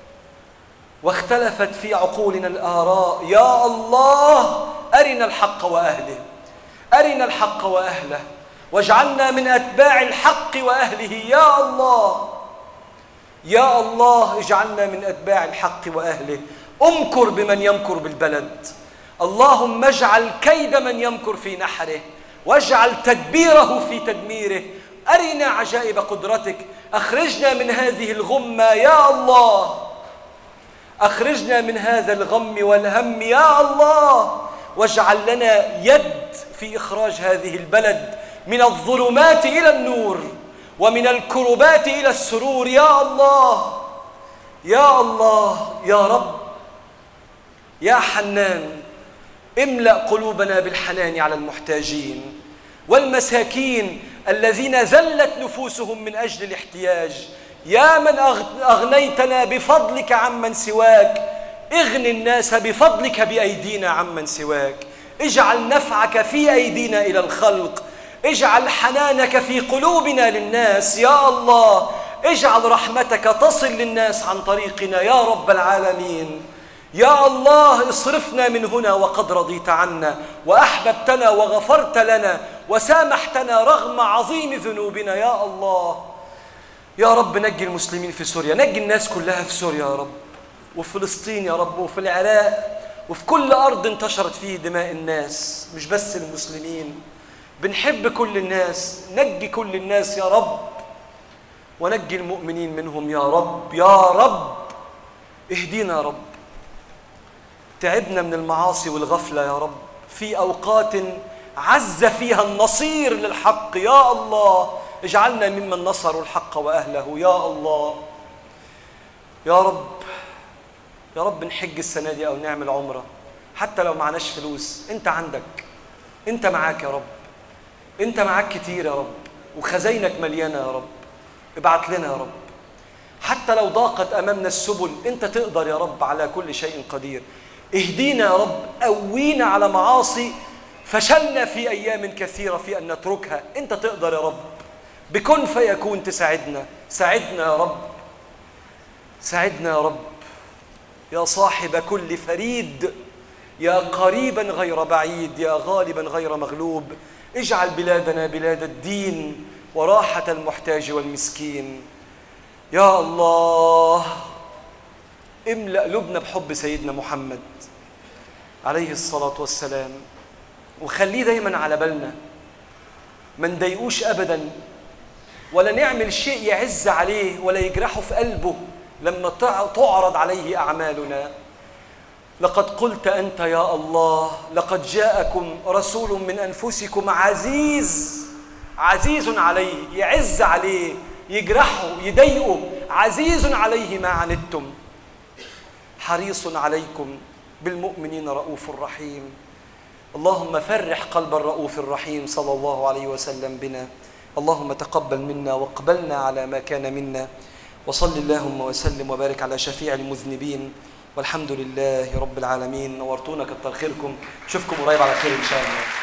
واختلفت في عقولنا الاراء يا الله ارنا الحق واهله ارنا الحق واهله واجعلنا من اتباع الحق واهله يا الله يا الله اجعلنا من اتباع الحق واهله امكر بمن يمكر بالبلد اللهم اجعل كيد من يمكر في نحره واجعل تدبيره في تدميره ارنا عجائب قدرتك اخرجنا من هذه الغمه يا الله اخرجنا من هذا الغم والهم يا الله واجعل لنا يد في اخراج هذه البلد من الظلمات الى النور ومن الكربات الى السرور يا الله يا الله يا رب يا حنان املا قلوبنا بالحنان على المحتاجين والمساكين الذين ذلت نفوسهم من اجل الاحتياج يا من أغ- اغنيتنا بفضلك عمن سواك اغن الناس بفضلك بايدينا عمن سواك اجعل نفعك في ايدينا الى الخلق اجعل حنانك في قلوبنا للناس يا الله اجعل رحمتك تصل للناس عن طريقنا يا رب العالمين يا الله اصرفنا من هنا وقد رضيت عنا واحببتنا وغفرت لنا وسامحتنا رغم عظيم ذنوبنا يا الله يا رب نجي المسلمين في سوريا نجي الناس كلها في سوريا يا رب وفي فلسطين يا رب وفي العراق وفي كل ارض انتشرت فيه دماء الناس مش بس المسلمين بنحب كل الناس نجي كل الناس يا رب ونجي المؤمنين منهم يا رب يا رب اهدينا يا رب تعبنا من المعاصي والغفلة يا رب في أوقات عز فيها النصير للحق يا الله اجعلنا ممن نصروا الحق وأهله يا الله يا رب يا رب نحج السنة دي أو نعمل عمرة حتى لو معناش فلوس أنت عندك أنت معاك يا رب أنت معاك كتير يا رب وخزينك مليانة يا رب ابعت لنا يا رب حتى لو ضاقت امامنا السبل انت تقدر يا رب على كل شيء قدير اهدينا يا رب قوينا على معاصي فشلنا في ايام كثيره في ان نتركها انت تقدر يا رب بكن فيكون تساعدنا ساعدنا يا رب ساعدنا يا رب يا صاحب كل فريد يا قريبا غير بعيد يا غالبا غير مغلوب اجعل بلادنا بلاد الدين وراحه المحتاج والمسكين يا الله املأ قلوبنا بحب سيدنا محمد عليه الصلاة والسلام وخليه دايما على بالنا ما نضايقوش أبدا ولا نعمل شيء يعز عليه ولا يجرحه في قلبه لما تع- تعرض عليه أعمالنا لقد قلت أنت يا الله لقد جاءكم رسول من أنفسكم عزيز عزيز عليه يعز عليه يجرحه يضايقه عزيز عليه ما عنتم حريص عليكم بالمؤمنين رؤوف رحيم اللهم فرح قلب الرؤوف الرحيم صلى الله عليه وسلم بنا اللهم تقبل منا واقبلنا على ما كان منا وصل اللهم وسلم وبارك على شفيع المذنبين والحمد لله رب العالمين نورتونا كتر خيركم اشوفكم قريب على خير ان شاء الله